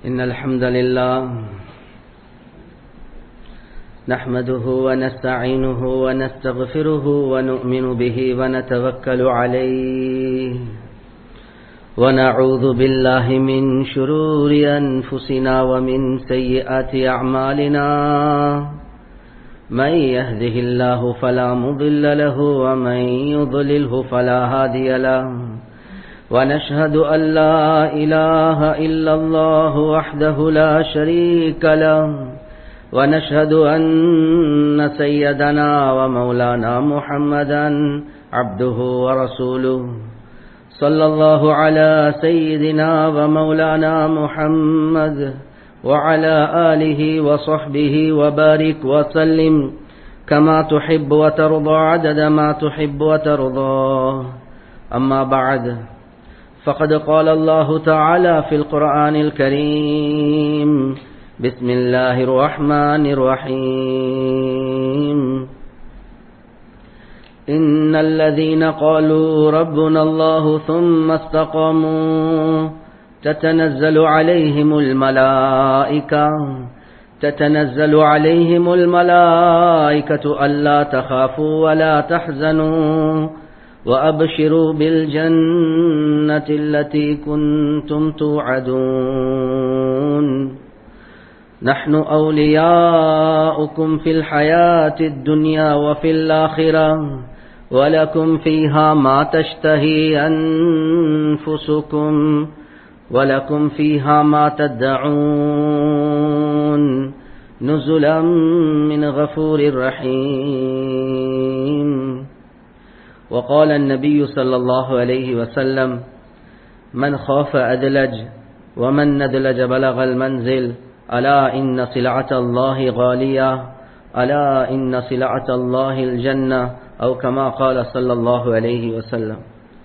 إن الحمد لله نحمده ونستعينه ونستغفره ونؤمن به ونتوكل عليه ونعوذ بالله من شرور أنفسنا ومن سيئات أعمالنا من يهده الله فلا مضل له ومن يضلله فلا هادي له ونشهد أن لا إله إلا الله وحده لا شريك له ونشهد أن سيدنا ومولانا محمدا عبده ورسوله صلى الله على سيدنا ومولانا محمد وعلى آله وصحبه وبارك وسلم كما تحب وترضى عدد ما تحب وترضى أما بعد فقد قال الله تعالى في القرآن الكريم بسم الله الرحمن الرحيم إن الذين قالوا ربنا الله ثم استقاموا تتنزل عليهم الملائكة تتنزل عليهم الملائكة ألا تخافوا ولا تحزنوا وأبشروا بالجنة التي كنتم توعدون نحن أولياؤكم في الحياة الدنيا وفي الآخرة ولكم فيها ما تشتهي أنفسكم ولكم فيها ما تدعون نزلا من غفور رحيم وقال النبي صلى الله عليه وسلم من خاف أدلج ومن ندلج بلغ المنزل ألا إن سلعة الله غالية ألا إن سلعة الله الجنة أو كما قال صلى الله عليه وسلم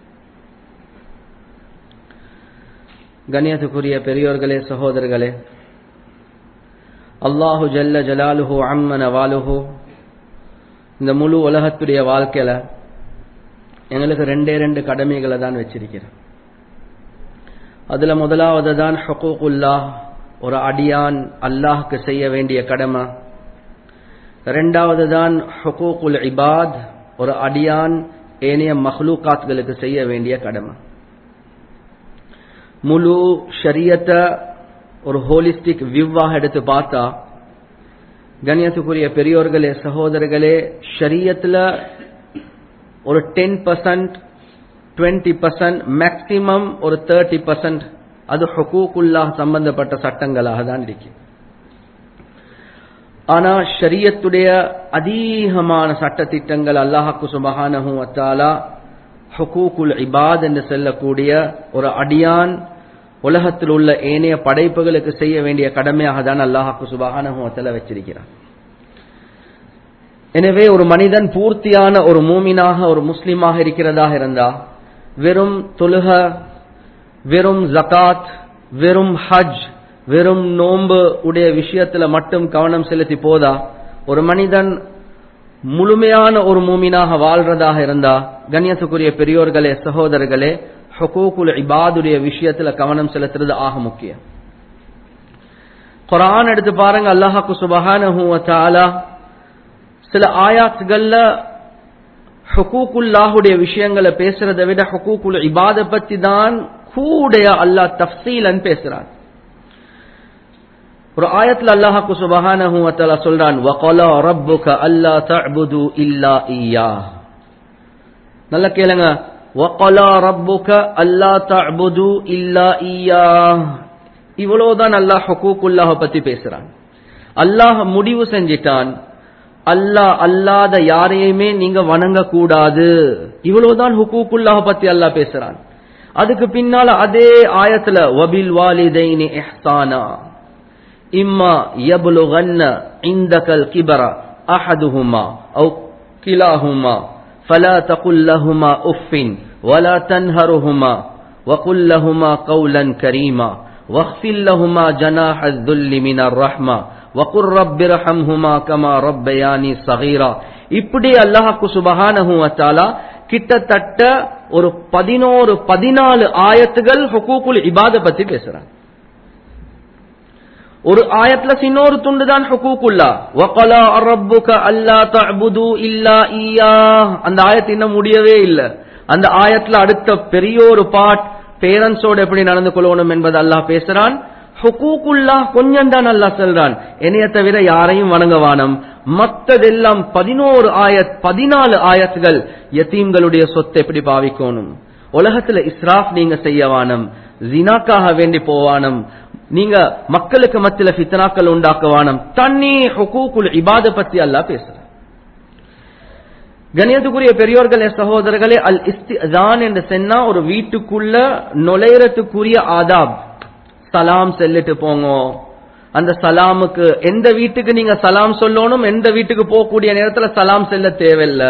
கண்ணியத்துக்குரிய பெரியோர்களே சகோதரர்களே அல்லாஹு ஜல்ல ஜலாலுஹு அம்மன வாலுஹு இந்த முழு உலகத்துடைய வாழ்க்கையில எங்களுக்கு ரெண்டே ரெண்டு கடமைகளை தான் வச்சிருக்கிறேன் அதுல முதலாவது தான் ஹக்கூக்குல்லா ஒரு அடியான் அல்லாஹுக்கு செய்ய வேண்டிய கடமை ரெண்டாவது தான் ஹக்கூக்குல் இபாத் ஒரு அடியான் ஏனைய மஹ்லூகாத்களுக்கு செய்ய வேண்டிய கடமை முழு ஷரியத்தை ஒரு ஹோலிஸ்டிக் வியூவாக எடுத்து பார்த்தா கண்ணியத்துக்குரிய பெரியோர்களே சகோதரர்களே ஷரியத்தில் ஒரு ten percent twenty percent maximum ஒரு தேர்ட்டி பர்சன்ட் அது ஹொக்கூக்குல்லா சம்பந்தப்பட்ட சட்டங்களாக தான் இருக்கு ஆனா ஷரியத்துடைய அதிகமான சட்ட திட்டங்கள் அல்லாஹாக்கு சுபஹானஹும் அத்தாலா ஹுகூக்குல் இபாத் என்று சொல்லக்கூடிய ஒரு அடியான் உலகத்தில் உள்ள ஏனைய படைப்புகளுக்கு செய்ய வேண்டிய கடமையாக தான் அல்லாஹாக்கு சுபஹானஹுவத்தில் வச்சிருக்கிறான் எனவே ஒரு மனிதன் பூர்த்தியான ஒரு மூமினாக ஒரு முஸ்லீமாக இருக்கிறதாக இருந்தா வெறும் தொழுக வெறும் ஜகாத் வெறும் ஹஜ் வெறும் நோன்பு உடைய விஷயத்துல மட்டும் கவனம் செலுத்தி போதா ஒரு மனிதன் முழுமையான ஒரு மூமினாக வாழ்றதாக இருந்தா கண்ணியத்துக்குரிய பெரியோர்களே சகோதரர்களே ஹக்கூக்குல் இபாதுடைய விஷயத்துல கவனம் செலுத்துறது ஆக முக்கியம் குரான் எடுத்து பாருங்க அல்லாஹாக்கு சுபஹான சில ஆயாத்துகள்ல ஹக்கூக்குல்லாஹுடைய விஷயங்களை பேசுறதை விட ஹக்கூக்குல் இபாத பத்தி தான் கூட அல்லாஹ் தப்சீலன் பேசுறான் ஒரு ஆயத்துல அல்லாஹாக்கு சுபஹானஹு வதஆலா சொல்றான் வகலா ரப்புக அல்லா தஅபுது இல்லா இய்யா நல்லா கேளுங்க வகலா ரப்புக அல்லா தஅபுது இல்லா இய்யா இவ்வளவுதான் அல்லாஹ் ஹுகூக்குல்லாஹ பத்தி பேசுறான் அல்லாஹ் முடிவு செஞ்சிட்டான் அல்லாஹ் அல்லாத யாரையுமே நீங்க வணங்க கூடாது இவ்வளவுதான் ஹுகூக்குல்லாஹ பத்தி அல்லாஹ் பேசுறான் அதுக்கு பின்னால அதே ஆயத்துல வபில் வாலிதைனி இஹ்சானா إما يبلغن عندك الكبر أحدهما أو كلاهما فلا تقل لهما أف ولا تنهرهما وقل لهما قولا كريما واخفل لهما جناح الذل من الرحمة وقل رب ارحمهما كما ربياني صغيرا இப்படி அல்லாஹ்க்கு சுபஹானஹு வ தஆலா கிட்டத்தட்ட ஒரு பதினோரு பதினாலு ஆயத்துகள் ஹுகூக்குல் இபாத பத்தி பேசுறாங்க ஒரு ஆயத்துல சின்னொரு துண்டு தான் ஹுகூக்குல்லா வகலா ரப்புக அல்லா தஅபுது இல்லா ஈயா அந்த ஆயத்து இன்னும் முடியவே இல்ல அந்த ஆயத்துல அடுத்த பெரிய ஒரு பாட் பேரண்ட்ஸோட எப்படி நடந்து கொள்ளணும் என்பது அல்லாஹ் பேசுறான் ஹுகூக்குல்லா கொஞ்சம் தான் அல்லாஹ் சொல்றான் என்னைய தவிர யாரையும் வணங்கவானம் மத்ததெல்லாம் பதினோரு ஆயத் பதினாலு ஆயத்துகள் யத்தீம்களுடைய சொத்தை எப்படி பாவிக்கணும் உலகத்துல இஸ்ராஃப் நீங்க செய்யவானம் ஜினாக்காக வேண்டி போவானம் நீங்க மக்களுக்கு மத்தியில ஃபித்னாக்கள் உண்டாக்குவானம் தண்ணி ஹுகூக்குல் இபாத பத்தி அல்லாஹ் பேசுற கணியத்துக்குரிய பெரியோர்களே சகோதரர்களே அல் இஸ்திதான் என்று சொன்னா ஒரு வீட்டுக்குள்ள நுழையறதுக்குரிய ஆதாப் சலாம் செல்லிட்டு போங்க அந்த சலாமுக்கு எந்த வீட்டுக்கு நீங்க சலாம் சொல்லணும் எந்த வீட்டுக்கு போகக்கூடிய நேரத்துல சலாம் செல்ல தேவையில்லை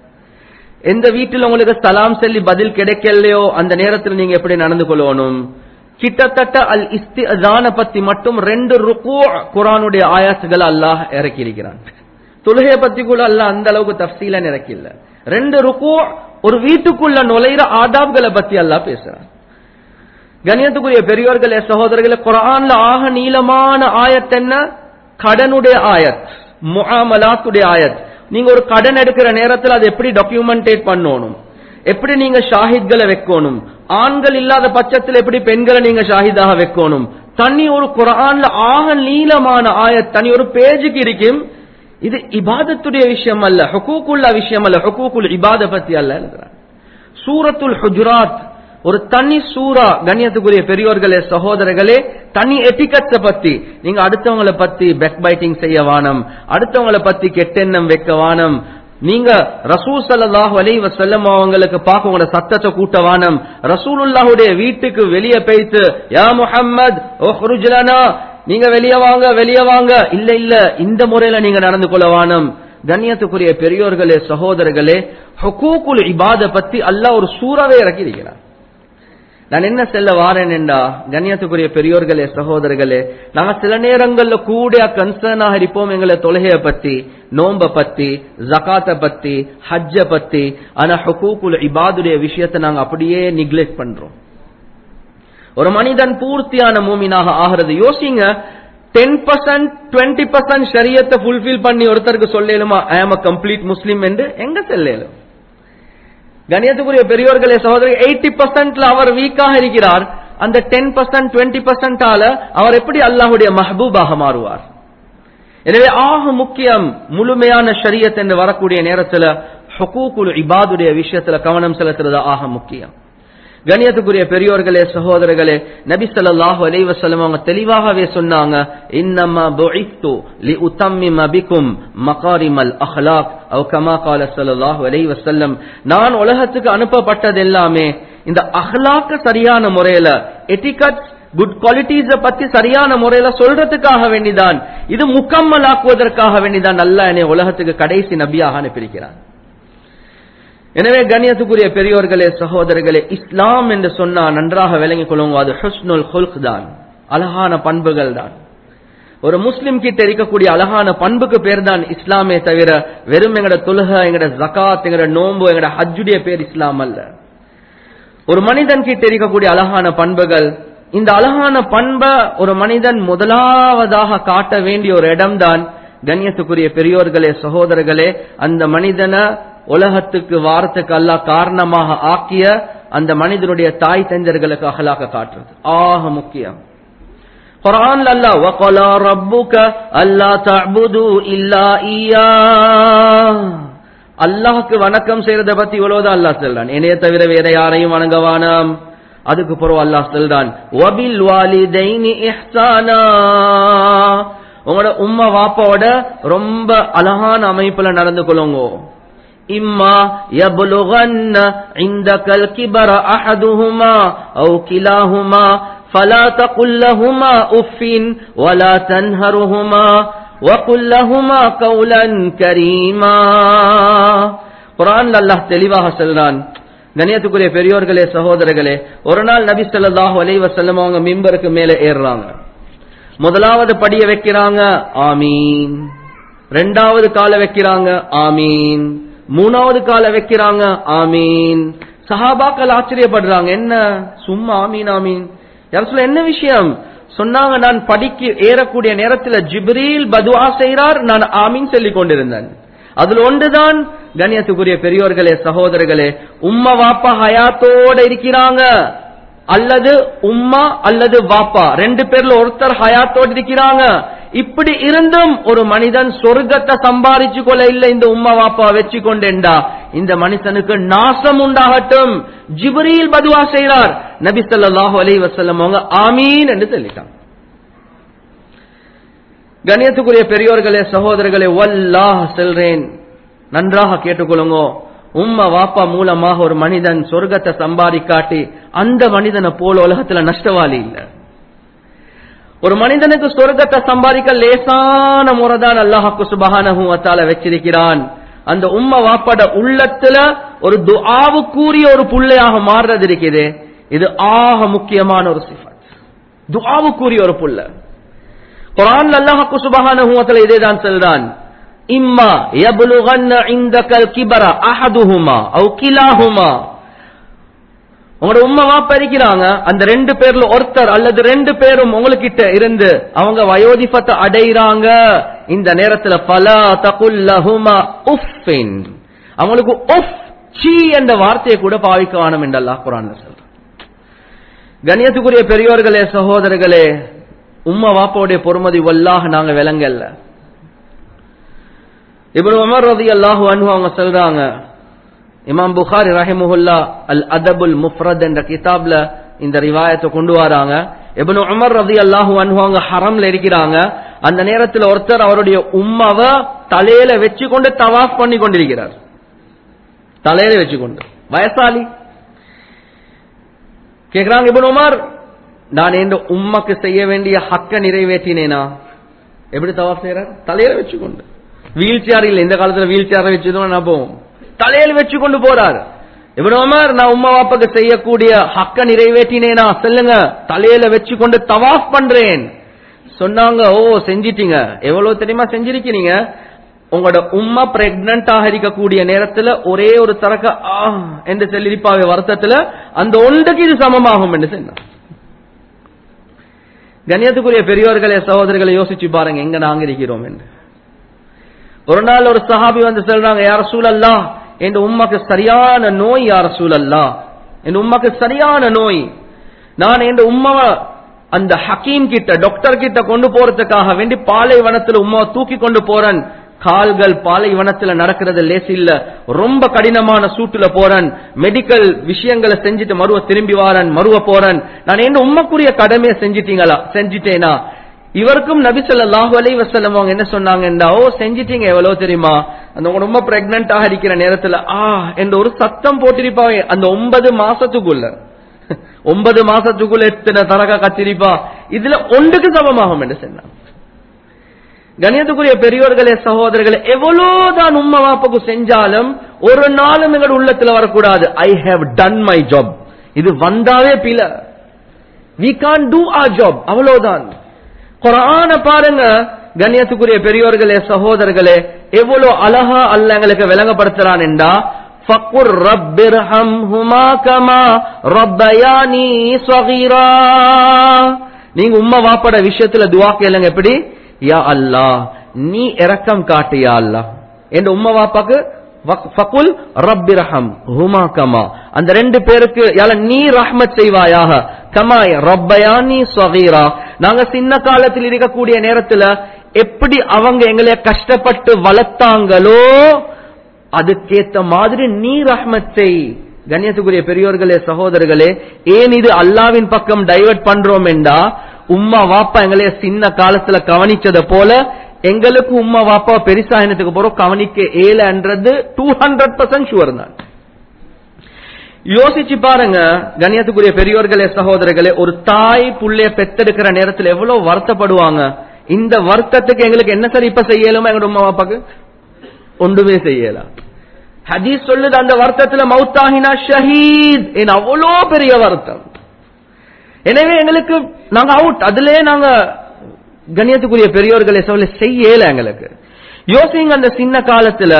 எந்த வீட்டில் உங்களுக்கு சலாம் சொல்லி பதில் கிடைக்கலையோ அந்த நேரத்தில் நீங்க எப்படி நடந்து கொள்ளணும் கிட்டத்தட்ட அல் இஸ்திதான பத்தி மட்டும் ரெண்டு ருக்கு குரானுடைய ஆயாசுகள் அல்லாஹ் இறக்கி இருக்கிறான் தொழுகையை பத்தி கூட அல்லாஹ் அந்த அளவுக்கு தப்சீல இறக்கில்ல ரெண்டு ருக்கு ஒரு வீட்டுக்குள்ள நுழையிற ஆதாப்களை பத்தி அல்லாஹ் பேசுறான் கணியத்துக்குரிய பெரியோர்களே சகோதரர்களே குரான்ல ஆக நீளமான ஆயத் என்ன கடனுடைய ஆயத் முஆமலாத்துடைய ஆயத் நீங்க ஒரு கடன் எடுக்கிற நேரத்தில் அதை எப்படி டாக்குமெண்டேட் பண்ணணும் எப்படி நீங்க ஷாஹித்களை வைக்கணும் ஆண்கள் இல்லாத பட்சத்தில் எப்படி பெண்களை நீங்க ஷாஹிதாக வைக்கணும் தனி ஒரு குரான்ல ஆக நீளமான ஆயத் தனி ஒரு பேஜுக்கு இருக்கும் இது இபாதத்துடைய விஷயம் அல்ல ஹுகூக்குள்ள விஷயம் அல்ல ஹுகூக்குல் இபாத பத்தி அல்ல எழுதுறாங்க சூரத்துல் ஹுஜுராத் ஒரு தனி சூரா கண்ணியத்துக்குரிய பெரியோர்களே சகோதரர்களே தனி எட்டிக்கட்ஸ பத்தி நீங்க அடுத்தவங்களை பத்தி பெக் பைட்டிங் செய்ய வானம் அடுத்தவங்களை பத்தி கெட்டெண்ணம் வைக்க வானம் நீங்க ரசூல் சல்லாஹூ அலி வசல்லம் அவங்களுக்கு பார்க்க உங்களோட சத்தத்தை கூட்ட வானம் ரசூலுல்லாஹுடைய வீட்டுக்கு வெளியே பேய்த்து யா முஹம்மத் ஓஹ்ருஜ்லனா நீங்க வெளியே வாங்க வெளியே வாங்க இல்ல இல்ல இந்த முறையில நீங்க நடந்து கொள்ள வானம் கண்ணியத்துக்குரிய பெரியோர்களே சகோதரர்களே ஹுகூக்குல் இபாத பத்தி அல்லாஹ் ஒரு சூறாவே இறக்கி இருக்கிறார் நான் என்ன செல்ல வாரேன் என்றா கண்ணியத்துக்குரிய பெரியோர்களே சகோதரர்களே நாங்க சில நேரங்கள்ல கூட கன்சர்னாக இருப்போம் எங்களை தொழுகைய பத்தி நோம்ப பத்தி ஜகாத்த பத்தி ஹஜ்ஜ பத்தி ஆனா ஹுகூக்குல் இபாதுடைய விஷயத்தை நாங்க அப்படியே நிக்லெக்ட் பண்றோம் ஒரு மனிதன் பூர்த்தியான மூமினாக ஆகிறது யோசிங்க டென் பர்சன்ட் டுவெண்ட்டி பர்சன்ட் ஷரியத்தை ஃபுல்ஃபில் பண்ணி ஒருத்தருக்கு சொல்லலுமா ஐ ஆம் அ கம்ப்ளீட் முஸ்லீம் என்று எங்க செல்லலும் கணியத்துக்குரிய பெரியோர்களே சகோதரி எயிட்டி பர்சன்ட்ல அவர் வீக்காக இருக்கிறார் அந்த டென் பர்சன்ட் டுவெண்ட்டி பர்சன்டால அவர் எப்படி அல்லாஹுடைய மஹபூபாக மாறுவார் எனவே ஆக முக்கியம் முழுமையான ஷரியத் என்று வரக்கூடிய நேரத்தில் ஹுகூக்குல் இபாதுடைய விஷயத்துல கவனம் செலுத்துறது ஆக முக்கியம் கணியத்துக்குரிய பெரியோர்களே சகோதரர்களே நபி ஸல்லல்லாஹு அலைஹி வஸல்லம் அவங்க தெளிவாகவே சொன்னாங்க இன்னமா புஇத்து லி உத்தம்மிம பிக்கும் மகாரிமல் அஹ்லாக் அவ் கமா கால ஸல்லல்லாஹு அலைஹி வஸல்லம் நான் உலகத்துக்கு அனுப்பப்பட்டது எல்லாமே இந்த அஹ்லாக்க சரியான முறையில எட்டிகட் குட் குவாலிட்டிஸ பத்தி சரியான முறையில சொல்றதுக்காக வேண்டிதான் இது முக்கம்மலாக்குவதற்காக வேண்டிதான் அல்லாஹ் என்னை உலகத்துக்கு கடைசி நபியாக அனுப்பியிருக்கிறான் எனவே கண்ணியத்துக்குரிய பெரியோர்களே சகோதரர்களே இஸ்லாம் என்று சொன்னா நன்றாக விளங்கிக் கொள்ளுங்க அது ஹுஸ்னுல் ஹுல்க் தான் அழகான பண்புகள் தான் ஒரு முஸ்லிம் கிட்ட இருக்கக்கூடிய அழகான பண்புக்கு பேர் தான் இஸ்லாமே தவிர வெறும் எங்கட தொழுக எங்கட ஜகாத் எங்கட நோம்பு எங்கட ஹஜ்ஜுடைய பேர் இஸ்லாம் அல்ல ஒரு மனிதன் கிட்ட இருக்கக்கூடிய அழகான பண்புகள் இந்த அழகான பண்பை ஒரு மனிதன் முதலாவதாக காட்ட வேண்டிய ஒரு இடம்தான் கண்ணியத்துக்குரிய பெரியோர்களே சகோதரர்களே அந்த மனிதனை உலகத்துக்கு வாரத்துக்கு அல்லாஹ் காரணமாக ஆக்கிய அந்த மனிதனுடைய தாய் தந்தர்களுக்கு அகலாக காட்டுறது ஆக முக்கியம் குரான் அல்லாஹ் வகலா ரப்புக அல்லா தஅபுது இல்லா ஈயா அல்லாஹ்க்கு வணக்கம் செய்யறத பத்தி இவ்வளவுதான் அல்லாஹ் சொல்றான் என்னைய தவிர வேற யாரையும் வணங்கவானாம் அதுக்கு பிறகு அல்லாஹ் சொல்றான் வபில் வாலிதைனி இஹ்சானா உங்களோட உம்மா வாப்பாவோட ரொம்ப அழகான அமைப்புல நடந்து கொள்ளுங்க إما يبلغن عندك الكبر أحدهما أو كلاهما فلا تقل لهما أف ولا تنهرهما وقل لهما قولا كريما قرآن الله தெளிவாக சொல்றான் கணியத்துக்குரிய பெரியோர்களே சகோதரர்களே ஒரு நாள் நபி ஸல்லல்லாஹு அலைஹி வஸல்லம் அவங்க மிம்பருக்கு மேல ஏறுறாங்க முதலாவது படிய வைக்கிறாங்க ஆமீன் ரெண்டாவது கால வைக்கிறாங்க ஆமீன் மூணாவது கால வைக்கிறாங்க ஆமீன் சஹாபாக்கள் ஆச்சரியப்படுறாங்க என்ன சும்மா ஆமீன் ஆமீன் யார் சொல்ல என்ன விஷயம் சொன்னாங்க நான் படிக்க ஏறக்கூடிய நேரத்துல ஜிப்ரீல் பதுவா செய்றார் நான் ஆமீன் சொல்லிக் கொண்டிருந்தேன் அதுல ஒன்றுதான் கண்ணியத்துக்குரிய பெரியோர்களே சகோதரர்களே உம்மா வாப்பா ஹயாத்தோட இருக்கிறாங்க அல்லது உம்மா அல்லது வாப்பா ரெண்டு பேர்ல ஒருத்தர் ஹயாத்தோட இருக்கிறாங்க இப்படி இருந்தும் ஒரு மனிதன் சொர்க்கத்தை சம்பாதிச்சு கொள்ள இல்ல இந்த உம்மா வாப்பா வச்சு கொண்டேண்டா இந்த மனுஷனுக்கு நாசம் உண்டாகட்டும் ஜிப்ரீல் பதுவா செய்கிறார் நபி ஸல்லல்லாஹு அலைஹி வஸல்லம் அவங்க ஆமீன் என்று சொல்லிட்டாங்க கணியத்துக்குரிய பெரியோர்களே சகோதரர்களே வல்லாஹ் செல்றேன் நன்றாக கேட்டுக்கொள்ளுங்க உம்மா வாப்பா மூலமாக ஒரு மனிதன் சொர்க்கத்தை சம்பாதிக்காட்டி அந்த மனிதனை போல உலகத்துல நஷ்டவாளி இல்ல ஒரு மனிதனுக்கு சொர்க்கத்தை சம்பாதிக்க லேசான முறைதான் அல்லாஹாக்கு சுபஹானஹு வத்தால வச்சிருக்கிறான் அந்த உம்மா வாப்பாட உள்ளத்துல ஒரு துஆவுக்குரிய ஒரு புள்ளையாக மாறுறது இருக்குது இது ஆக முக்கியமான ஒரு சிஃபத் துஆவுக்குரிய ஒரு புள்ள குரான் அல்லாஹாக்கு சுபஹானஹு வத்தால இதே தான் சொல்றான் இம்மா யப்லுகன்ன இந்தகல் கிபர அஹதுஹுமா அவு கிலாஹுமா உங்களோட உம்மா வாப்பா இருக்கிறாங்க அந்த ரெண்டு பேர்ல ஒருத்தர் அல்லது ரெண்டு பேரும் உங்ககிட்ட இருந்து அவங்க வயோதிபத்தை அடைறாங்க இந்த நேரத்துல பல தகுல்லஹுமா உஃபின் அவங்களுக்கு உஃப் சீ என்ற வார்த்தையை கூட பாவிக்க வேணும் என்று அல்லாஹ் குரான்ல சொல்றான் கண்ணியத்துக்குரிய பெரியோர்களே சகோதரர்களே உம்மா வாப்பாவுடைய பொறுமதி வல்லாக நாங்க விளங்கல்ல இப்னு உமர் ரலியல்லாஹு அன்ஹு அவங்க சொல்றாங்க இமாம் புகாரி ரஹிமஹுல்லா அல் அதபுல் முஃப்ரத் என்ற கிதாப்ல இந்த ரிவாயத்தை கொண்டு வராங்க இப்னு உமர் ரலியல்லாஹு அன்ஹு அவங்க ஹரம்ல இருக்கிறாங்க அந்த நேரத்தில் ஒருத்தர் அவருடைய உம்மாவை தலையில வச்சு கொண்டு தவாஃப் பண்ணி கொண்டிருக்கிறார் தலையில வச்சு கொண்டு வயசாலி கேக்குறாங்க இப்னு உமர் நான் என் உம்மக்கு செய்ய வேண்டிய ஹக்க நிறைவேற்றினேனா எப்படி தவாஃப் செய்யறார் தலையில வச்சு கொண்டு வீல் சேர் இல்ல இந்த காலத்துல வீல் சேரை வச்சுதான் நான் போவோம் தலையில வச்சு கொண்டு போறாரு இவன் உமர் நான் உம்மா வாப்பாக்கு செய்யக்கூடிய ஹக்க நிறைவேற்றினேனா சொல்லுங்க தலையில வச்சு கொண்டு தவாஃப் பண்றேன் சொன்னாங்க ஓ செஞ்சிட்டீங்க எவ்வளவு தெரியுமா செஞ்சிருக்கீங்க உங்களோட உம்மா பிரெக்னண்டாக இருக்கக்கூடிய நேரத்துல ஒரே ஒரு தரக்க ஆ என்று சொல்லிருப்பாவே வருத்தத்துல அந்த ஒன்றுக்கு இது சமமாகும் என்று சொன்னார் கண்ணியத்துக்குரிய பெரியோர்களே சகோதரர்களை யோசிச்சு பாருங்க எங்க நாங்க இருக்கிறோம் என்று ஒரு நாள் ஒரு சஹாபி வந்து சொல்றாங்க யார சூழல்லா என் உம்மக்கு சரியான நோய் யார சூழல்லா என் உம்மக்கு சரியான நோய் நான் என் உம்மாவை அந்த ஹக்கீம் கிட்ட டாக்டர் கிட்ட கொண்டு போறதுக்காக வேண்டி பாலைவனத்துல உம்மாவை தூக்கி கொண்டு போறேன் கால்கள் பாலைவனத்துல நடக்கிறது லேசி இல்ல ரொம்ப கடினமான சூட்டுல போறேன் மெடிக்கல் விஷயங்களை செஞ்சுட்டு மறுவ திரும்பி வாரன் மறுவ போறேன் நான் என்ன உம்மக்குரிய கடமையை செஞ்சிட்டீங்களா செஞ்சிட்டேனா இவருக்கும் நபி ஸல்லல்லாஹு அலைஹி வஸல்லம் அவங்க என்ன சொன்னாங்கன்றா ஓ செஞ்சிட்டீங்க எவ்வளவு தெரியுமா அந்த உங்க ரொம்ப பிரெக்னன்ட்டாக இருக்கிற நேரத்துல ஆ என்ற ஒரு சத்தம் போட்டிருப்பாங்க அந்த ஒன்பது மாசத்துக்குள்ள ஒன்பது மாசத்துக்குள்ள எத்தனை தரகா கத்திரிப்பா இதுல ஒன்றுக்கு சமமாகும் என்று சொன்னாங்க கணியத்துக்குரிய பெரியோர்களே சகோதரர்களே எவ்வளவுதான் உம்மா வாப்பாக்கு செஞ்சாலும் ஒரு நாளும் எங்களோட உள்ளத்துல வரக்கூடாது I have done my job இது வந்தாவே பில we can do our job அவ்வளவுதான் குரான பாருங்க கண்ணியத்துக்குரிய பெரியோர்களே சகோதரர்களே எவ்வளவு அழகா அல்ல எங்களுக்கு விளங்கப்படுத்துறான் என்றா ஃபக்குர் ரப்பிர்ஹம்ஹுமா கமா ரப்பயானி ஸகீரா நீங்க உம்மா வாப்பட விஷயத்துல துவா கேளுங்க எப்படி யா அல்லாஹ் நீ இரக்கம் காட்டு யா அல்லாஹ் என் உம்மா வாப்பாக்கு ஃபகுல் ரப்பிர்ஹம் ஹுமா கமா அந்த ரெண்டு பேருக்கு யால நீ ரஹ்மத் செய்வாயாக கமா ரப்பயானி ஸகீரா நாங்க சின்ன காலத்தில் இருக்கக்கூடிய நேரத்துல எப்படி அவங்க எங்களை கஷ்டப்பட்டு வளர்த்தாங்களோ அதுக்கேத்த மாதிரி நீ ரஹ்மத் செய் கண்ணியத்துக்குரிய பெரியோர்களே சகோதரர்களே ஏன் இது அல்லாவின் பக்கம் டைவர்ட் பண்றோம் என்றா உம்மா வாப்பா எங்களைய சின்ன காலத்துல கவனிச்சத போல எங்களுக்கு உம்மா வாப்பா பெருசா என்னத்துக்கு போறோம் கவனிக்க ஏலன்றது டூ ஹண்ட்ரட் பர்சன்ட் ஷுவர் தான் யோசிச்சு பாருங்க கண்ணியத்துக்குரிய பெரியோர்களே சகோதரர்களே ஒரு தாய் புள்ளைய பெத்தெடுக்கிற நேரத்துல எவ்வளவு வருத்தப்படுவாங்க இந்த வருத்தத்துக்கு எங்களுக்கு என்ன சரி இப்ப செய்யலுமா எங்க உமா பாப்பாக்கு ஒன்றுமே செய்யலாம் ஹதீஸ் சொல்லுது அந்த வருத்தத்துல மௌத்தாகினா ஷஹீத் என் அவ்வளோ பெரிய வருத்தம் எனவே எங்களுக்கு நாங்க அவுட் அதுலயே நாங்க கண்ணியத்துக்குரிய பெரியோர்களை சொல்ல செய்யல எங்களுக்கு யோசிங்க அந்த சின்ன காலத்துல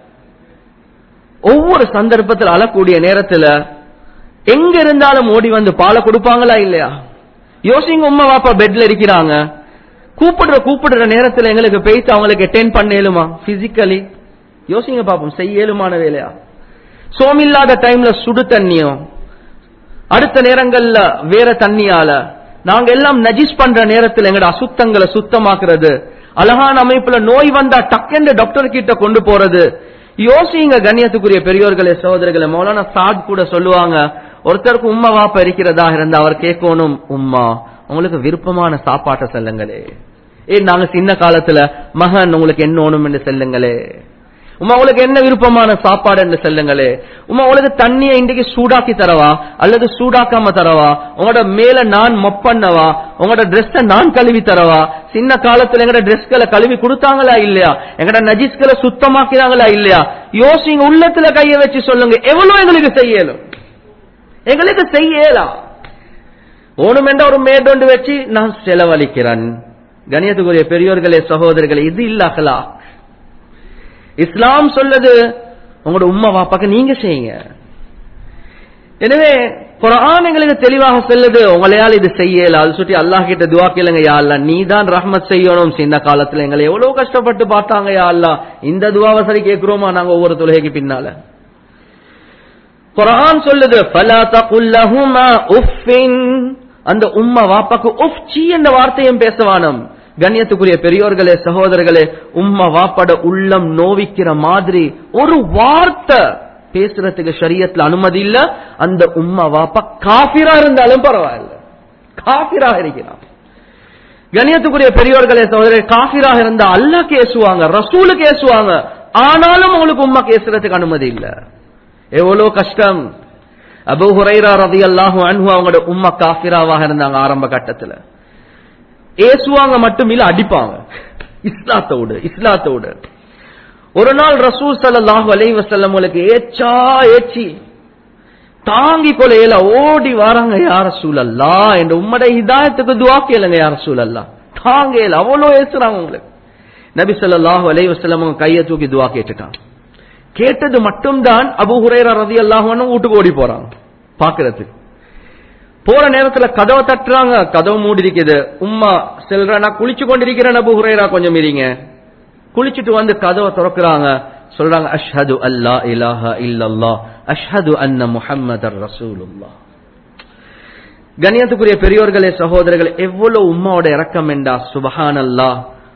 ஒவ்வொரு சந்தர்ப்பத்தில் அழக்கூடிய நேரத்துல எங்க இருந்தாலும் ஓடி வந்து பாலை கொடுப்பாங்களா இல்லையா யோசிங்க உம்மா வாப்பா பெட்ல இருக்கிறாங்க கூப்பிடுற கூப்பிடுற நேரத்துல எங்களுக்கு பேசி அவங்களுக்கு அட்டென்ட் பண்ணேலுமா பிசிக்கலி யோசிங்க பாப்போம் செய்ய இயலுமான வேலையா சோமில்லாத டைம்ல சுடு தண்ணியும் அடுத்த நேரங்கள்ல வேற தண்ணியால நாங்க எல்லாம் நஜிஸ் பண்ற நேரத்துல எங்கட அசுத்தங்களை சுத்தமாக்குறது அழகான அமைப்புல நோய் வந்தா டக்குன்னு டாக்டர் கிட்ட கொண்டு போறது யோசிங்க கண்ணியத்துக்குரிய பெரியோர்களே சகோதரர்களே மௌலானா சாத் கூட சொல்லுவாங்க ஒருத்தருக்கு உம்மா வாப்பா இருக்கிறதா இருந்தா அவர் கேட்கணும் உம்மா உங்களுக்கு விருப்பமான சாப்பாட்டை செல்லுங்களே ஏன் நாங்க சின்ன காலத்துல மகன் உங்களுக்கு என்ன ஒண்ணும் என்று செல்லுங்களே உமா உங்களுக்கு என்ன விருப்பமான சாப்பாடு என்று செல்லுங்களே உமா உங்களுக்கு தண்ணியை இன்றைக்கு சூடாக்கி தரவா அல்லது சூடாக்காம தரவா உங்களோட மேல நான் மொப்பண்ணவா உங்களோட ட்ரெஸ்ஸ நான் கழுவி தரவா சின்ன காலத்துல எங்கட ட்ரெஸ்களை கழுவி கொடுத்தாங்களா இல்லையா எங்கட நஜிஸ்களை சுத்தமாக்கிறாங்களா இல்லையா யோசிங்க உள்ளத்துல கைய வச்சு சொல்லுங்க எவ்வளவு எங்களுக்கு செய்யலும் எங்களுக்கு செய்யலாம் ஓணுமென்ற ஒரு மேடொண்டு வச்சு நான் செலவழிக்கிறேன் கணியத்துக்குரிய பெரியோர்களே சகோதரர்களே இது இல்ல இஸ்லாம் சொல்லுது உங்களோட உம்மா வாப்பாக்கு நீங்க செய்யுங்க எனவே குரான் எங்களுக்கு தெளிவாக சொல்லுது உங்களையால் இது செய்யல அது சுட்டி அல்லாஹ் கிட்ட துவா கேளுங்க யா அல்லா நீ தான் ரஹ்மத் செய்யணும் சின்ன காலத்துல எங்களை எவ்வளவு கஷ்டப்பட்டு பார்த்தாங்க யா அல்லா இந்த துவாவை சரி கேட்கிறோமா நாங்க ஒவ்வொரு தொழுகைக்கு பின்னால குரான் சொல்லுது ஃபலா தகுல்லஹுமா உஃபின் அந்த உம்மா வாப்பாக்கு உஃப் சீ என்ற வார்த்தையும் பேசவானம் கண்ணியத்துக்குரிய பெரியோர்களே சகோதரர்களே உம்மா வாப்பட உள்ளம் நோவிக்கிற மாதிரி ஒரு வார்த்தை பேசுறதுக்கு ஷரியத்துல அனுமதி இல்ல அந்த உம்மா வாப்பா காபிரா இருந்தாலும் பரவாயில்ல காபிராக இருக்கிறான் கண்ணியத்துக்குரிய பெரியோர்களே சகோதரர் காபிராக இருந்தா அல்லா கேசுவாங்க ரசூலு கேசுவாங்க ஆனாலும் உங்களுக்கு உம்மா கேசுறதுக்கு அனுமதி இல்ல எவ்வளவு கஷ்டம் அபு ஹுரைரா ரதி அல்லாஹு அன்ஹு அவங்களோட உம்மா காஃபிராவாக இருந்தாங்க ஆரம்ப கட்டத்துல ஏசுவாங்க மட்டும் இல்ல அடிப்பாங்க இஸ்லாத்தோடு இஸ்லாத்தோடு ஒரு நாள் ரசூல் சல்லாஹூ அலை வசல்லம் உங்களுக்கு ஏச்சா ஏச்சி தாங்கி கொலையில ஓடி வராங்க யார சூழல்லா என்ற உம்மட இதாயத்துக்கு துவா கேளுங்க யார சூழல்லா தாங்கல அவ்வளோ ஏசுறாங்க உங்களுக்கு நபி சொல்லாஹு அலை வசல்லம் கையை தூக்கி துவா கேட்டுட்டாங்க கேட்டது மட்டும்தான் அபு ஹுரேரா ரதி அல்லாஹுன்னு வீட்டுக்கு ஓடி போறாங்க பாக்குறதுக்கு போற நேரத்துல கதவை தட்டுறாங்க கதவு மூடி இருக்குது உம்மா செல்ற நான் குளிச்சு கொண்டிருக்கிறேன் அபு ஹுரேரா கொஞ்சம் இருங்க குளிச்சுட்டு வந்து கதவை திறக்கிறாங்க சொல்றாங்க அஷ்ஹது அல்லா இலாஹ இல்லல்லா அஷ்ஹது அன்ன முஹம்மதர் ரசூலுல்லா கண்ணியத்துக்குரிய பெரியோர்களே சகோதரர்கள் எவ்வளவு உம்மாவோட இறக்கம் என்றா சுபஹான் அல்லா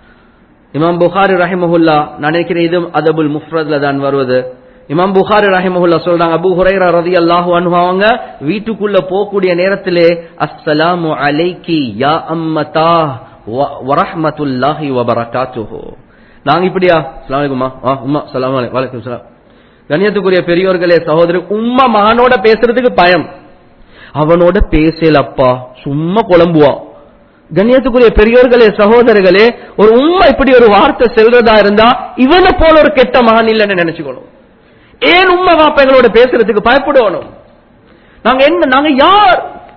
இமாம் புகாரி ரஹிமஹுல்லா நினைக்கிறேன் இது அதபுல் முஃப்ரத்ல தான் வருவது இமாம் புகாரி ரஹிமஹுல்லா சொல்றாங்க அபு ஹுரைரா ரதி அல்லாஹு அனுபவங்க வீட்டுக்குள்ள போகக்கூடிய நேரத்திலே அஸ்ஸலாமு அலைக்கி யா அம்மதா வரஹ்மத்துல்லாஹி வபரகாத்துஹு நாங்க இப்படியா அஸ்ஸலாமு அலைக்குமா ஆ உம்மா ஸலாம் அலைக்கும் வலைக்கும் ஸலாம் கண்ணியத்துக்குரிய பெரியோர்களே சகோதரி உம்மா மகனோட பேசுறதுக்கு பயம் அவனோட பேசலப்பா சும்மா குழம்புவான் கண்ணியத்துக்குரிய பெரியோர்களே சகோதரர்களே ஒரு உண்மை இப்படி ஒரு வார்த்தை செல்றதா இருந்தா இவனை போல ஒரு கெட்ட மகன் இல்லைன்னு நினைச்சுக்கணும் ஏன் உண்மை வாப்பா எங்களோட பேசுறதுக்கு பயப்படணும் நாங்க என்ன நாங்க யார்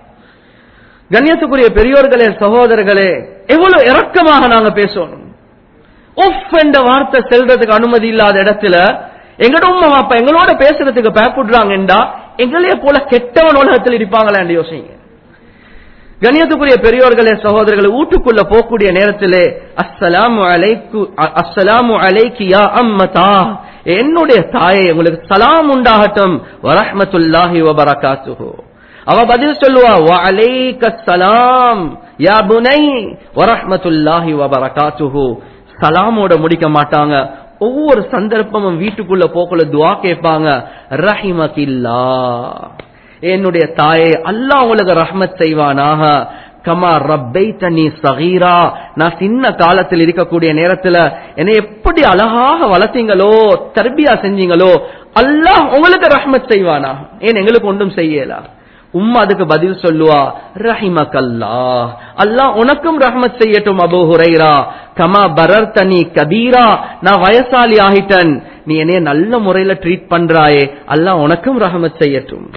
கண்ணியத்துக்குரிய பெரியோர்களே சகோதரர்களே எவ்வளவு இரக்கமாக நாங்க பேசணும் உஃப் என்ற வார்த்தை செல்றதுக்கு அனுமதி இல்லாத இடத்துல எங்கட உண்மை வாப்பா எங்களோட பேசுறதுக்கு பயப்படுறாங்கன்றா எங்களையே போல கெட்டவன் உலகத்தில் இருப்பாங்களா என்று யோசிங்க கணியத்துக்குரிய பெரியோர்களே சகோதரர்களை வீட்டுக்குள்ள போகக்கூடிய நேரத்திலே அஸ்ஸலாமு அலைக்கு அஸ்ஸலாமு அலைக்கு யா அம்மதா என்னுடைய தாயை உங்களுக்கு சலாம் உண்டாகட்டும் வரஹ்மத்துல்லாஹி வபரகாத்துஹு அவ பதில் சொல்லுவா வ அலைக்க சலாம் யா புனை வரஹ்மத்துல்லாஹி வபரகாத்துஹு சலாமோட முடிக்க மாட்டாங்க ஒவ்வொரு சந்தர்ப்பமும் வீட்டுக்குள்ள போக்குள்ள துவா கேட்பாங்க ரஹிமகில்லா என்னுடைய தாயை அல்லாஹ் உங்களுக்கு ரஹ்மத் செய்வானாக கமா ரப்பை தனி சகீரா நான் சின்ன காலத்தில் இருக்கக்கூடிய நேரத்துல என்னை எப்படி அழகாக வளர்த்தீங்களோ தர்பியா செஞ்சீங்களோ அல்லாஹ் உங்களுக்கு ரஹ்மத் செய்வானா ஏன் எங்களுக்கு ஒன்றும் செய்யலா உம்மா அதுக்கு பதில் சொல்லுவா ரஹிமக்கல்லா அல்லாஹ் உனக்கும் ரஹ்மத் செய்யட்டும் அபு ஹுரைரா கமா பரர் தனி கபீரா நான் வயசாலி ஆகிட்டன் நீ என்னைய நல்ல முறையில ட்ரீட் பண்றாயே அல்லாஹ் உனக்கும் ரஹமத் செய்யட்டும்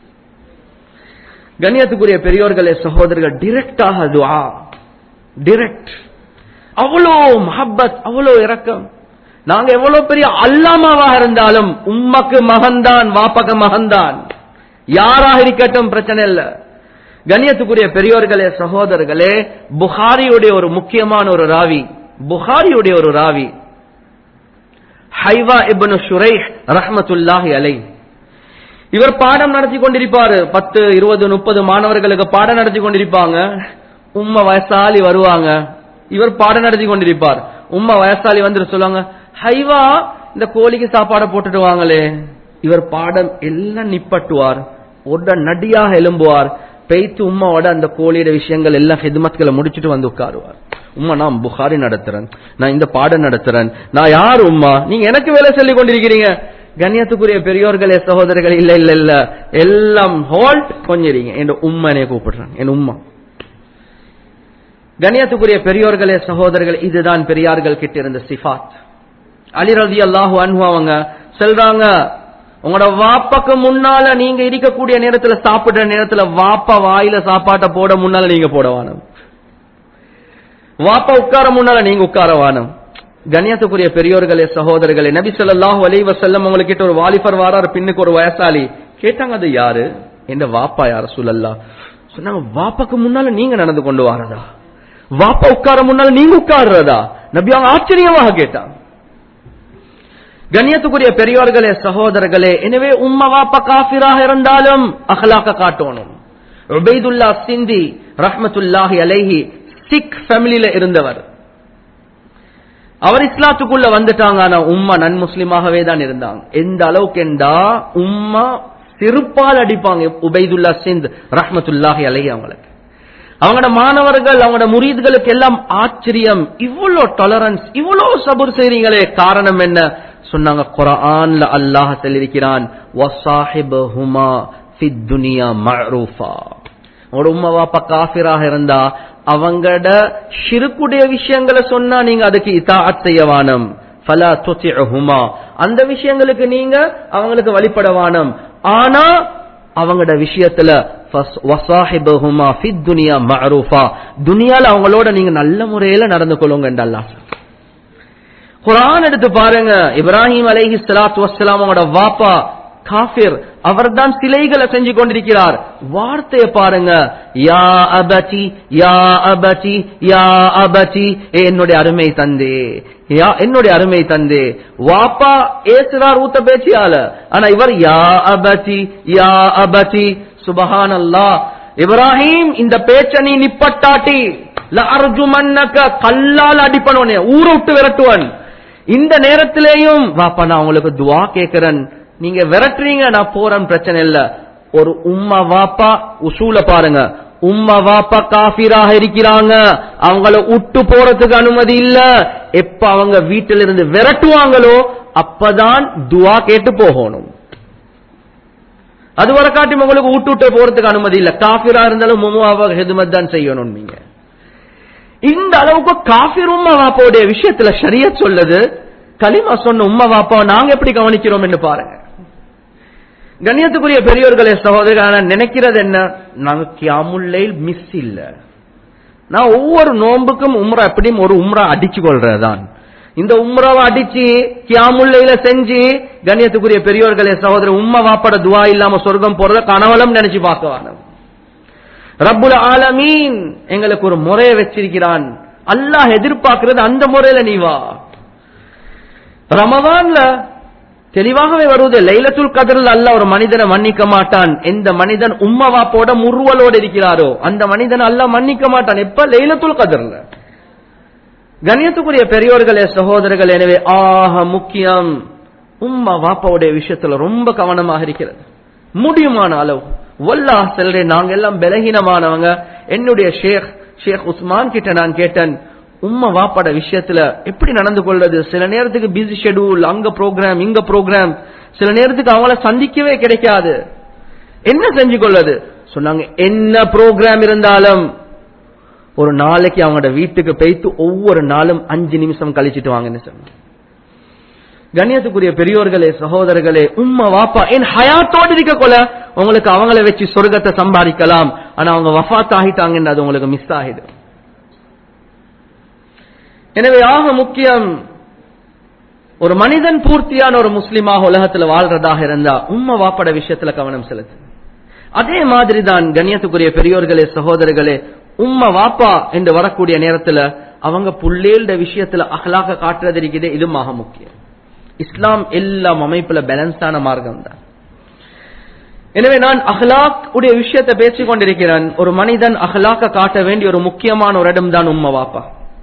கண்ணியத்துக்குரிய பெரியோர்களே சகோதரர்கள் டிரெக்டாக துவா டிரெக்ட் அவ்வளோ மஹப்பத் அவ்வளோ இரக்கம் நாங்க எவ்வளவு பெரிய அல்லாமாவாக இருந்தாலும் உம்மக்கு மகன்தான் வாப்பக்கு மகன்தான் யாராக இருக்கட்டும் பிரச்சனை இல்ல கண்ணியத்துக்குரிய பெரியோர்களே சகோதரர்களே புகாரியுடைய ஒரு முக்கியமான ஒரு ராவி புகாரியுடைய ஒரு ராவி ஹைவா இப்னு ஷுரைஹ் ரஹ்மத்துல்லாஹி அலை இவர் பாடம் நடத்தி கொண்டிருப்பாரு பத்து இருபது முப்பது மாணவர்களுக்கு பாடம் நடத்தி கொண்டிருப்பாங்க உம்மா வயசாலி வருவாங்க இவர் பாடம் நடத்தி கொண்டிருப்பார் உம்மா வயசாலி வந்து சொல்லுவாங்க ஹைவா இந்த கோழிக்கு சாப்பாடை போட்டுட்டு வாங்களே இவர் பாடம் எல்லாம் நிப்பட்டுவார் உடனடியாக எழும்புவார் பெய்த்து உம்மாவோட அந்த கோழியோட விஷயங்கள் எல்லாம் ஹிதமத்களை முடிச்சிட்டு வந்து உட்காருவார் உம்மா நான் புகாரி நடத்துறேன் நான் இந்த பாடம் நடத்துறேன் நான் யார் உம்மா நீங்க எனக்கு வேலை சொல்லி கொண்டிருக்கிறீங்க கண்ணியத்துக்குரிய பெரியோர்களே சகோதரர்கள் இல்ல இல்ல இல்ல எல்லாம் ஹோல்ட் கொஞ்சிறீங்க என் உம்மனை கூப்பிடுறேன் என் உம்மா கண்ணியத்துக்குரிய பெரியோர்களே சகோதரர்கள் இதுதான் பெரியார்கள் கிட்ட இருந்த சிஃபாத் அலி ரதி அல்லாஹு அன்ஹு அவங்க சொல்றாங்க உங்களோட வாப்பாக்கு முன்னால நீங்க இருக்கக்கூடிய நேரத்துல சாப்பிடுற நேரத்துல வாப்பா வாயில சாப்பாட்டை போட முன்னால நீங்க போட வானம் வாப்பா உட்கார முன்னால நீங்க உட்கார வானம் கண்ணியத்துக்குரிய பெரியோர்களே சகோதரர்களே நபி ஸல்லல்லாஹு அலைஹி வஸல்லம் உங்ககிட்ட ஒரு வாலிபர் வாரார் பின்னுக்கு ஒரு வயசாளி கேட்டாங்க அது யாரு என்ற வாப்பா யார சொல்லல்லா சொன்னாங்க வாப்பாக்கு முன்னால நீங்க நடந்து கொண்டு வாரதா வாப்பா உட்கார முன்னால நீங்க உட்கார்றதா நபி அவங்க ஆச்சரியமாக கேட்டாங்க கண்ணியத்துக்குரிய பெரியோர்களே சகோதரர்களே எனவே உம்ம வாப்பா காஃபிராக இருந்தாலும் அகலாக்க காட்டணும் உபைதுல்லா சிந்தி ரஹ்மத்துல்லாஹி அலைஹி சிக் ஃபேமிலியில இருந்தவர் அவர் இஸ்லாத்துக்குள்ள வந்துட்டாங்க ஆனா உம்மா நன் முஸ்லிமாகவே தான் இருந்தாங்க எந்த அளவுக்கு என்றா உம்மா சிறுப்பால் அடிப்பாங்க உபைதுல்லா சிந்த் ரஹ்மத்துல்லாஹி அலைஹி அவங்களுக்கு அவங்களோட மாணவர்கள் அவங்களோட முரீதுகளுக்கு எல்லாம் ஆச்சரியம் இவ்வளவு டாலரன்ஸ் இவ்வளவு சபுர் செய்றீங்களே காரணம் என்ன சொன்னாங்க குரான்ல அல்லாஹ் சொல்லியிருக்கிறான் வசாஹிபஹுமா ஃபித் துனியா மஅரூஃபா ஒரு உம்மா வாப்பா காஃபிராக இருந்தா அவங்களோட ஷிருக்குடைய விஷயங்களை சொன்னா நீங்க அதுக்கு இதாஅத் செய்ய வானம் ஃபலா துதிஉஹுமா அந்த விஷயங்களுக்கு நீங்க அவங்களுக்கு வழிபட வானம் ஆனா அவங்களோட விஷயத்துல வசாஹிபஹுமா ஃபித் துனியா மஅரூஃபா துனியால அவங்களோட நீங்க நல்ல முறையில நடந்து கொள்ளுங்க என்று அல்லாஹ் குரான் எடுத்து பாருங்க இப்ராஹிம் அலைஹி ஸலாத்து வஸ்ஸலாம் அவங்களோட வாப்பா காஃபிர் அவர்தான் சிலைகளை செஞ்சு கொண்டிருக்கிறார் வார்த்தையை பாருங்க யா அபதி யா அபதி யா அபதி என்னுடைய அருமை தந்தே யா என்னுடைய அருமை தந்தே வாப்பா ஏசுறார் ஊத்த பேச்சியால ஆனா இவர் யா அபதி யா அபதி சுபஹான் அல்லாஹ் இப்ராஹிம் இந்த பேச்ச நீ நிப்பட்டாட்டி அர்ஜுமன்னக்க கல்லால் அடிப்பனோனே ஊரை விட்டு விரட்டுவன் இந்த நேரத்திலேயும் வாப்பா நான் உங்களுக்கு துவா கேட்கிறேன் நீங்க விரட்டுறீங்க நான் போறேன் பிரச்சனை இல்ல ஒரு உம்மா வாப்பா உசூல பாருங்க உம்மா வாப்பா காஃபிராக இருக்கிறாங்க அவங்கள விட்டு போறதுக்கு அனுமதி இல்ல எப்ப அவங்க வீட்டில இருந்து விரட்டுவாங்களோ அப்பதான் துவா கேட்டு போகணும் அது வர காட்டி உங்களுக்கு விட்டு விட்டு போறதுக்கு அனுமதி இல்ல காஃபிரா இருந்தாலும் மும்மாவை ஹெதுமத் தான் செய்யணும் நீங்க இந்த அளவுக்கு காஃபிர் உம்மா வாப்பாவுடைய விஷயத்துல ஷரிய சொல்லுது களிமா சொன்ன உம்மா வாப்பாவை நாங்க எப்படி கவனிக்கிறோம் என்று பாருங்க கண்ணியத்துக்குரிய பெரியோர்களே சகோதரர் நினைக்கிறது என்ன நாங்க கியாமுல்லைல் மிஸ் இல்ல நான் ஒவ்வொரு நோன்புக்கும் உம்ரா எப்படியும் ஒரு உம்ரா அடிச்சு கொள்றதுதான் இந்த உம்ராவை அடிச்சு கியாமுல்லையில செஞ்சு கண்ணியத்துக்குரிய பெரியோர்களே சகோதரர் உம்மா வாப்பட துவா இல்லாம சொர்க்கம் போறத கனவலம் நினைச்சு பார்க்கவான ரப்புல் ஆலமீன் எங்களுக்கு ஒரு முறையை வச்சிருக்கிறான் அல்லாஹ் எதிர்பார்க்கிறது அந்த முறையில நீ வா ரமதான்ல தெளிவாகவே வருவது லைலத்துல் கதரில் அல்ல ஒரு மனிதனை மன்னிக்க மாட்டான் எந்த மனிதன் உம்ம வாப்போட முருவலோடு இருக்கிறாரோ அந்த மனிதன் அல்ல மன்னிக்க மாட்டான் எப்ப லைலத்துல் கதர்ல கண்ணியத்துக்குரிய பெரியோர்களே சகோதரர்கள் எனவே ஆக முக்கியம் உம்மா வாப்பாவுடைய விஷயத்துல ரொம்ப கவனமாக இருக்கிறது முடியுமான அளவு வல்லா செல்றேன் நாங்க எல்லாம் பலகீனமானவங்க என்னுடைய ஷேக் ஷேக் உஸ்மான் கிட்ட நான் கேட்டேன் உம்மா வாப்பாட விஷயத்துல எப்படி நடந்து கொள்றது சில நேரத்துக்கு பிஸி ஷெடியூல் அங்க ப்ரோக்ராம் இங்க ப்ரோக்ராம் சில நேரத்துக்கு அவங்கள சந்திக்கவே கிடைக்காது என்ன செஞ்சு கொள்வது சொன்னாங்க என்ன ப்ரோக்ராம் இருந்தாலும் ஒரு நாளைக்கு அவங்களோட வீட்டுக்கு போய்த்து ஒவ்வொரு நாளும் அஞ்சு நிமிஷம் கழிச்சிட்டு வாங்கன்னு சொன்னாங்க கண்ணியத்துக்குரிய பெரியோர்களே சகோதரர்களே உம்மா வாப்பா என் ஹயாத்தோடு இருக்க கொல உங்களுக்கு அவங்கள வச்சு சொர்க்கத்தை சம்பாதிக்கலாம் ஆனா அவங்க வஃத் ஆகிட்டாங்கன்னு அது உங்களுக்கு மிஸ் ஆகிடும் எனவே ஆக முக்கியம் ஒரு மனிதன் பூர்த்தியான ஒரு முஸ்லிமாக உலகத்துல வாழ்றதாக இருந்தா உம்மா வாப்பட விஷயத்துல கவனம் செலுத்து அதே மாதிரி தான் கண்ணியத்துக்குரிய பெரியோர்களே சகோதரர்களே உம்ம வாப்பா என்று வரக்கூடிய நேரத்துல அவங்க புள்ளேல்ட விஷயத்துல அகலாக காட்டுறது இருக்குதே இது மக முக்கியம் இஸ்லாம் எல்லாம் அமைப்புல பேலன்ஸான மார்க்கம் தான் எனவே நான் அஹ்லாக் உடைய விஷயத்தை பேசிக் கொண்டிருக்கிறேன் ஒரு மனிதன் அஹ்லாக்க காட்ட வேண்டிய ஒரு முக்கியமான ஒரு இடம் தான் உம்ம வாப்பா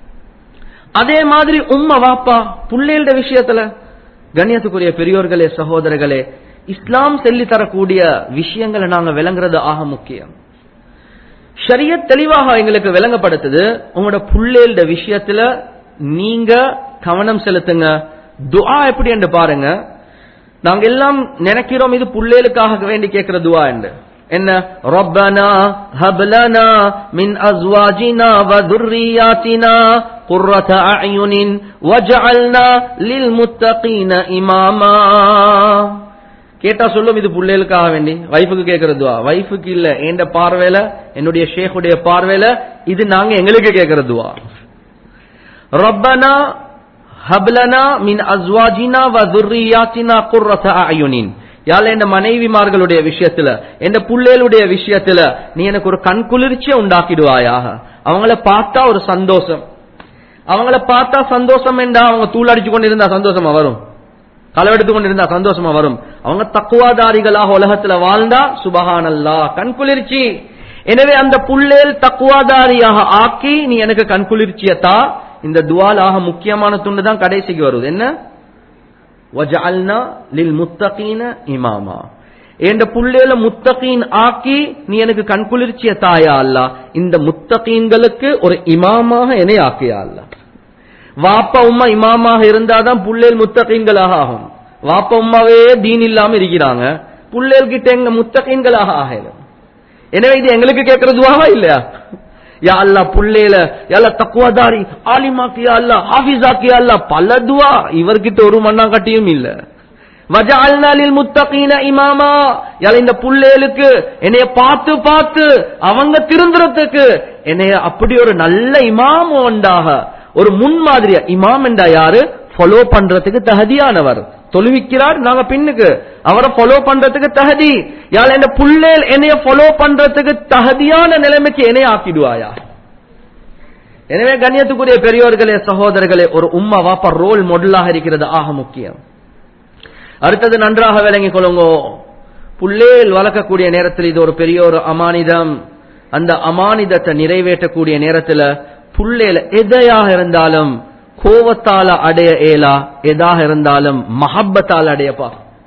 அதே மாதிரி உம்ம வாப்பா புள்ளேல்ட விஷயத்துல கண்ணியத்துக்குரிய பெரியோர்களே சகோதரர்களே இஸ்லாம் சொல்லி தரக்கூடிய விஷயங்களை நாங்க விளங்குறது ஆக முக்கியம் ஷரியத் தெளிவாக எங்களுக்கு விளங்கப்படுத்துது உங்களோட புள்ளேல்ட விஷயத்துல நீங்க கவனம் செலுத்துங்க துஆ எப்படி என்று பாருங்க நாங்க எல்லாம் நினைக்கிறோம் இது புள்ளேலுக்காக வேண்டி கேட்கிற துவா என்று என்ன ரப்பனா ஹப்லனா மின் அஸ்வாஜினா வ துர்ரியாத்தினா குர்ரத அயுனின் வஜஅல்னா லில் முத்தகீன இமாமா கேட்டா சொல்லும் இது புள்ளேலுக்காக வேண்டி வைஃபுக்கு கேட்கிற துவா வைஃபுக்கு இல்ல என்ற பார்வையில என்னுடைய ஷேக்குடைய பார்வையில இது நாங்க எங்களுக்கு கேட்கிற துவா ரப்பனா ஹப்லனா மின் அஸ்வாஜினா வ துர்ரியாத்தினா குர்ரத அயுனின் யாழ் என் மனைவிமார்களுடைய விஷயத்துல என் புள்ளேலுடைய விஷயத்துல நீ எனக்கு ஒரு கண் குளிர்ச்சியை உண்டாக்கிடுவாயாக அவங்கள பார்த்தா ஒரு சந்தோஷம் அவங்கள பார்த்தா சந்தோஷம் என்றா அவங்க தூள் அடிச்சு கொண்டு இருந்தா சந்தோஷமா வரும் களவெடுத்து கொண்டு இருந்தா சந்தோஷமா வரும் அவங்க தக்குவாதாரிகளாக உலகத்துல வாழ்ந்தா சுபஹானல்லா கண் குளிர்ச்சி எனவே அந்த புள்ளேல் தக்குவாதாரியாக ஆக்கி நீ எனக்கு கண் குளிர்ச்சியத்தா இந்த துவாலாக முக்கியமான துண்டு தான் கடைசிக்கு வருது என்ன வஜஅல்னா லில் முத்தகீன இமாமா என்ற புள்ளேல முத்தகீன் ஆக்கி நீ எனக்கு கண்குளிர்ச்சிய தாயா அல்ல இந்த முத்தகீன்களுக்கு ஒரு இமாமாக என்னை ஆக்கியா அல்ல வாப்பா உம்மா இமாமாக இருந்தாதான் புள்ளேல் முத்தகீன்களாக ஆகும் வாப்பா உம்மாவே தீன் இல்லாம இருக்கிறாங்க புள்ளேல் கிட்ட எங்க முத்தகீன்களாக ஆகலும் எனவே இது எங்களுக்கு கேட்கறதுவாவா இல்லையா யா அல்லா புள்ளேல யா தக்குவாதாரி ஆலிமாக்கு யா அல்லா ஹாஃபிஸாக்கு யா அல்லா பல துவா இவர்கிட்ட ஒரு மண்ணாங்கட்டியும் இல்ல வஜஅல்னாலில் முத்தகீன இமாமா யா இந்த புள்ளேலுக்கு என்னைய பார்த்து பார்த்து அவங்க திருந்துறதுக்கு என்னைய அப்படி ஒரு நல்ல இமாம் உண்டாக ஒரு முன்மாதிரியா இமாம் என்றா யாரு ஃபாலோ பண்றதுக்கு தகுதியானவர் தொழுவிக்கிறார் நாங்க பின்னுக்கு அவரை ஃபாலோ பண்றதுக்கு தகுதி யாழ் என்ன புள்ளேல் என்னைய ஃபாலோ பண்றதுக்கு தகுதியான நிலைமைக்கு என்னைய ஆக்கிடுவாயா எனவே கண்ணியத்துக்குரிய பெரியோர்களே சகோதரர்களே ஒரு உம்மா வாப்பா ரோல் மாடலாக இருக்கிறது ஆக முக்கியம் அடுத்தது நன்றாக விளங்கிக் கொள்ளுங்க புள்ளேல் வளர்க்கக்கூடிய நேரத்தில் இது ஒரு பெரிய ஒரு அமானிதம் அந்த அமானிதத்தை நிறைவேற்றக்கூடிய நேரத்தில் புள்ளேல எதையாக இருந்தாலும் கோவத்தால அடைய ஏலா எதாக இருந்தாலும் மஹப்பத்தால் அடையப்பா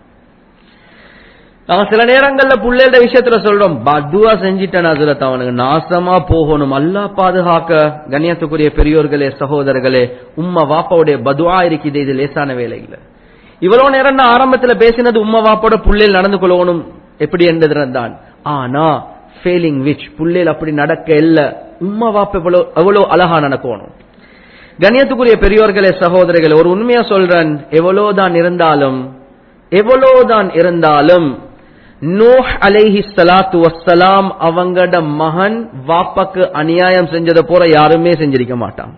நாங்க சில நேரங்கள்ல புள்ளையோட விஷயத்துல சொல்றோம் பத்துவா செஞ்சிட்டேன் அதுல அவனுக்கு நாசமா போகணும் அல்லா பாதுகாக்க கண்ணியத்துக்குரிய பெரியோர்களே சகோதரர்களே உம்மா வாப்பாவுடைய பதுவா இருக்குது இது லேசான வேலை இல்ல இவ்வளவு நேரம் நான் ஆரம்பத்துல பேசினது உம்மா வாப்பாவோட புள்ளையில் நடந்து கொள்ளணும் எப்படி என்றதுதான் ஆனா ஃபெயிலிங் விச் புள்ளையில் அப்படி நடக்க இல்ல உம்மா வாப்ப எவ்வளவு எவ்வளவு அழகா நடக்கணும் கண்ணியத்துக்குரிய பெரியோர்களே சகோதரர்களே ஒரு உண்மையா சொல்றேன் எவ்வளவுதான் இருந்தாலும் எவ்வளவுதான் இருந்தாலும் நூஹ் அலைஹி ஸலாத்து வஸ்ஸலாம் அவங்கட மகன் வாப்பாக்கு அநியாயம் செஞ்சதை போல யாருமே செஞ்சிருக்க மாட்டான்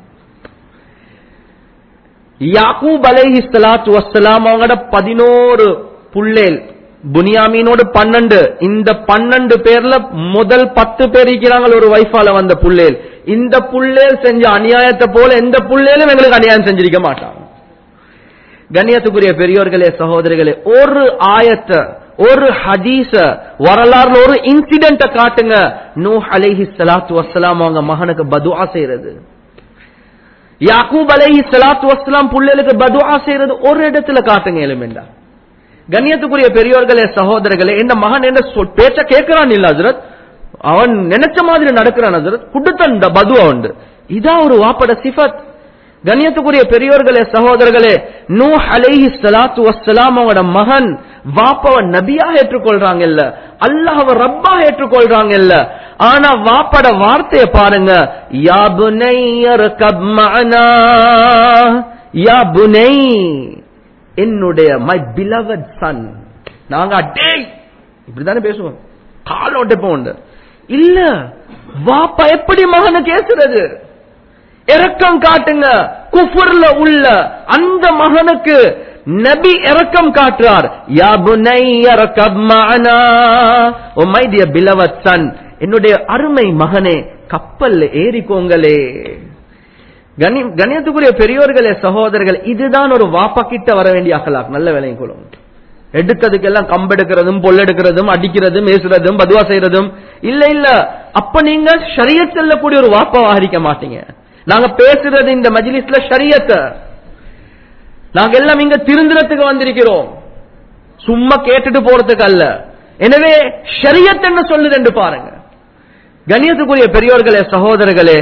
யாக்கூப் அலைஹி ஸலாத்து வஸ்ஸலாம் அவங்கட பதினோரு புள்ளேல் புனியாமீனோடு பன்னெண்டு இந்த பன்னெண்டு பேர்ல முதல் பத்து பேர் இருக்கிறாங்க ஒரு வைஃபால வந்த புள்ளேல் இந்த புள்ளேல் செஞ்ச அநியாயத்தை போல எந்த புள்ளேலும் எங்களுக்கு அநியாயம் செஞ்சிருக்க மாட்டாங்க கண்ணியத்துக்குரிய பெரியோர்களே சகோதரிகளே ஒரு ஆயத்தை ஒரு ஹதீஸ வரலாறுல ஒரு இன்சிடென்ட காட்டுங்க நூ அலைஹி ஸலாத்து வஸ்ஸலாம் அவங்க மகனுக்கு பதுஆ செய்யறது யாக்கூப் அலைஹி ஸலாத்து வஸ்ஸலாம் புள்ளைகளுக்கு பதுஆ செய்யறது ஒரு இடத்துல காட்டுங்க எலிமெண்டா கண்ணியத்துக்குரிய பெரியோர்களே சகோதரர்களே இந்த மகன் என்ன சொல் பேச்ச கேட்கிறான் இல்ல ஹசரத் அவன் நினைச்ச மாதிரி நடக்கிறான் ஹசரத் குடுத்தன் பதுவா உண்டு இதான் ஒரு வாப்பட சிஃபத் கண்ணியத்துக்குரிய பெரியோர்களே சகோதரர்களே நூ அலைஹி ஸலாத்து வஸ்ஸலாம் அவனோட மகன் வாப்பவ நபியா ஏற்றுக்கொள்றாங்க இல்ல அல்லாஹ்வ ரப்பா ஏற்றுக்கொள்றாங்க இல்ல ஆனா வாப்பட வார்த்தையை பாருங்க யா புனையர் கப்மனா யா புனை என்னுடைய மை பிலவட் சன் நாங்க அட்டே இப்படிதானே பேசுவோம் காலோட்டப்போ உண்டு இல்ல வாப்பா எப்படி மகனை கேசுறது இரக்கம் காட்டுங்க குஃபுர்ல உள்ள அந்த மகனுக்கு நபி இரக்கம் காட்டுறார் யா புனைய ரகப் மஅனா ஓ மை டியர் பிலவத் சன் என்னுடைய அருமை மகனே கப்பல்ல ஏறிக்கோங்களே கணி கணியத்துக்குரிய பெரியோர்களே சகோதரர்கள் இதுதான் ஒரு வாப்பா கிட்ட வர வேண்டிய அகலாக் நல்ல வேலையும் கொள்ளும் எடுக்கிறதுக்கெல்லாம் கம்பெடுக்கிறதும் பொல்லெடுக்கிறதும் அடிக்கிறதும் ஏசுறதும் பதுவா செய்யறதும் இல்ல இல்ல அப்ப நீங்க ஷரியத் செல்லக்கூடிய ஒரு வாப்பாவாக இருக்க மாட்டீங்க நாங்க பேசுறது இந்த மஜ்லிஸ்ல ஷரியத்தை நாங்க எல்லாம் இங்க திருந்திரத்துக்கு வந்திருக்கிறோம் சும்மா கேட்டுட்டு போறதுக்கு அல்ல எனவே ஷரியத் என்ன சொல்லுது என்று பாருங்க கண்ணியத்துக்குரிய பெரியோர்களே சகோதரர்களே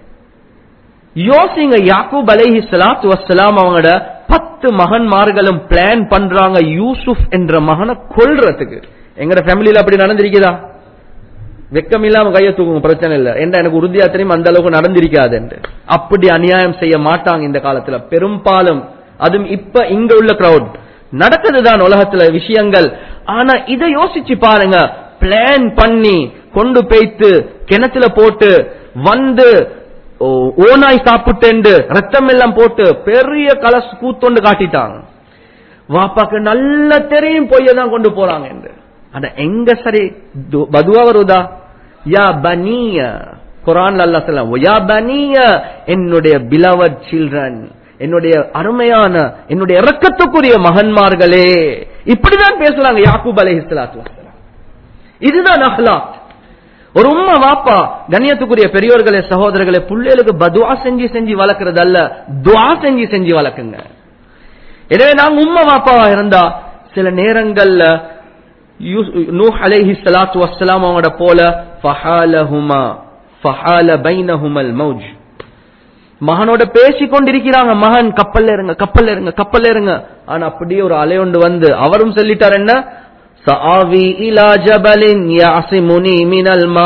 யோசிங்க யாக்கூப் அலைஹி ஸலாத்து வஸ்ஸலாம் அவங்களோட பத்து மகன்மார்களும் பிளான் பண்றாங்க யூசுப் என்ற மகனை கொல்றதுக்கு எங்கட ஃபேமிலியில அப்படி நடந்திருக்குதா வெக்கம் இல்லாம கைய தூக்குங்க பிரச்சனை இல்ல என்ன எனக்கு உறுதியா தெரியும் அந்த அளவுக்கு நடந்திருக்காது என்று அப்படி அநியாயம் செய்ய மாட்டாங்க இந்த காலத்துல பெரும்பாலும் அதுவும் இப்ப இங்க உள்ள கிரௌட் நடக்குதுதான் உலகத்துல விஷயங்கள் ஆனா இதை யோசிச்சு பாருங்க பிளான் பண்ணி கொண்டு போய்த்து கிணத்துல போட்டு வந்து ஓ, ஓநாய் சாப்பிட்டு ரத்தம் எல்லாம் போட்டு பெரிய கலஸ் கூத்தொண்டு காட்டிட்டாங்க வாப்பாக்கு நல்ல தெரியும் பொய்ய தான் கொண்டு போறாங்க என்று ஆனா எங்க சரி து- பதுவா வருதா யா பனிய குரான் அல்லா சொல்லம் யா பனிய என்னுடைய பிலவட் சில்ட்ரன் என்னுடைய அருமையான என்னுடைய இறக்கத்துக்குரிய மகன்மார்களே இப்படிதான் பேசுறாங்க யாக்கூப் அலைஹிஸ்ஸலாத்து வஸ்ஸலாம் இதுதான் அஹ்லாக் ஒரு உம்மா வாப்பா கண்ணியத்துக்குரிய பெரியோர்களே சகோதரர்களே புள்ளைகளுக்கு பதுவா செஞ்சு செஞ்சு வளர்க்கறது அல்ல துவா செஞ்சு செஞ்சு வளர்க்குங்க எனவே நாங்க உம்மா வாப்பாவா இருந்தா சில நேரங்கள்ல யூஸ்- நூஹ் அலைஹி ஸலாத்து வஸ்ஸலாம் அவங்களோட போல ஃபஹாலஹுமா ஃபஹால பைனஹுமல் மௌஜ் மகனோட பேசி கொண்டிருக்கிறாங்க மகன் கப்பல்ல இருங்க கப்பல்ல இருங்க கப்பல்ல இருங்க ஆனா அப்படியே ஒரு அலையொண்டு வந்து அவரும் சொல்லிட்டார் என்ன சஆவி இலா ஜபலின் யாசிமுனி மினல் மா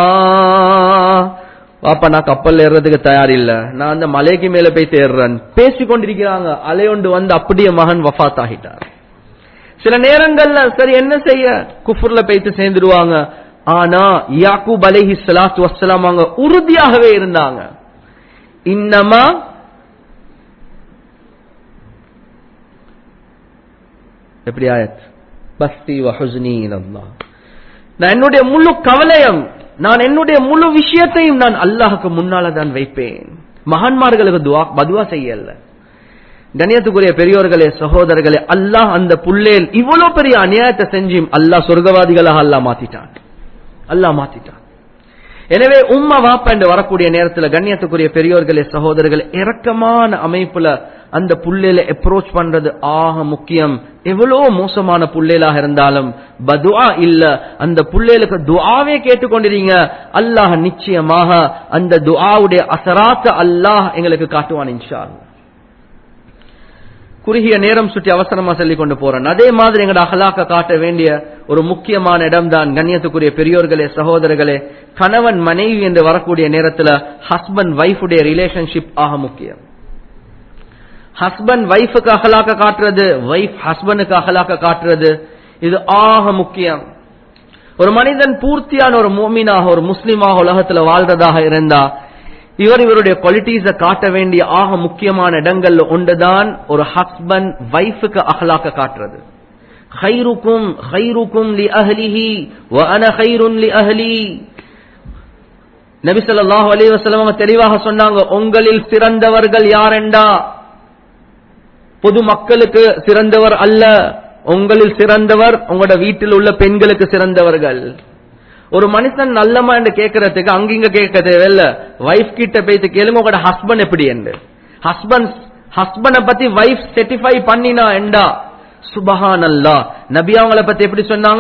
பாப்பா நான் கப்பல்ல ஏறுறதுக்கு தயார் இல்ல நான் அந்த மலைக்கு மேல போய் தேடுறேன் பேசி கொண்டிருக்கிறாங்க அலையொண்டு வந்து அப்படியே மகன் வஃபாத் ஆகிட்டார் சில நேரங்கள்ல சரி என்ன செய்ய குஃபுர்ல போயிட்டு சேர்ந்துடுவாங்க ஆனா யாக்கூப் அலைஹி ஸலாத்து வஸ்ஸலாம் அவங்க உறுதியாகவே இருந்தாங்க இன்னமா எப்படி ஆயத் பஸ்தி வஹுஸ்னி இலல்லாஹ் நான் என்னுடைய முழு கவலையும் நான் என்னுடைய முழு விஷயத்தையும் நான் அல்லாஹ்க்கு முன்னால தான் வைப்பேன் மகான்மார்களுக்கு துவா பதுவா செய்யல கணியத்துக்குரிய பெரியோர்களே சகோதரர்களே அல்லாஹ் அந்த புள்ளேல் இவ்வளவு பெரிய அநியாயத்தை செஞ்சும் அல்லாஹ் சொர்க்கவாதிகளாக அல்லாஹ் மாத்திட்டான் அல்லாஹ் மாத்திட்டான் எனவே உம்மா வாப்பா என்று வரக்கூடிய நேரத்துல கண்ணியத்துக்குரிய பெரியோர்களே சகோதரர்களே இரக்கமான அமைப்புல அந்த புள்ளையில அப்ரோச் பண்றது ஆக முக்கியம் எவ்வளவு மோசமான புள்ளையிலாக இருந்தாலும் பதுஆ இல்ல அந்த புள்ளைகளுக்கு துஆவே கேட்டுக்கொண்டிருங்க அல்லாஹ் நிச்சயமாக அந்த துஆவுடைய அசராத்த அல்லாஹ் எங்களுக்கு காட்டுவான் இன்ஷா அல்லாஹ். குறுகிய நேரம் சுற்றி அவசரமா சொல்லிக் கொண்டு போறேன் அதே மாதிரி எங்கட அகலாக்க காட்ட வேண்டிய ஒரு முக்கியமான இடம் தான் கண்ணியத்துக்குரிய பெரியோர்களே சகோதரர்களே கணவன் மனைவி என்று வரக்கூடிய நேரத்துல ஹஸ்பண்ட் வைஃபுடைய ரிலேஷன்ஷிப் ஆக முக்கியம் ஹஸ்பண்ட் வைஃபுக்கு அகலாக்க காட்டுறது வைஃப் ஹஸ்பண்டுக்கு அகலாக்க காட்டுறது இது ஆக முக்கியம் ஒரு மனிதன் பூர்த்தியான ஒரு மோமினாக ஒரு முஸ்லிமாக உலகத்துல வாழ்றதாக இருந்தா இவர் இவருடைய குவாலிட்டிஸ காட்ட வேண்டிய ஆக முக்கியமான இடங்கள்ல ஒன்றுதான் ஒரு ஹஸ்பண்ட் வைஃபுக்கு அகலாக்க காட்டுறது خيركم خيركم لأهله وأنا خير لأهلي நபி ஸல்லல்லாஹு அலைஹி வஸல்லம் அவங்க தெளிவாக சொன்னாங்க உங்களில் சிறந்தவர்கள் யாரெண்டா பொது மக்களுக்கு சிறந்தவர் அல்ல உங்களில் சிறந்தவர் உங்களோட வீட்டில் உள்ள பெண்களுக்கு சிறந்தவர்கள் ஒரு மனுஷன் நல்லமா என்று கேட்கறதுக்கு அங்கிங்க கேட்க தேவையில்ல வைஃப் கிட்ட போயிட்டு கேளுங்க உங்களோட ஹஸ்பண்ட் எப்படி என்று ஹஸ்பண்ட் ஹஸ்பண்ட பத்தி வைஃப் செட்டிஃபை பண்ணினா என்றா சுபஹான் அல்லா நபி அவங்கள பத்தி எப்படி சொன்னாங்க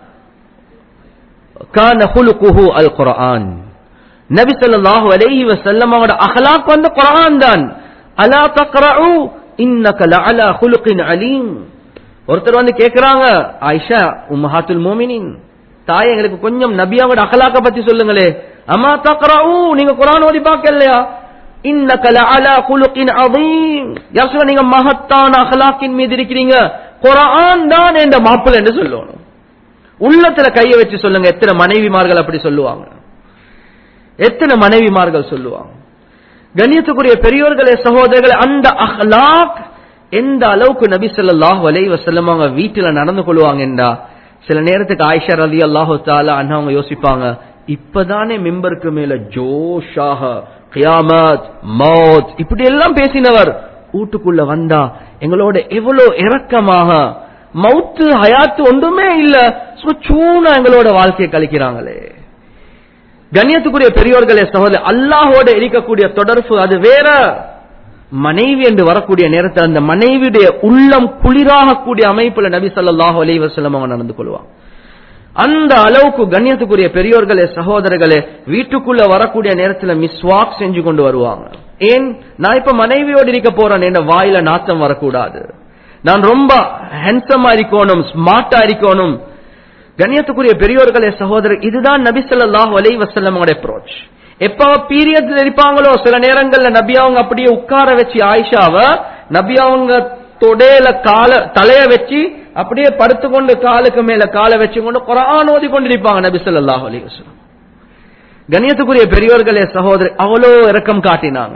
கான ஹுலுகுஹு அல் குர்ஆன் நபி ஸல்லல்லாஹு அலைஹி வஸல்லம் அவங்களோட அஹ்லாக் வந்து குர்ஆன் தான் அலா தக்ரஉ இன்னக லஅலா ஹுலுகின் அலீம் ஒருத்தர் வந்து கேக்குறாங்க ஆயிஷா உம்மஹாத்துல் மோமினின் தாய் எங்களுக்கு கொஞ்சம் நபி அவங்களோட அகலாக்க பத்தி சொல்லுங்களே அம்மா தக்ரஉ நீங்க குர்ஆன் ஓதி பார்க்கலையா இன்னக லஅலா குலுகின் அதீம் யார் சொல்ல நீங்க மகத்தான அகலாக்கின் மீது இருக்கிறீங்க குர்ஆன் தான் என்ற மாப்பிள்ளை என்று சொல்லணும் உள்ளத்துல கையை வச்சு சொல்லுங்க எத்தனை மனைவிமார்கள் அப்படி சொல்லுவாங்க எத்தனை மனைவிமார்கள் சொல்லுவாங்க கண்ணியத்துக்குரிய பெரியோர்களே சகோதரர்களே அந்த அஹ்லாக் எந்த அளவுக்கு நபி ஸல்லல்லாஹு அலைஹி வஸல்லம் அவங்க வீட்டுல நடந்து கொள்வாங்கன்றா சில நேரத்துக்கு ஆயிஷா ரலி அல்லாஹு தாலா அண்ணா அவங்க யோசிப்பாங்க இப்பதானே மிம்பருக்கு மேல ஜோஷாக கியாமத் மௌத் இப்படி எல்லாம் பேசினவர் வீட்டுக்குள்ள வந்தா எங்களோட எவ்வளவு இரக்கமாக மவுத்து ஹயாத்து ஒன்றுமே இல்ல சும்மா சூனா எங்களோட வாழ்க்கையை கழிக்கிறாங்களே கண்ணியத்துக்குரிய பெரியோர்களே சகோதரர் அல்லாஹோட இருக்கக்கூடிய தொடர்பு அது வேற மனைவி என்று வரக்கூடிய நேரத்தில் அந்த மனைவியுடைய உள்ளம் குளிராகக்கூடிய அமைப்புல நபி ஸல்லல்லாஹு அலைஹி வஸல்லம் அவங்க நடந்து கொள்வாங்க அந்த அளவுக்கு கண்ணியத்துக்குரிய பெரியோர்களே சகோதரர்களே வீட்டுக்குள்ள வரக்கூடிய நேரத்துல மிஸ்வாக் செஞ்சு கொண்டு வருவாங்க ஏன் நான் இப்ப மனைவியோடு இருக்க போறேன் என்ற வாயில நாத்தம் வரக்கூடாது நான் ரொம்ப ஹேண்ட்ஸமா இருக்கணும் ஸ்மார்ட்டா இருக்கணும் கண்ணியத்துக்குரிய பெரியோர்களே சகோதரர் இதுதான் நபி ஸல்லல்லாஹு அலைஹி வஸல்லமோட அப்ரோச் எப்ப பீரியட்ல இருப்பாங்களோ சில நேரங்கள்ல நபி அவங்க அப்படியே உட்கார வச்சு ஆயிஷாவ நபி அவங்க தொடையில கால தலைய வச்சு அப்படியே படுத்துக்கொண்டு காலுக்கு மேல காலை வச்சு கொண்டு குரான் ஓதி கொண்டிருப்பாங்க நபி ஸல்லல்லாஹு அலைஹி வஸல்லம் கண்ணியத்துக்குரிய பெரியோர்களே சகோதரர் அவ்வளோ இரக்கம் காட்டினாங்க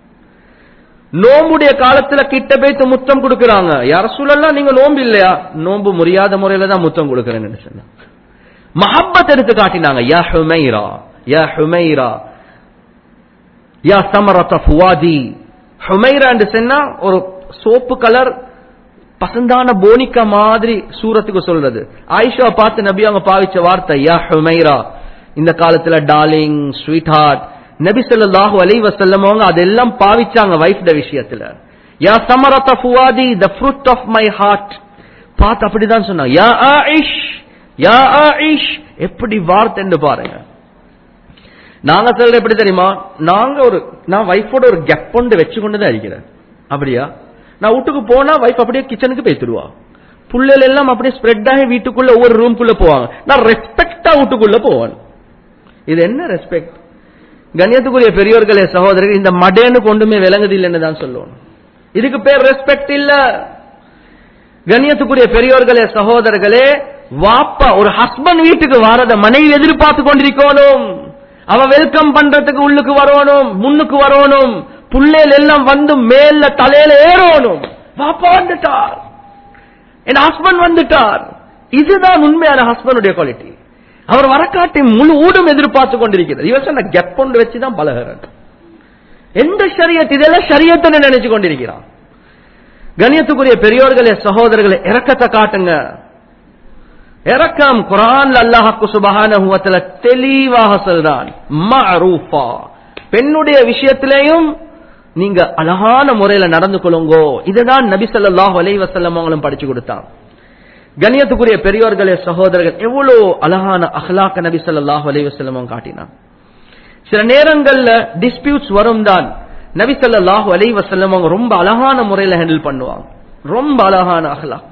நோம்புடைய காலத்துல கிட்ட போய்த்து முத்தம் கொடுக்கறாங்க யார சூழல்லாம் நீங்க நோம்பு இல்லையா நோம்பு முடியாத முறையில தான் முத்தம் கொடுக்கறேன்னு சொன்னாங்க மஹப்பத் எடுத்து காட்டினாங்க யா ஹுமைரா யா ஹுமைரா யா சமரத ஃபுவாதி ஹுமைரா என்று சொன்னா ஒரு சோப்பு கலர் பசந்தான போனிக்கா மாதிரி சூரத்துக்கு சொல்றது ஆயிஷா பார்த்து நபி அவங்க பாவிச்ச வார்த்தை யா ஹுமைரா இந்த காலத்துல டார்லிங் ஸ்வீட் ஹார்ட் நபி ஸல்லல்லாஹு அலைஹி வஸல்லம் அவங்க அதெல்லாம் பாவிச்சாங்க வைஃப்ட விஷயத்துல யா சமரத ஃபுவாதி the fruit of my heart பார்த்து அப்படிதான் சொன்னாங்க யா ஆயிஷ் யா ஆயிஷ் எப்படி வார்த்தைன்னு பாருங்க நாங்க சொல்ற எப்படி தெரியுமா நாங்க ஒரு நான் வைஃபோட ஒரு கெப் கொண்டு வச்சு கொண்டு தான் இருக்கிறேன் அப்படியா நான் வீட்டுக்கு போனா வைஃப் அப்படியே கிச்சனுக்கு போய்த்துருவா புள்ளைகள் எல்லாம் அப்படியே ஸ்ப்ரெட் ஆகி வீட்டுக்குள்ள ஒவ்வொரு ரூம்குள்ள போவாங்க நான் ரெஸ்பெக்டா வீட்டுக்குள்ள போவேன் இது என்ன ரெஸ்பெக்ட் கண்ணியத்துக்குரிய பெரியோர்களே சகோதரர்கள் இந்த மடேன்னு கொண்டுமே விளங்குது இல்லைன்னு தான் சொல்லுவோம் இதுக்கு பேர் ரெஸ்பெக்ட் இல்ல கண்ணியத்துக்குரிய பெரியோர்களே சகோதரர்களே வாப்பா ஒரு ஹஸ்பண்ட் வீட்டுக்கு வாரத மனைவி எதிர்பார்த்து கொண்டிருக்கணும் அவ வெல்கம் பண்றதுக்கு உள்ளுக்கு வரணும் முன்னுக்கு வரணும் புள்ளைகள் எல்லாம் வந்து மேல தலையில ஏறணும் வாப்பா வந்துட்டார் என் ஹஸ்பண்ட் வந்துட்டார் இதுதான் உண்மையான ஹஸ்பண்டுடைய குவாலிட்டி அவர் வரக்காட்டி முழு ஊடும் எதிர்பார்த்து கொண்டிருக்கிறது இவர் சொன்ன கெப் கொண்டு வச்சுதான் பலகிறார் எந்த ஷரியத் இதெல்லாம் ஷரியத்தை நினைச்சு கொண்டிருக்கிறான் கணியத்துக்குரிய பெரியோர்களே சகோதரர்களே இறக்கத்தை காட்டுங்க இறக்கம் குரான் அல்லாஹாக்கு சுபஹானஹு வ தஆலா தெளிவாக சொல்றான் மஅரூஃபா பெண்ணுடைய விஷயத்திலேயும் நீங்க அழகான முறையில நடந்து கொள்ளுங்கோ இதுதான் நபி ஸல்லல்லாஹு அலைஹி வஸல்லம் அவங்களும் படிச்சு கொடுத்தாங்க கண்ணியத்துக்குரிய பெரியோர்களே சகோதரர்கள் எவ்வளவு அழகான அஹ்லாக்க நபி ஸல்லல்லாஹு அலைஹி வஸல்லம் அவங்க காட்டினான் சில நேரங்கள்ல டிஸ்பியூட்ஸ் வரும் தான் நபி ஸல்லல்லாஹு அலைஹி வஸல்லம் அவங்க ரொம்ப அழகான முறையில ஹேண்டில் பண்ணுவாங்க ரொம்ப அழகான அஹ்லாக்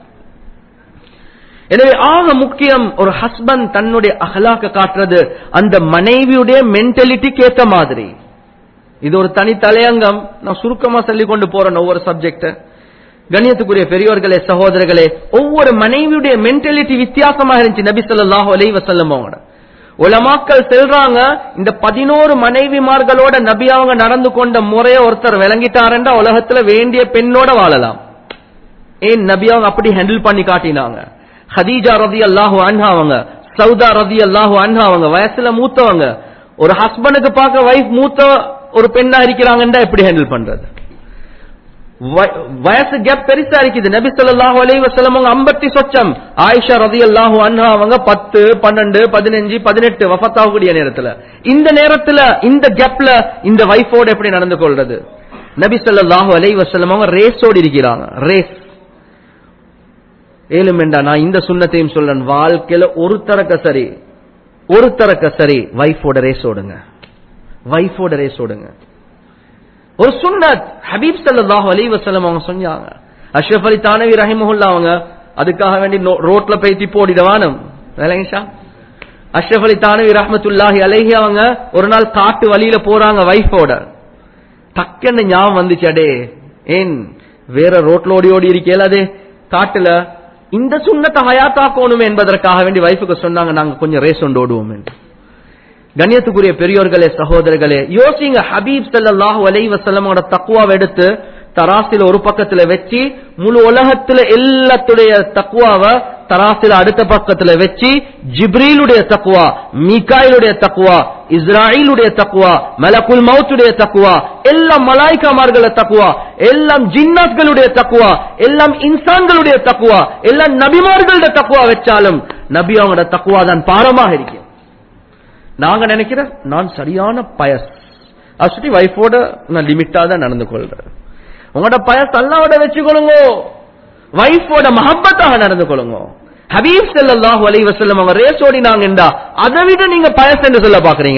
எனவே ஆக முக்கியம் ஒரு ஹஸ்பண்ட் தன்னுடைய அகலாக்க காட்டுறது அந்த மனைவியுடைய மென்டலிட்டிக்கு ஏத்த மாதிரி இது ஒரு தனி தலையங்கம் நான் சுருக்கமா சொல்லி கொண்டு போறேன் ஒவ்வொரு சப்ஜெக்ட் கண்ணியத்துக்குரிய பெரியோர்களே சகோதரர்களே ஒவ்வொரு மனைவியுடைய மென்டலிட்டி வித்தியாசமாக இருந்துச்சு நபி ஸல்லல்லாஹு அலைஹி வஸல்லம் அவங்களோட உலமாக்கள் செல்றாங்க இந்த பதினோரு மனைவிமார்களோட நபி அவங்க நடந்து கொண்ட முறைய ஒருத்தர் விளங்கிட்டாருன்றா உலகத்துல வேண்டிய பெண்ணோட வாழலாம் ஏன் நபி அவங்க அப்படி ஹேண்டில் பண்ணி காட்டினாங்க ஹதீஜா ரதி அல்லாஹு அன்ஹா அவங்க சவுதா ரதி அல்லாஹு அன்ஹா அவங்க வயசுல மூத்தவங்க ஒரு ஹஸ்பண்டுக்கு பார்க்க வைஃப் மூத்த ஒரு பெண்ணா இருக்கிறாங்கன்றா எப்படி ஹேண்டில் பண்றது வ- வயசு கேப் பெருசா இருக்குது நபி ஸல்லல்லாஹு அலைஹி வஸல்லம் அவங்க 50 சொச்சம் ஆயிஷா ரலியல்லாஹு அன்ஹா அவங்க 10 12 15 18 வஃபாத் ஆகக்கூடிய நேரத்துல இந்த நேரத்துல இந்த கேப்ல இந்த வைஃபோட எப்படி நடந்து கொள்றது நபி ஸல்லல்லாஹு அலைஹி வஸல்லம் அவங்க ரேஸோடு இருக்கிறாங்க ரேஸ் ஏழுமெண்டா நான் இந்த சுண்ணத்தையும் சொல்றேன் வாழ்க்கையில ஒரு தரக்க சரி ஒரு தரக்க சரி வைஃபோட ரேஸ் ஓடுங்க வைஃபோட ரேஸ் ஓடுங்க ஒரு சுன்னத் ஹபீப் ஸல்லல்லாஹு அலைஹி வஸல்லம் அவங்க சொன்னாங்க அஷ்ரஃப் அலி தானவி ரஹிமஹுல்லா அவங்க அதுக்காக வேண்டி நோ- ரோட்ல பேத்தி போடிடவானும் வேலைங்கஷா அஷ்ரஃப் அலி தானவி ரஹ்மத்துல்லாஹி அலைஹி அவங்க ஒரு நாள் காட்டு வழியில போறாங்க வைஃபோட டக்குன்னு ஞாபகம் வந்துச்சு அடே ஏன் வேற ரோட்ல ஓடி ஓடி இருக்கேல அதே காட்டுல இந்த சுண்ணத்தை ஹயாத்தாக்கணும் என்பதற்காக வேண்டி வைஃபுக்கு சொன்னாங்க நாங்க கொஞ்சம் ரேஸ் ஒன்று ஓடுவோம் என்று கண்ணியத்துக்குரிய பெரியோர்களே சகோதரர்களே யோசிங்க ஹபீப் ஸல்லல்லாஹு அலைஹி வஸல்லமோட தக்வாவை எடுத்து தராசில ஒரு பக்கத்துல வச்சு முழு உலகத்துல எல்லாத்துடைய தக்குவாவை தராசில அடுத்த பக்கத்துல வச்சு ஜிப்ரீலுடைய தக்குவா மீகாயிலுடைய தக்குவா இஸ்ராயிலுடைய தக்குவா மலகுல் மௌத்துடைய தக்குவா எல்லாம் மலாய்க்காமார்கள தக்குவா எல்லாம் ஜின்னாத்களுடைய தக்குவா எல்லாம் இன்சான்களுடைய தக்குவா எல்லாம் நபிமார்களுடைய தக்குவா வச்சாலும் நபி அவங்களோட தக்குவா தான் பாரமாக இருக்கும் நாங்க நினைக்கிற நான் சரியான பயஸ் அது சொல்லி வைஃபோட நான் லிமிட்டா தான் நடந்து கொள்றேன் உங்களோட பயஸ் அல்லாவோட வச்சுக்கொள்ளுங்க வைஃபோட மஹப்பத்தாக நடந்து கொள்ளுங்க ஹபீப் ஸல்லல்லாஹு அலைஹி வஸல்லம் அவங்க ரேஸ் ஓடினாங்கடா அதை விட நீங்க பயஸ் என்று சொல்ல பாக்குறீங்க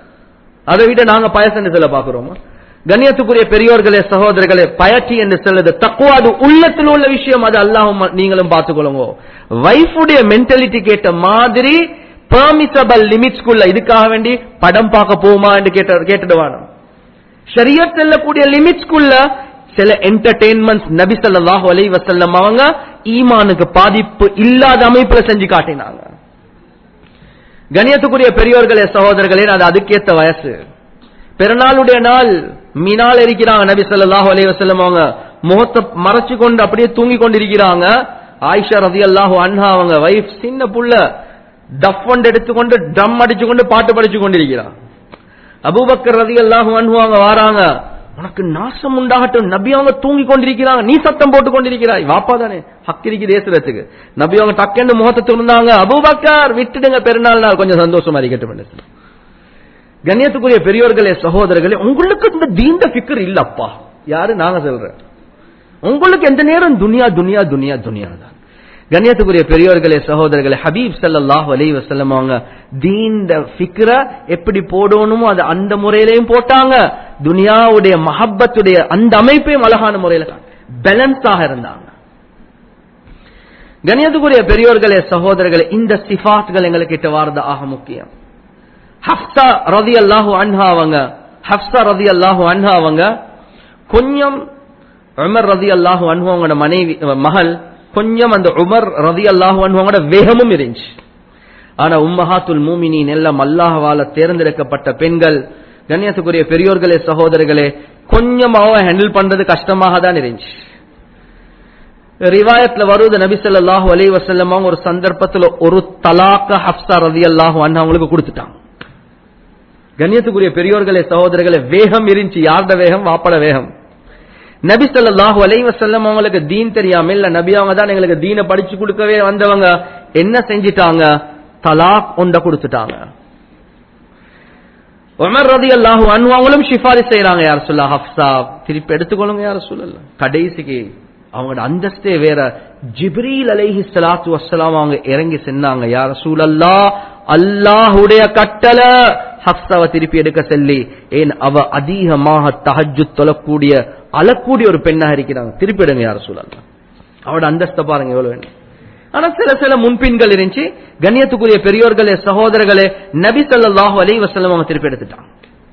அதை விட நாங்க பயஸ் என்று சொல்ல பாக்குறோமா கண்ணியத்துக்குரிய பெரியோர்களே சகோதரர்களே பயற்றி என்று சொல்லுது தக்குவா அது உள்ளத்தில் உள்ள விஷயம் அது அல்லாஹும் நீங்களும் பார்த்துக்கொள்ளுங்க வைஃபுடைய மென்டாலிட்டி கேட்ட மாதிரி பெர்மிசபிள் லிமிட்ஸ்குள்ள இதுக்காக வேண்டி படம் பார்க்க போமா என்று கேட்ட கேட்டுடுவானோ ஷரியத் செல்லக்கூடிய லிமிட்ஸ்குள்ள சில என்டர்டெயின்மெண்ட்ஸ் நபி ஸல்லல்லாஹு அலைஹி வஸல்லம் அவங்க ஈமானுக்கு பாதிப்பு இல்லாத அமைப்புல செஞ்சு காட்டினாங்க கணியத்துக்குரிய பெரியோர்களே சகோதரர்களே அது அதுக்கேத்த வயசு பெருநாளுடைய நாள் மினால் இருக்கிறாங்க நபி ஸல்லல்லாஹு அலைஹி வஸல்லம் அவங்க முகத்தை மறைச்சு கொண்டு அப்படியே தூங்கி கொண்டிருக்கிறாங்க ஆயிஷா ரதியல்லாஹு அன்ஹா அவங்க வைஃப் சின்ன புள்ள டஃப் ஒன்று எடுத்துக்கொண்டு ட்ரம் அடிச்சு கொண்டு பாட்டு படிச்சு கொண்டிருக்கிறான் அபூபக்கர் ரதியல்லாஹு அன்ஹு அவங்க வாராங்க உனக்கு நாசம் உண்டாகட்டும் நபி அவங்க தூங்கி கொண்டிருக்கிறாங்க நீ சத்தம் போட்டு கொண்டிருக்கிறாய் வாப்பா தானே ஹக்கிரிக்கு தேசுறதுக்கு நபி அவங்க டக்குன்னு முகத்தை திறந்தாங்க அபூபக்கர் விட்டுடுங்க பெருநாள் நாள் கொஞ்சம் சந்தோஷமா இருக்கட்டும் கண்ணியத்துக்குரிய பெரியோர்களே சகோதரர்களே உங்களுக்கு இந்த தீந்த ஃபிக்கர் இல்லப்பா யாரு நாங்க சொல்றேன் உங்களுக்கு எந்த நேரம் துனியா துனியா துனியா துனியா தான் கண்ணியத்துக்குரிய பெரியோர்களே சகோதரர்களே ஹபீப் ஸல்லல்லாஹு அலைஹி வஸல்லம் அவங்க தீந்த ஃபிக்ர எப்படி போடணுமோ அது அந்த முறையிலையும் போட்டாங்க துனியாவுடைய மஹப்பத்துடைய அந்த அமைப்பையும் அழகான முறையில பேலன்ஸாக இருந்தாங்க கண்ணியத்துக்குரிய பெரியோர்களே சகோதரர்களே இந்த சிஃபாத்கள் எங்களுக்கு வாரது ஆக முக்கியம் ஹப்சா ரதி அல்லாஹு அன்ஹா அவங்க ஹப்சா ரதி அல்லாஹு அன்ஹா அவங்க கொஞ்சம் உமர் ரதி அல்லாஹு அன்ஹு அவங்களோட மனைவி மகள் கொஞ்சம் அந்த உமர் ரதி அல்லாஹு அன்ஹுவோட வேகமும் இருந்துச்சு ஆனா உம்மஹாத்துல் மூமினின் எல்லாம் அல்லாஹவால தேர்ந்தெடுக்கப்பட்ட பெண்கள் கண்ணியத்துக்குரிய பெரியோர்களே சகோதரர்களே கொஞ்சம் அவ ஹேண்டில் பண்றது கஷ்டமாக தான் இருந்துச்சு ரிவாயத்ல வருவது நபி ஸல்லல்லாஹு அலைஹி வஸல்லம் அவங்க ஒரு சந்தர்ப்பத்துல ஒரு தலாக்க ஹப்சா ரதி அல்லாஹு அன்ஹா அவங்களுக்கு கொடுத்துட்டாங்க கண்ணியத்துக்குரிய பெரியோர்களே சகோதரர்களே வேகம் இருந்துச்சு யார்ட வேகம் வாப்பட வேகம் நபி ஸல்லல்லாஹு அலைஹி வஸல்லம் அவங்களுக்கு தீன் தெரியாம இல்ல நபி அவங்க தான் எங்களுக்கு தீனை படிச்சு கொடுக்கவே வந்தவங்க என்ன செஞ்சிட்டாங்க தலாக் ஒண்ட கொடுத்துட்டாங்க உமர் ரதி அல்லாஹு அவங்களும் ஷிஃபாரி செய்யறாங்க யார் சொல்லா ஹப்சா திருப்பி எடுத்துக்கொள்ளுங்க யார் சொல்லல கடைசிக்கு அவங்களோட அந்தஸ்தே வேற ஜிப்ரீல் அலைஹி ஸலாத்து வஸ்ஸலாம் அவங்க இறங்கி சென்னாங்க யார் சூழல்லா அல்லாஹுடைய கட்டளை ஹப்சாவை திருப்பி எடுக்க சொல்லி ஏன் அவ அதிகமாக தஹஜ்ஜு தொழக்கூடிய அழக்கூடிய ஒரு பெண்ணாக இருக்கிறாங்க திருப்பி எடுங்க யார் சூழல்லா அவட அந்தஸ்தை பாருங்க எவ்வளவு வேணும் ஆனா சில சில முன்பின்கள் இருந்துச்சு கண்ணியத்துக்குரிய பெரியோர்களே சகோதரர்களே நபி ஸல்லல்லாஹு அலைஹி வஸல்லம் அவங்க திருப்பி எடுத்துட்டாங்க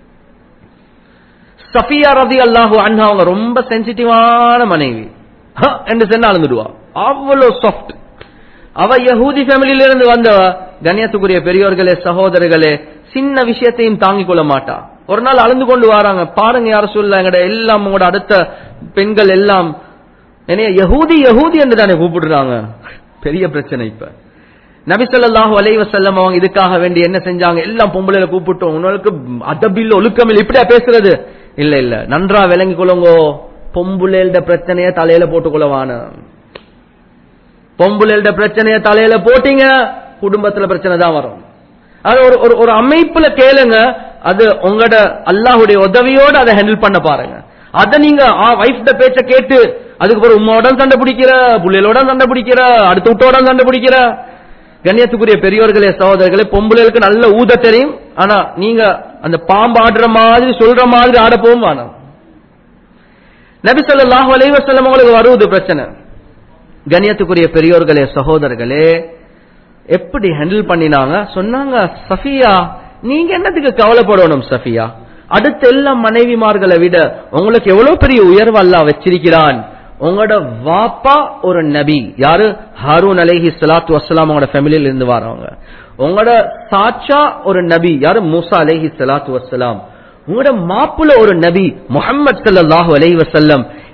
சஃபியா ரதி அல்லாஹு அன்ஹா அவங்க ரொம்ப சென்சிட்டிவான மனைவி ஹ, என்று சொன்னா அழுந்துடுவா அவ்வளவு சாஃப்ட் அவ யஹூதி ஃபேமிலியில இருந்து வந்தவ கண்ணியத்துக்குரிய பெரியோர்களே சகோதரர்களே சின்ன விஷயத்தையும் தாங்கிக் கொள்ள மாட்டா ஒரு நாள் அழுந்து கொண்டு வராங்க பாருங்க யார சொல்ல எங்கட எல்லாம் உங்களோட அடுத்த பெண்கள் எல்லாம் என்னைய யஹூதி யஹூதி என்று தானே கூப்பிடுறாங்க பெரிய பிரச்சனை இப்ப நபி ஸல்லல்லாஹு அலைஹி வஸல்லம் அவங்க இதுக்காக வேண்டி என்ன செஞ்சாங்க எல்லாம் பொம்பளைல கூப்பிட்டோம் உங்களுக்கு அதபில்ல ஒழுக்கமில்ல இப்படியா பேசுறது இல்ல இல்ல நன்றா விளங்கி கொள்ளுங்கோ பொம்புலேல்ட பிரச்சனைய தலையில போட்டுக்கொள்ளவான பொம்புலேல்ட பிரச்சனைய தலையில போட்டீங்க குடும்பத்துல பிரச்சனை தான் வரும் அது ஒரு ஒரு ஒரு அமைப்புல கேளுங்க அது உங்களோட அல்லாஹுடைய உதவியோட அதை ஹேண்டில் பண்ண பாருங்க அத நீங்க வைஃப்ட பேச்ச கேட்டு அதுக்கு பிறகு உமாவோட சண்டை பிடிக்கிற புள்ளைகளோட சண்டை பிடிக்கிற அடுத்த விட்டோட சண்டை பிடிக்கிற கண்ணியத்துக்குரிய பெரியோர்களே சகோதரர்களே பொம்பளைகளுக்கு நல்ல ஊத தெரியும் ஆனா நீங்க அந்த பாம்பு ஆடுற மாதிரி சொல்ற மாதிரி ஆட போகும் வேணாம் நபி ஸல்லல்லாஹு அலைஹி வஸல்லம் உங்களுக்கு வருவது பிரச்சனை கண்ணியத்துக்குரிய பெரியோர்களே சகோதரர்களே எப்படி ஹேண்டில் பண்ணினாங்க சொன்னாங்க சஃபியா நீங்க என்னத்துக்கு கவலைப்படணும் சஃபியா அடுத்த எல்லா மனைவிமார்களை விட உங்களுக்கு எவ்வளவு பெரிய உயர்வு அல்லாஹ் வச்சிருக்கிறான் உங்களோட வாப்பா ஒரு நபி யாரு ஹாரூன் அலைஹி ஸலாத்து வஸ்ஸலாம் உங்களோட ஃபேமிலியில இருந்து வரவங்க உங்களோட சாச்சா ஒரு நபி யாரு மூசா அலைஹி ஸலாத்து வஸ்ஸலாம் உங்களோட மாப்புல ஒரு நபி முஹம்மது ஸல்லல்லாஹு அலைஹி வஸல்லம்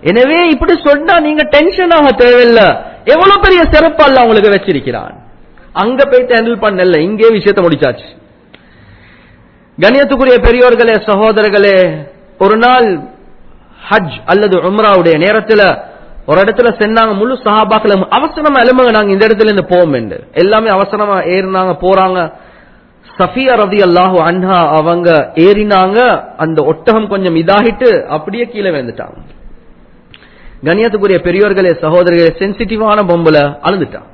எனவே இப்படி சொன்னா நீங்க டென்ஷன் ஆக தேவையில்லை எவ்வளவு பெரிய சிறப்பு அல்ல உங்களுக்கு வச்சிருக்கிறான் அங்க போயிட்டு ஹேண்டில் பண்ணல இங்கே விஷயத்தை முடிச்சாச்சு கண்ணியத்துக்குரிய பெரியோர்களே சகோதரர்களே ஒரு நாள் ஹஜ் அல்லது உம்ராவுடைய நேரத்துல ஒரு இடத்துல சென்னாங்க முழு சஹாபாக்கள் அவசரமா எலும்புங்க நாங்க இந்த இடத்துல இருந்து போவோம் என்று எல்லாமே அவசரமா ஏறினாங்க போறாங்க சஃபியா ரதி அல்லாஹு அன்ஹா அவங்க ஏறினாங்க அந்த ஒட்டகம் கொஞ்சம் இதாகிட்டு அப்படியே கீழே விழுந்துட்டாங்க கண்ணியத்துக்குரிய பெரியோர்களே சகோதரர்களே சென்சிட்டிவான பொம்பளை அழுந்துட்டான்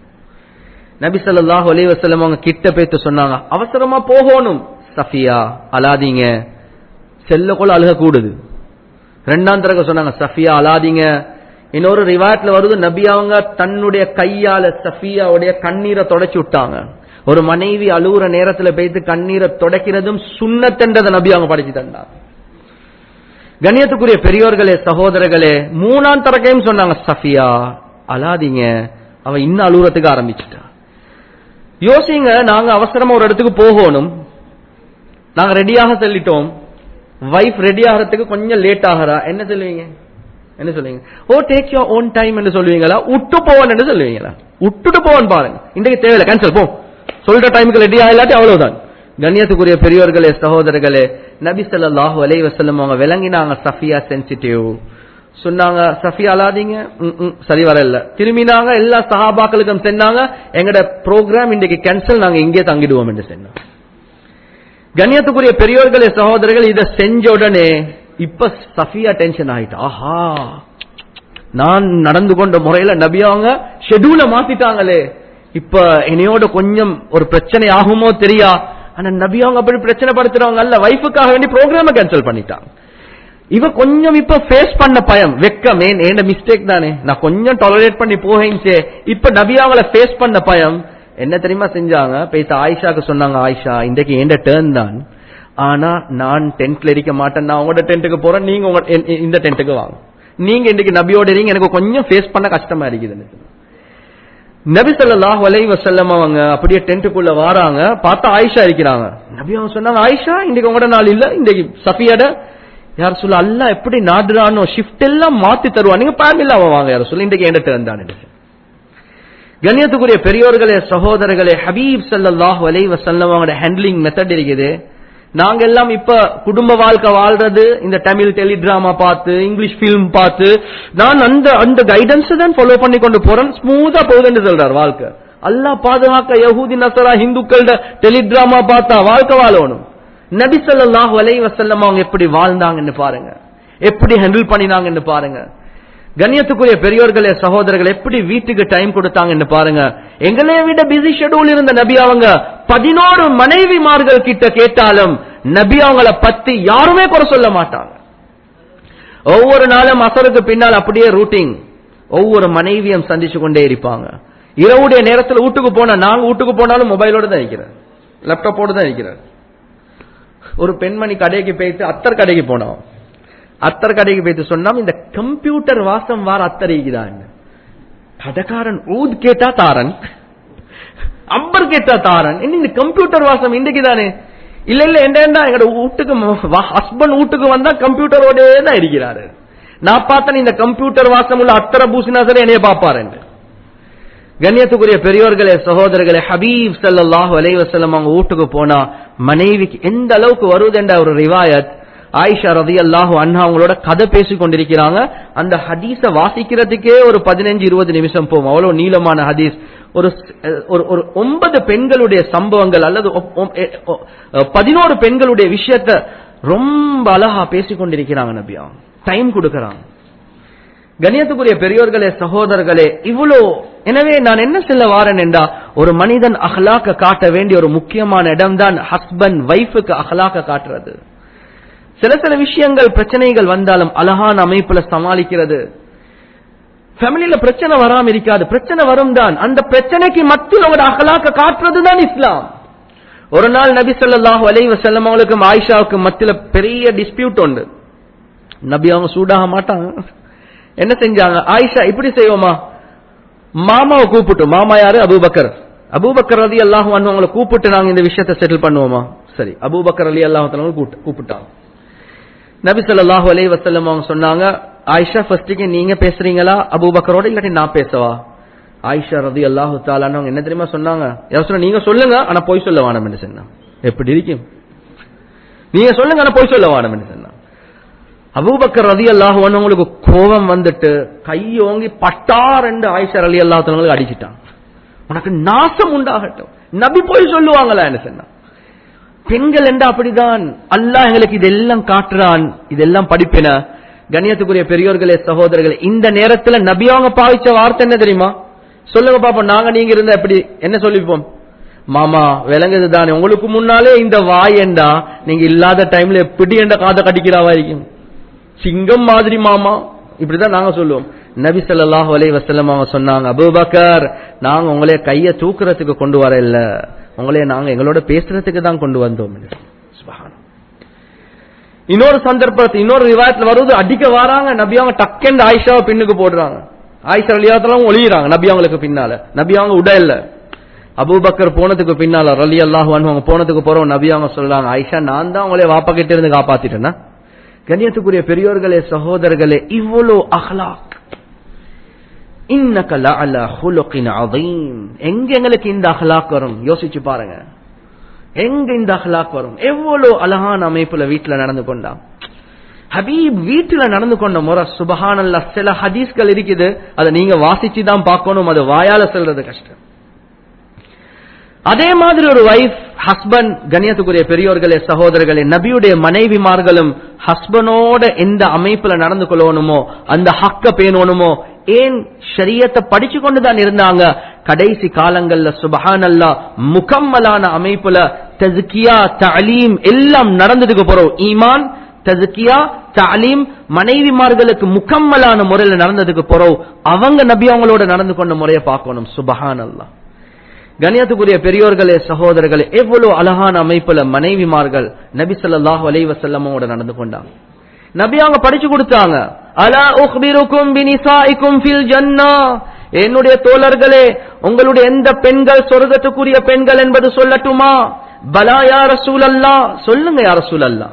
நபி ஸல்லல்லாஹு அலைஹி வஸல்லம் அவங்க கிட்ட போயிட்டு சொன்னாங்க அவசரமா போகணும் சஃபியா அலாதீங்க செல்ல கொள்ள அழுக கூடுது ரெண்டாம் தடவை சொன்னாங்க சஃபியா அலாதீங்க இன்னொரு ரிவாயத்ல வருது நபி அவங்க தன்னுடைய கையால சஃபியாவுடைய கண்ணீரை தொடச்சு விட்டாங்க ஒரு மனைவி அழுகுற நேரத்துல போயிட்டு கண்ணீரை தொடக்கிறதும் சுண்ணத்தென்றதை நபி அவங்க படிச்சு தந்தாங்க கண்ணியத்துக்குரிய பெரியோர்களே சகோதரர்களே மூணாம் தரக்கையும் சொன்னாங்க சஃபியா அலாதீங்க அவ இன்னும் அழுகுறதுக்கு ஆரம்பிச்சுட்டா யோசிங்க நாங்க அவசரமா ஒரு இடத்துக்கு போகணும் நாங்க ரெடியாக சொல்லிட்டோம் வைஃப் ரெடி ஆகிறதுக்கு கொஞ்சம் லேட் ஆகிறா என்ன சொல்லுவீங்க என்ன சொல்லுவீங்க oh take your own time என்று சொல்லுவீங்களா விட்டு போவன் சொல்லுவீங்களா விட்டுட்டு போவன் பாருங்க இன்றைக்கு தேவையில்லை கேன்சல் போ சொல்ற டைமுக்கு ரெடி ஆகலாட்டி அவ்வளவுதான் கண்ணியத்துக்குரிய பெரியோர்களே சகோதரர்களே நபி ஸல்லல்லாஹு அலைஹி வஸல்லம் அவங்க விளங்கினாங்க சஃபியா சென்சிட்டிவ் சொன்னாங்க சஃபியா அலாதீங்க ம், ம், சரி வரல திரும்பினாங்க எல்லா சஹாபாக்களுக்கும் சொன்னாங்க எங்கட ப்ரோக்ராம் இன்றைக்கு கேன்சல் நாங்க இங்கே தங்கிடுவோம் என்று சொன்னாங்க கண்ணியத்துக்குரிய பெரியோர்களே சகோதரர்கள் இதை செஞ்ச உடனே இப்ப சஃபியா டென்ஷன் ஆயிட்டா ஆஹா நான் நடந்து கொண்ட முறையில நபி அவங்க ஷெட்யூல மாத்திட்டாங்களே இப்ப என்னையோட கொஞ்சம் ஒரு பிரச்சனை ஆகுமோ தெரியா ஆனா நபி அவங்க அப்படி பிரச்சனை படுத்துறவங்க அல்ல வைஃபுக்காக வேண்டி ப்ரோக்ராம கேன்சல் பண்ணிட்டாங்க இவ கொஞ்சம் இப்ப ஃபேஸ் பண்ண பயம் வெக்கம் ஏன் ஏண்ட மிஸ்டேக் தானே நான் கொஞ்சம் டாலரேட் பண்ணி போகிச்சே இப்ப நபி அவங்கள ஃபேஸ் பண்ண பயம் என்ன தெரியுமா செஞ்சாங்க பேச ஆயிஷாக்கு சொன்னாங்க ஆயிஷா இன்றைக்கு ஏண்ட டேர்ன் தான் ஆனா நான் டென்ட்ல இருக்க மாட்டேன் நான் உங்களோட டென்ட்டுக்கு போறேன் நீங்க உங்க என்- என் இந்த டென்ட்டுக்கு வாங்க நீங்க இன்னைக்கு நபியோட இருங்க எனக்கு கொஞ்சம் ஃபேஸ் பண்ண கஷ்டமா இருக்குதுன்னு நபி ஸல்லல்லாஹு அலைஹி வஸல்லம் அவங்க அப்படியே டென்ட்டுக்குள்ள வராங்க பார்த்தா ஆயிஷா இருக்கிறாங்க நபி அவங்க சொன்னாங்க ஆயிஷா இன்னைக்கு உங்களோட நாள் இல்ல இன்னைக்கு சஃபியாட யார் சொல்ல அல்லாஹ் எப்படி நாடுறானோ ஷிஃப்ட் எல்லாம் மாத்தி தருவான் நீங்க ஃபேமிலில அவன் வாங்க யார் சொல்ல இன்றைக்கு என்கிட்ட இருந்தான் கண்ணியத்துக்குரிய பெரியோர்களே சகோதரர்களே ஹபீப் ஸல்லல்லாஹு அலைஹி வஸல்லம் அவங்களோட ஹேண்ட்லிங் மெத்தட் இருக்குது நாங்க எல்லாம் இப்ப குடும்ப வாழ்க்கை வாழ்றது இந்த தமிழ் டெலிடிராமா பார்த்து இங்கிலீஷ் ஃபிலிம் பார்த்து நான் அந்த அந்த கைடன்ஸ் தான் ஃபாலோ பண்ணி கொண்டு போறேன் ஸ்மூத்தா போகுதுன்னு சொல்றார் வாழ்க்கை அல்லாஹ் பாதுகாக்க யஹூதி நசரா இந்துக்களோட டெலிடிராமா பார்த்தா வாழ்க்கை வாழணும் நபி ஸல்லல்லாஹு அலைஹி வஸல்லம் அவங்க எப்படி வாழ்ந்தாங்கன்னு பாருங்க எப்படி ஹேண்டில் பண்ணினாங்கன்னு பாருங்க கண்ணியத்துக்குரிய பெரியோர்களே சகோதரர்கள் எப்படி வீட்டுக்கு டைம் கொடுத்தாங்கன்னு பாருங்க எங்களைய விட பிஸி ஷெட்யூல் இருந்த நபி அவங்க பதினோரு மனைவிமார்கள் கிட்ட கேட்டாலும் நபி அவங்கள பத்தி யாருமே குறை சொல்ல மாட்டாங்க ஒவ்வொரு நாளும் அசருக்கு பின்னால் அப்படியே ரூட்டிங் ஒவ்வொரு மனைவியும் சந்திச்சு கொண்டே இருப்பாங்க இரவுடைய நேரத்தில் வீட்டுக்கு போனா நாங்க வீட்டுக்கு போனாலும் மொபைலோட தான் இருக்கிறேன் லேப்டாப்போட தான் இருக்கிறேன் ஒரு பெண்மணி கடைக்கு போயிட்டு அத்தர் கடைக்கு போனோம் அத்தர் கடைக்கு போயிட்டு சொன்னா இந்த கம்ப்யூட்டர் வாசம் வார அத்தர் இருக்குதான் கடைக்காரன் ஊத் கேட்டா தாரன் அம்பர் கேட்டா தாரன் என்ன இந்த கம்ப்யூட்டர் வாசம் இன்றைக்கு தானே இல்ல இல்ல என்ன எங்கட வீட்டுக்கு ஹஸ்பண்ட் வீட்டுக்கு வந்தா கம்ப்யூட்டரோடே தான் இருக்கிறாரு நான் பார்த்தேன் இந்த கம்ப்யூட்டர் வாசம் உள்ள அத்தரை பூசினா சரி என்னைய பாப்பாரு கண்ணியத்துக்குரிய பெரியோர்களே சகோதரர்களே ஹபீப் ஸல்லல்லாஹு அலைஹி வஸல்லம் அவங்க வீட்டுக்கு போனா மனைவிக்கு எந்த அளவுக்கு வருதுன்ற ஒரு ரிவாயத் ஆயிஷா ரதியல்லாஹு அன்ஹா அவங்களோட கதை பேசி கொண்டிருக்கிறாங்க அந்த ஹதீஸ வாசிக்கிறதுக்கே ஒரு பதினஞ்சு இருபது நிமிஷம் போகும் அவ்வளவு நீளமான ஹதீஸ் ஒரு ஒரு ஒரு ஒன்பது பெண்களுடைய சம்பவங்கள் அல்லது ஒ- ஒ- எ- ஒ- பதினோரு பெண்களுடைய விஷயத்த ரொம்ப அழகா பேசி கொண்டிருக்கிறாங்க நபியா டைம் கொடுக்கறாங்க கண்ணியத்துக்குரிய பெரியோர்களே சகோதரர்களே இவ்வளோ எனவே நான் என்ன சொல்ல வாரேன் என்றா ஒரு மனிதன் அஹ்லாக்க காட்ட வேண்டிய ஒரு முக்கியமான இடம் தான் ஹஸ்பண்ட் வைஃபுக்கு அஹ்லாக்க காட்டுறது சில சில விஷயங்கள் பிரச்சனைகள் வந்தாலும் அழகான அமைப்புல சமாளிக்கிறது ஃபேமிலியில பிரச்சனை வராம இருக்காது பிரச்சனை வரும் தான் அந்த பிரச்சனைக்கு மத்தியில் ஒரு அகலாக்க காட்டுறது தான் இஸ்லாம் ஒரு நாள் நபி ஸல்லல்லாஹு அலைஹி வஸல்லம் அவங்களுக்கும் ஆயிஷாவுக்கும் மத்தியில பெரிய டிஸ்பியூட் உண்டு நபி அவங்க சூடாக மாட்டாங்க என்ன செஞ்சாங்க ஆயிஷா இப்படி செய்வோமா மாமாவை கூப்பிட்டு மாமா யாரு அபூபக்கர் அபூபக்கர் ரதி அல்லாஹ் அவங்களை கூப்பிட்டு நாங்க இந்த விஷயத்தை செட்டில் பண்ணுவோமா சரி அபூபக்கர் அலி அல்லாஹ் கூப்பிட்டாங்க நபி ஸல்லல்லாஹு அலைஹி வஸல்லம் அவங்க சொன்னாங்க ஆயிஷா ஃபர்ஸ்ட்டுக்கு நீங்க பேசுறீங்களா அபூபக்கரோட இல்லாட்டி நான் பேசவா ஆயிஷா ரதி அல்லாஹு தாலான்னு என்ன தெரியுமா சொன்னாங்க யார் சொன்னா நீங்க சொல்லுங்க ஆனா போய் சொல்ல வேணாம் என்று சொன்னா எப்படி இருக்கும் நீங்க சொல்லுங்க ஆனா போய் சொல்ல வேணாம் என்று சொன்னா அபூபக்கர் ரதி அல்லாஹ் உங்களுக்கு கோபம் வந்துட்டு கையோங்கி பட்டார் என்று ஆயிஷா அலி அல்லாஹங்களுக்கு அடிச்சிட்டான் உனக்கு நாசம் உண்டாகட்டும் நபி போய் சொல்லுவாங்களா என்ன சொன்னா பெண்கள் என்றா அப்படிதான் அல்லாஹ் எங்களுக்கு இதெல்லாம் காட்டுறான் இதெல்லாம் படிப்பின கண்ணியத்துக்குரிய பெரியோர்களே சகோதரர்களே இந்த நேரத்துல நபி அவங்க பாவிச்ச வார்த்தை என்ன தெரியுமா சொல்லுங்க பாப்போம் நாங்க நீங்க இருந்தா எப்படி என்ன சொல்லிப்போம் மாமா விளங்குது தானே உங்களுக்கு முன்னாலே இந்த வாய் என்றா நீங்க இல்லாத டைம்ல எப்படி என்ற காதை கடிக்கிறாவா இருக்கும் சிங்கம் மாதிரி மாமா இப்படிதான் நாங்க சொல்லுவோம் நபி ஸல்லல்லாஹு அலைஹி வஸல்லம் அவங்க சொன்னாங்க அபூபக்கர் நாங்க உங்களைய கைய தூக்குறதுக்கு கொண்டு வர இல்ல உங்களைய நாங்க எங்களோட பேசுறதுக்கு தான் கொண்டு வந்தோம் சுப்ஹான் இன்னொரு சந்தர்ப்பத்தில் இன்னொரு விவாதத்துல வருவது அடிக்க வராங்க நபி அவங்க டக்கெண்டு ஆயிஷாவை பின்னுக்கு போடுறாங்க ஆயிஷா அலியாத்தெல்லாம் ஒளியிறாங்க நபி அவங்களுக்கு பின்னால நபி அவங்க உட இல்ல அபூபக்கர் போனதுக்கு பின்னால ரலி அல்லாஹ் அவங்க போனதுக்கு போறோம் நபி அவங்க சொல்றாங்க ஆயிஷா நான் தான் உங்களை வாப்பா கிட்ட இருந்து காப்பாத்திட்டேன்னா கண்ணியத்துக்குரிய பெரியோர்களே சகோதரர்களே இவ்வளோ அஹ்லாக் இன்னக லஅலா ஹுலுகின் அதீம் எங்க எங்களுக்கு இந்த அஹ்லாக் வரும் யோசிச்சு பாருங்க எங்க இந்த அஹ்லாக் வரும் எவ்வளவு அழகான அமைப்புல வீட்டுல நடந்து கொண்டா ஹபீப் வீட்டுல நடந்து கொண்ட முறை சுபஹானல்ல சில ஹதீஸ்கள் இருக்குது அதை நீங்க வாசிச்சு தான் பார்க்கணும் அது வாயால சொல்றது கஷ்டம் அதே மாதிரி ஒரு வைஃப் ஹஸ்பண்ட் கண்ணியத்துக்குரிய பெரியோர்களே சகோதரர்களே நபியுடைய மனைவிமார்களும் ஹஸ்பண்டோட எந்த அமைப்புல நடந்து கொள்ளணுமோ அந்த ஹக்க பேணணுமோ ஏன் ஷரியத்தை படிச்சு கொண்டுதான் இருந்தாங்க கடைசி காலங்கள்ல சுபஹானல்லா முகம்மலான அமைப்புல தஸ்கியா தலீம் எல்லாம் நடந்ததுக்கு போறோம் ஈமான் தஸ்கியா தாலீம் மனைவிமார்களுக்கு முக்கம்மலான முறையில நடந்ததுக்கு போறோம் அவங்க நபி அவங்களோட நடந்து கொண்ட முறையை பார்க்கணும் சுபஹான் அல்லா கணியத்துக்குரிய பெரியோர்களே சகோதரர்களே எவ்வளவு அழகான அமைப்புல மனைவிமார்கள் நபி ஸல்லல்லாஹு அலைஹி வஸல்லமோட நடந்து கொண்டாங்க நபி அவங்க படிச்சு கொடுத்தாங்க அலா உக்பிருக்கும் பினிசாஇக்கும் ஃபில் ஜன்னா என்னுடைய தோழர்களே உங்களுடைய எந்த பெண்கள் சொர்க்கத்துக்குரிய பெண்கள் என்பது சொல்லட்டுமா பலா யா ரசூலல்லா சொல்லுங்க யா ரசூலல்லா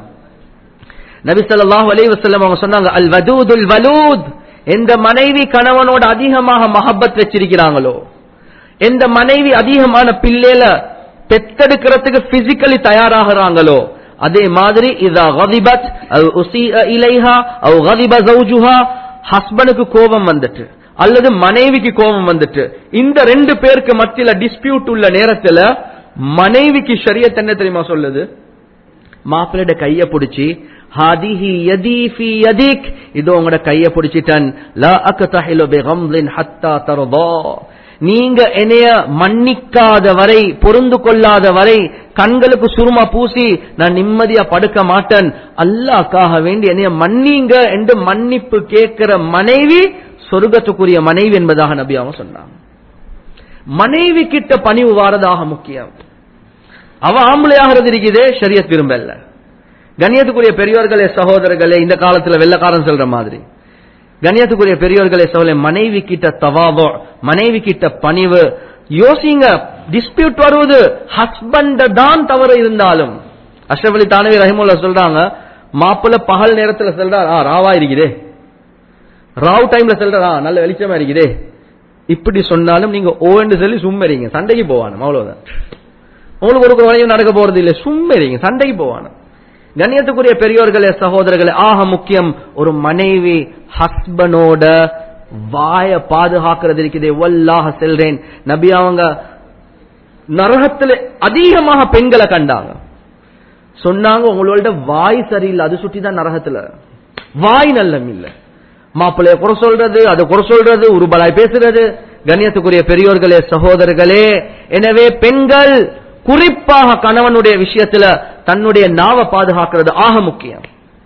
நபி ஸல்லல்லாஹு அலைஹி வஸல்லம் அவங்க சொன்னாங்க அல் வதூதுல் வலூத் எந்த மனைவி கணவனோட அதிகமாக மஹப்பத் வச்சிருக்கிறாங்களோ எந்த மனைவி அதிகமான பிள்ளைல பெத்தெடுக்கிறதுக்கு பிசிக்கலி தயாராகிறாங்களோ அதே மாதிரி இதா கதிபத் அவ் உஸீஅ இலைஹா அவ் கதிப ஜௌஜுஹா ஹஸ்பண்டுக்கு கோபம் வந்துட்டு அல்லது மனைவிக்கு கோபம் வந்துட்டு இந்த ரெண்டு பேருக்கு மத்தியில டிஸ்பியூட் உள்ள நேரத்துல மனைவிக்கு ஷரியத் என்ன தெரியுமா சொல்லுது மாப்பிள்ளையோட கைய பிடிச்சி ஹாதிஹி யதி ஃபி யதிக் இதோ உங்களோட கைய பிடிச்சிட்டன் லா அக்தஹிலு பிகம்லின் ஹத்தா தர்தா நீங்க என்னைய மன்னிக்காத வரை பொருந்து கொள்ளாத வரை கண்களுக்கு சுருமா பூசி நான் நிம்மதியா படுக்க மாட்டேன் அல்லாக்காக வேண்டி என்னைய மன்னிங்க என்று மன்னிப்பு கேட்கிற மனைவி சொர்க்கத்துக்குரிய மனைவி என்பதாக நபி அவங்க சொன்னாங்க மனைவி கிட்ட பணிவு வாரதாக முக்கியம் அவ ஆம்பளையாகிறது இருக்குதே ஷரியத் விரும்பல கண்ணியத்துக்குரிய பெரியோர்களே சகோதரர்களே இந்த காலத்துல வெள்ளக்காரன் சொல்ற மாதிரி கண்ணியத்துக்குரிய பெரியோர்களே சோழ மனைவி கிட்ட தவாவோ மனைவி கிட்ட பணிவு யோசிங்க டிஸ்பியூட் வருவது ஹஸ்பண்ட் தான் தவறு இருந்தாலும் அஷ்ரப் அலி தானவி ரஹிமுல்லா சொல்றாங்க மாப்பிள்ள பகல் நேரத்துல சொல்றார் ஆ ராவா இருக்குதே ராவ் டைம்ல சொல்றா நல்ல வெளிச்சமா இருக்குதே இப்படி சொன்னாலும் நீங்க ஓன்னு சொல்லி சும்மறீங்க சண்டைக்கு போவானும் அவ்வளவுதான் உங்களுக்கு ஒரு வரையும் நடக்க போறது இல்லை சும்மறீங்க சண்டைக்கு போவானும் கண்ணியத்துக்குரிய பெரியோர்களே சகோதரர்களே ஆக முக்கியம் ஒரு மனைவி ஹஸ்பனோட வாய பாதுகாக்கிறது இருக்குதே வல்லாக செல்றேன் நபி அவங்க நரகத்துல அதிகமாக பெண்களை கண்டாங்க சொன்னாங்க உங்களோட வாய் சரியில்லை அது சுட்டி தான் நரகத்துல வாய் நல்லம் இல்ல மாப்பிள்ளைய குறை சொல்றது அதை குறை சொல்றது உருபலாய் பேசுறது கண்ணியத்துக்குரிய பெரியோர்களே சகோதரர்களே எனவே பெண்கள் குறிப்பாக கணவனுடைய விஷயத்துல தன்னுடைய நாவை பாதுகாக்கிறது ஆக முக்கியம்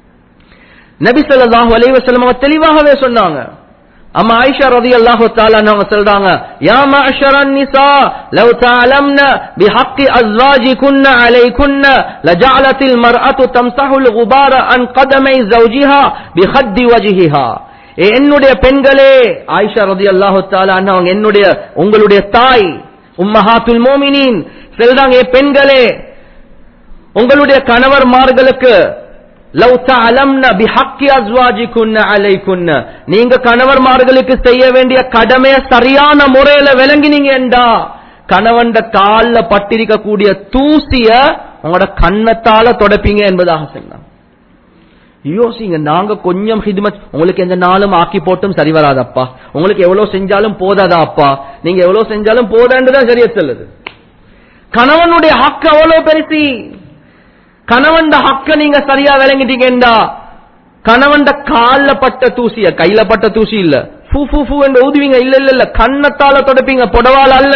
நபி ஸல்லல்லாஹு அலைஹி வஸல்லம் அவங்க தெளிவாகவே சொன்னாங்க அம்மா ஆயிஷா ரலியல்லாஹு தஆலா அவங்க சொல்றாங்க யா மஅஷரன் நிசா லவ் தஅலம்ன பிஹக்கி அஸ்வாஜிகுன்ன அலைகுன்ன லஜஅலத்தில் மர்அத்து தம்சஹுல் குபார அன் கதமை ஜௌஜிஹா பிஹத்தி வஜ்ஹிஹா என்னுடைய பெண்களே ஆயிஷா ரலியல்லாஹு தஆலா அவங்க என்னுடைய உங்களுடைய தாய் உம்மஹாத்துல் மோமினின் சொல்றாங்க பெண்களே உங்களுடைய கணவர்மார்களுக்கு லவ் தஅலம்ன பிஹக்கி அஸ்வாஜிகுன்ன அலைகுன்ன நீங்க கணவர்மார்களுக்கு செய்ய வேண்டிய கடமையை சரியான முறையில விளங்கினீங்கடா கணவன்ட கால்ல பட்டிருக்க கூடிய தூசிய உங்களோட கண்ணத்தால தொடப்பீங்க என்பதாக சொன்னாங்க யோசிங்க நாங்க கொஞ்சம் ஹிதுமத் உங்களுக்கு எந்த நாளும் ஆக்கி போட்டும் சரி வராதப்பா உங்களுக்கு எவ்வளவு செஞ்சாலும் போதாதா அப்பா நீங்க எவ்வளவு செஞ்சாலும் போதாண்டுதான் சரியா சொல்லுது கணவனுடைய ஹக்கு அவ்வளவு பெருசி கணவன் ஹக்க நீங்க சரியா விளங்கிட்டீங்கடா கணவன் கால்ல பட்ட தூசிய கையில பட்ட தூசி இல்ல ஃபூ ஃபூ ஃபூ என்று ஊதுவீங்க இல்ல இல்ல இல்ல கண்ணத்தால தொடப்பீங்க புடவால அல்ல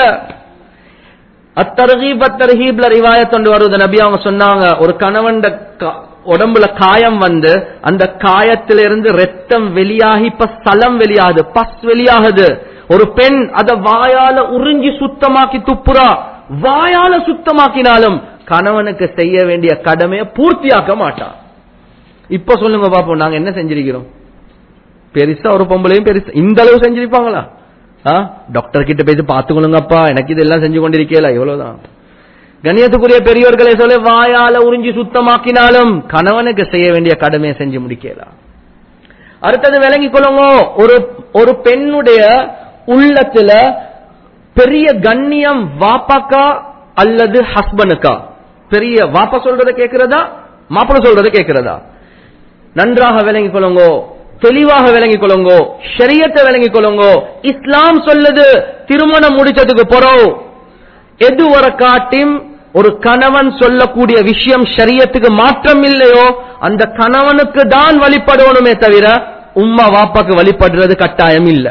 அத்தர்ஹீப் அத்தர்ஹீப்ல ரிவாயத் கொண்டு வருவது நபி அவங்க சொன்னாங்க ஒரு கணவன் உடம்புல காயம் வந்து அந்த காயத்திலிருந்து ரத்தம் வெளியாகி இப்ப சலம் வெளியாகுது பஸ் வெளியாகுது ஒரு பெண் அத வாயால உறிஞ்சி சுத்தமாக்கி துப்புறா வாயால சுத்தமாக்கினாலும் கணவனுக்கு செய்ய வேண்டிய கடமையை பூர்த்தியாக்க மாட்டான் இப்ப சொல்லுங்க பாப்போம் நாங்க என்ன செஞ்சிருக்கிறோம் பெருசா ஒரு பொம்பளையும் பெருசா இந்த அளவு செஞ்சிருப்பாங்களா டாக்டர் கிட்ட போய் பாத்துக்கொள்ளுங்கப்பா எனக்கு இதெல்லாம் செஞ்சு கொண்டிருக்கல இவ்வளவுதான் கண்ணியத்துக்குரிய பெரியோர்களை சொல்ல வாயால உறிஞ்சி சுத்தமாக்கினாலும் கணவனுக்கு செய்ய வேண்டிய கடமையை செஞ்சு முடிக்கலாம் அடுத்தது விளங்கிக் கொள்ளுங்க ஒரு ஒரு பெண்ணுடைய உள்ளத்துல பெரிய கண்ணியம் வாப்பாக்கா அல்லது ஹஸ்பண்டுக்கா பெரிய வாப்பா சொல்றத கேட்கிறதா மாப்பிள்ள சொல்றத கேட்கிறதா நன்றாக விளங்கிக் கொள்ளுங்கோ தெளிவாக விளங்கிக் கொள்ளுங்கோ ஷரியத்தை விளங்கிக் கொள்ளுங்கோ இஸ்லாம் சொல்லுது திருமணம் முடிச்சதுக்கு போறோம் எது ஒரு காட்டியும் ஒரு கணவன் சொல்லக்கூடிய விஷயம் ஷரியத்துக்கு மாற்றம் இல்லையோ அந்த கணவனுக்கு தான் வழிபடணுமே தவிர உம்மா வாப்பாக்கு வழிபடுறது கட்டாயம் இல்ல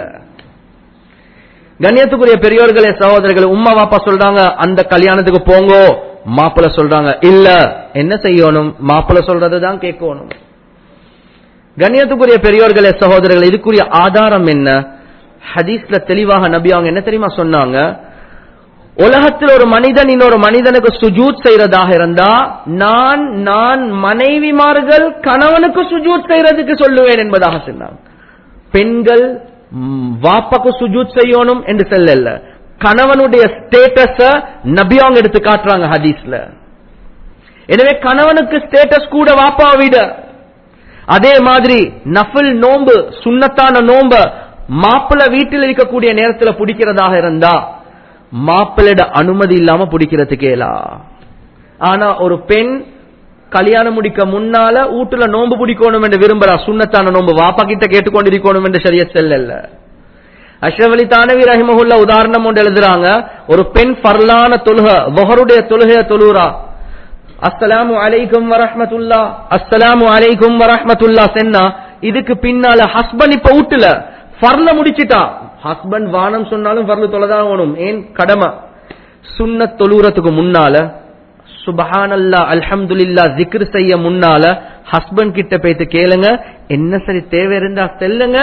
கண்ணியத்துக்குரிய பெரியோர்களே சகோதரர்கள் உம்மா வாப்பா சொல்றாங்க அந்த கல்யாணத்துக்கு போங்கோ மாப்பிள்ள சொல்றாங்க இல்ல என்ன செய்யணும் மாப்பிள்ள சொல்றது தான் கேட்கணும் கண்ணியத்துக்குரிய பெரியோர்களே சகோதரர்கள் இதுக்குரிய ஆதாரம் என்ன ஹதீஸ்ல தெளிவாக நபி அவங்க என்ன தெரியுமா சொன்னாங்க உலகத்தில் ஒரு மனிதன் இன்னொரு மனிதனுக்கு சுஜூத் செய்யறதாக இருந்தா நான் நான் மனைவிமார்கள் கணவனுக்கு சுஜூத் செய்யறதுக்கு சொல்லுவேன் என்பதாக சொன்னாங்க பெண்கள் வாப்பாக்கு சுஜூத் செய்யணும் என்று சொல்லல கணவனுடைய ஸ்டேட்டஸ நபியாங்க எடுத்து காட்டுறாங்க ஹதீஸ்ல எனவே கணவனுக்கு ஸ்டேட்டஸ் கூட வாப்பாவை விட அதே மாதிரி நஃபில் நோம்பு சுண்ணத்தான நோம்ப மாப்பிள்ள வீட்டில் இருக்கக்கூடிய நேரத்தில் பிடிக்கிறதாக இருந்தா மாப்பிள்ளைட அனுமதி இல்லாம பிடிக்கிறதுக்கேலா ஆனா ஒரு பெண் கல்யாணம் முடிக்க முன்னால வீட்டுல நோன்பு பிடிக்கணும் என்று விரும்புறா சுண்ணத்தான நோன்பு வாப்பா கிட்ட கேட்டுக்கொண்டிருக்கணும் என்று சரிய செல்லல அஷ்ரவ் அலி தானவி ரஹிமஹுல்ல உதாரணம் ஒன்று எழுதுறாங்க ஒரு பெண் பர்லான தொழுக வொஹருடைய தொழுகைய தொழுறா அஸ்ஸலாமு அலைக்கும் வரஹ்மத்துல்லா அஸ்ஸலாமு அலைக்கும் வரஹ்மத்துல்லா சென்னா இதுக்கு பின்னால ஹஸ்பண்ட் இப்ப வீட்டுல ஃபர்ல முடிச்சிட்டா ஹஸ்பண்ட் வானம் சொன்னாலும் ஃபர்ல தொலைதான் வேணும் ஏன் கடமை சுண்ண தொழுறதுக்கு முன்னால சுபஹானல்லா அல்ஹம்துலில்லா ஜிக்ர் செய்ய முன்னால ஹஸ்பண்ட் கிட்ட போயிட்டு கேளுங்க என்ன சரி தேவை இருந்தா செல்லுங்க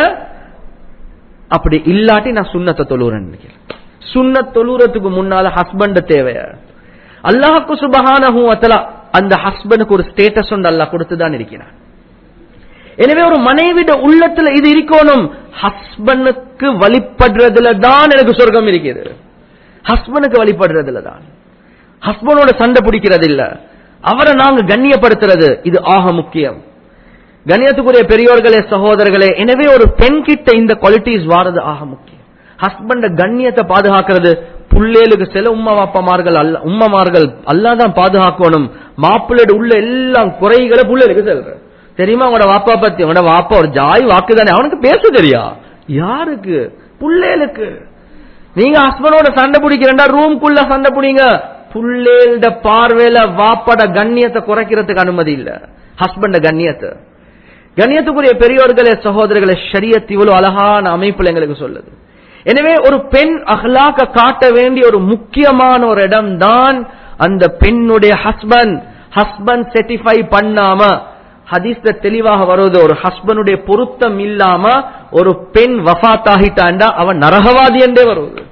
அப்படி இல்லாட்டி நான் சுண்ணத்தை தொழுறேன் சுண்ணத் தொழுறதுக்கு முன்னால ஹஸ்பண்ட் தேவைய அல்லாஹுக்கு சுபஹானஹு வத்தலா அந்த ஹஸ்பண்டுக்கு ஒரு ஸ்டேட்டஸ் ஒன்று அல்லாஹ் கொடுத்துதான் இருக்கிறான் எனவே ஒரு மனைவிட உள்ளத்துல இது இருக்கணும் ஹஸ்பண்டுக்கு வழிபடுறதுல தான் எனக்கு சொர்க்கம் இருக்குது ஹஸ்பண்டுக்கு வழிபடுறதுல தான் ஹஸ்பண்டோட சண்டை பிடிக்கிறது இல்ல அவரை நாங்க கண்ணியப்படுத்துறது இது ஆக முக்கியம் கண்ணியத்துக்குரிய பெரியோர்களே சகோதரர்களே எனவே ஒரு பெண் கிட்ட இந்த குவாலிட்டிஸ் வாரது ஆக முக்கியம் ஹஸ்பண்ட கண்ணியத்தை பாதுகாக்கிறது புள்ளேலுக்கு சில உம்மா வாப்பமார்கள் அல்ல உம்மமார்கள் அல்லாதான் பாதுகாக்கணும் மாப்பிள்ளோட உள்ள எல்லாம் குறைகளை புள்ளேலுக்கு செல்ற தெரியுமா உங்களோட வாப்பா பத்தி உங்களோட வாப்பா ஒரு ஜாய் வாக்கு தானே அவனுக்கு பேச தெரியா யாருக்கு புள்ளேலுக்கு நீங்க ஹஸ்பண்டோட சண்டை பிடிக்கிறா ரூம்குள்ள சண்டை பிடிங்க புள்ளேல்ட பார்வையில வாப்பட கண்ணியத்தை குறைக்கிறதுக்கு அனுமதி இல்ல ஹஸ்பண்ட கண்ணியத்தை கண்ணியத்துக்குரிய பெரியோர்களே சகோதரர்களே ஷரியத் இவ்வளவு அழகான அமைப்புல எங்களுக்கு சொல்லுது எனவே ஒரு பெண் அஹ்லாக்க காட்ட வேண்டிய ஒரு முக்கியமான ஒரு இடம் தான் அந்த பெண்ணுடைய ஹஸ்பண்ட் ஹஸ்பண்ட் செட்டிஃபை பண்ணாம ஹதீஸ்ல தெளிவாக வருவது ஒரு ஹஸ்பண்டுடைய பொருத்தம் இல்லாம ஒரு பெண் வஃத் ஆகிட்டாண்டா அவன் நரகவாதி என்றே வருவது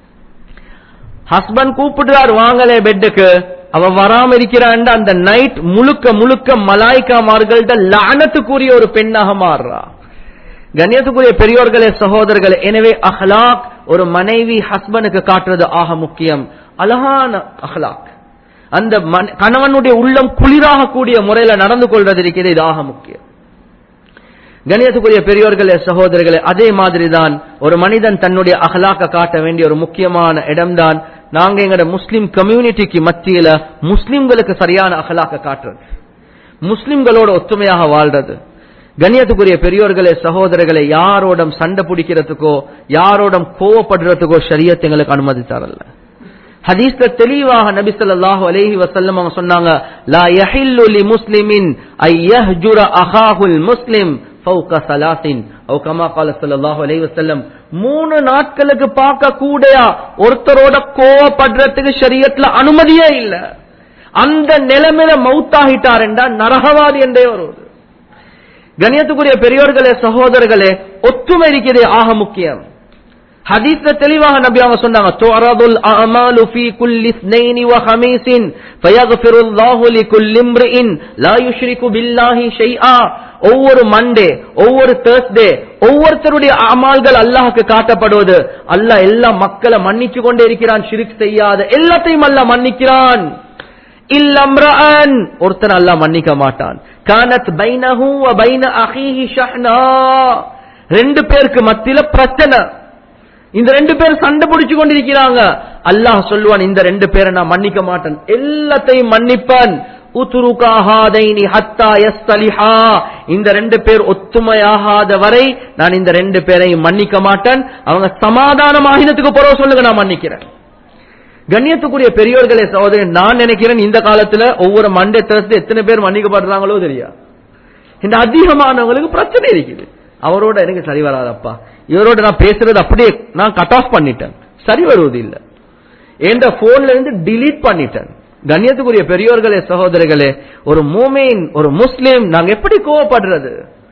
ஹஸ்பண்ட் கூப்பிடுறார் வாங்கலே பெட்டுக்கு அவ வராம இருக்கிறான் அந்த நைட் முழுக்க முழுக்க மலாய்க்காமார்கள்ட்ட லானத்துக்குரிய ஒரு பெண்ணாக மாறுறா கண்ணியத்துக்குரிய பெரியோர்களே சகோதரர்களே எனவே அஹ்லாக் ஒரு மனைவி ஹஸ்பண்டுக்கு காட்டுறது ஆக முக்கியம் அழகான அஹ்லாக் அந்த மன- கணவனுடைய உள்ளம் குளிராக கூடிய முறையில நடந்து கொள்வது இருக்கிறது இது ஆக முக்கியம் கணியத்துக்குரிய பெரியோர்களே சகோதரர்களே அதே மாதிரி தான் ஒரு மனிதன் தன்னுடைய அகலாக்க காட்ட வேண்டிய ஒரு முக்கியமான இடம்தான் நாங்க எங்கட முஸ்லிம் கம்யூனிட்டிக்கு மத்தியில முஸ்லிம்களுக்கு சரியான அகலாக்க காட்டுறது முஸ்லிம்களோட ஒத்துமையாக வாழ்றது கண்ணியத்துக்குரிய பெரியோர்களே சகோதரர்களே யாரோடம் சண்டை பிடிக்கிறதுக்கோ யாரோடம் கோவப்படுறதுக்கோ ஷரியத் எங்களுக்கு அனுமதி தரல ஹதீஸ்ல தெளிவாக நபி ஸல்லல்லாஹு அலைஹி வஸல்லம் அவங்க சொன்னாங்க லா யஹில்லு லி முஸ்லிமின் ஐ யஹ்ஜுர அஹாஹுல் முஸ்லிம் ஃபௌக ஸலாசின் அவ் கமா قال ஸல்லல்லாஹு அலைஹி வஸல்லம் மூணு நாட்களுக்கு பார்க்க கூடயா ஒருத்தரோட கோவப்படுறதுக்கு ஷரியத்ல அனுமதியே இல்ல அந்த நிலைமையில மௌத்தாகிட்டார் என்றால் நரகவாதி என்றே வருவது கணியத்துக்குரிய பெரியோர்களே சகோதரர்களே ஒற்றுமை இருக்கிறதே ஆக முக்கியம் ஹதீஸ்ல தெளிவாக நபி அவங்க சொன்னாங்க துஅரதுல் அமாலு ஃபீ குல்லி இஸ்னைனி வ ஹமீஸின் ஃபயக்ஃபிருல்லாஹு லிகுல்லி இம்ரிஇன் லா யுஷ்ரிகு பில்லாஹி ஷைஆ ஒவ்வொரு மண்டே ஒவ்வொரு தேர்ஸ்டே ஒவ்வொருத்தருடைய அமால்கள் அல்லாஹ்க்கு காட்டப்படுவது அல்லாஹ் எல்லா மக்களை மன்னிச்சு கொண்டே இருக்கிறான் ஷிரிக் செய்யாத எல்லாத்தையும் அல்லாஹ் மன்னிக்கிறான் இல்லம்ரஅன் ஒருத்தன் அல்லாஹ் மன்னிக்க மாட்டான் கானத் பைனஹு வ பைன அஹீஹி ஷஹ்னா ரெண்டு பேருக்கு மத்தியில பிரச்சனை இந்த ரெண்டு பேர் சண்டை பிடிச்சு கொண்டிருக்கிறாங்க அல்லாஹ் சொல்லுவான் இந்த ரெண்டு பேரை நான் மன்னிக்க மாட்டேன் எல்லாத்தையும் மன்னிப்பான் உத்துருகாஹாதைனி ஹத்தா யஸ்தலிஹா இந்த ரெண்டு பேர் ஒத்துமையாகாத வரை நான் இந்த ரெண்டு பேரையும் மன்னிக்க மாட்டேன் அவங்க சமாதானமாகினத்துக்கு பிறகு சொல்லுங்க நான் மன்னிக்கிறேன் கண்ணியத்துக்குரிய பெரியோர்களே சகோதரன் நான் நினைக்கிறேன் இந்த காலத்துல ஒவ்வொரு மண்டே தேர்ஸ்டே எத்தனை பேர் மன்னிக்கப்படுறாங்களோ தெரியா இந்த அதிகமானவங்களுக்கு பிரச்சனை இருக்குது அவரோட எனக்கு சரி வராதப்பா இவரோட நான் பேசுறது அப்படியே நான் கட் ஆஃப் பண்ணிட்டேன் சரி வருவது இல்ல என்ற போன்ல இருந்து delete பண்ணிட்டேன் கண்ணியத்துக்குரிய பெரியோர்களே சகோதரர்களே ஒரு மூமீன் ஒரு முஸ்லிம் நாங்க எப்படி கோவப்படுறது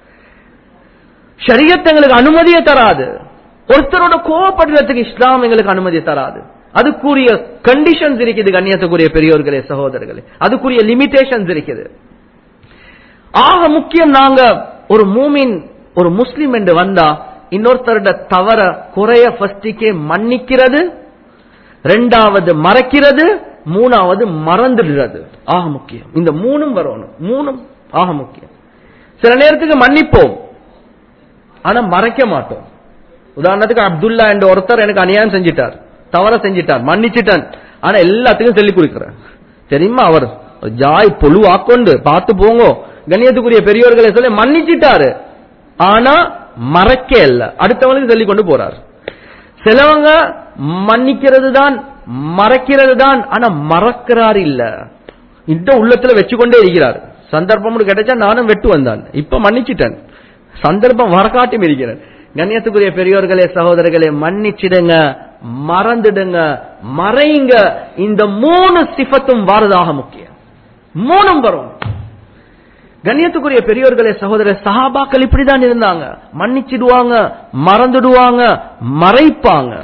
ஷரியத் எங்களுக்கு அனுமதியை தராது ஒருத்தரோட கோவப்படுறதுக்கு இஸ்லாம் எங்களுக்கு அனுமதி தராது அதுக்குரிய கண்டிஷன்ஸ் இருக்குது கண்ணியத்துக்குரிய பெரியோர்களே சகோதரர்களே அதுக்குரிய லிமிடேஷன்ஸ் இருக்குது ஆக முக்கியம் நாங்க ஒரு மூமின் ஒரு முஸ்லிம் என்று வந்தா இன்னொருத்தரோட தவற குறைய ஃபர்ஸ்டிக்கே மன்னிக்கிறது ரெண்டாவது மறைக்கிறது மூணாவது மறந்துடுறது ஆக முக்கியம் இந்த மூணும் வரணும் மூணும் ஆக முக்கியம் சில நேரத்துக்கு மன்னிப்போம் ஆனா மறைக்க மாட்டோம் உதாரணத்துக்கு அப்துல்லா என்ற ஒருத்தர் எனக்கு அநியாயம் செஞ்சிட்டார் தவற செஞ்சிட்டார் மன்னிச்சிட்டான் ஆனா எல்லாத்துக்கும் சொல்லி கொடுக்கிறேன் தெரியுமா அவர் ஜாய் பொழுவாக்கொண்டு பார்த்து போங்க கண்ணியத்துக்குரிய பெரியோர்களை சொல்லி மன்னிச்சிட்டாரு ஆனா மறைக்க இல்ல அடுத்தவங்களுக்கு சொல்லி கொண்டு போறார் சிலவங்க மன்னிக்கிறது தான் மறைக்கிறது தான் ஆனா மறக்கிறார் இல்ல இந்த உள்ளத்துல வச்சுக்கொண்டே இருக்கிறார் சந்தர்ப்பம் கிடைச்சா நானும் வெட்டு வந்தான் இப்ப மன்னிச்சிட்டேன் சந்தர்ப்பம் வரக்காட்டும் இருக்கிறேன் கண்ணியத்துக்குரிய பெரியோர்களே சகோதரர்களே மன்னிச்சிடுங்க மறந்துடுங்க மறைங்க இந்த மூணு சிஃபத்தும் வாரதாக முக்கியம் மூணும் வரும் கண்ணியத்துக்குரிய பெரியோர்களே சகோதரர் சஹாபாக்கள் இப்படிதான் இருந்தாங்க மன்னிச்சிடுவாங்க மறந்துடுவாங்க மறைப்பாங்க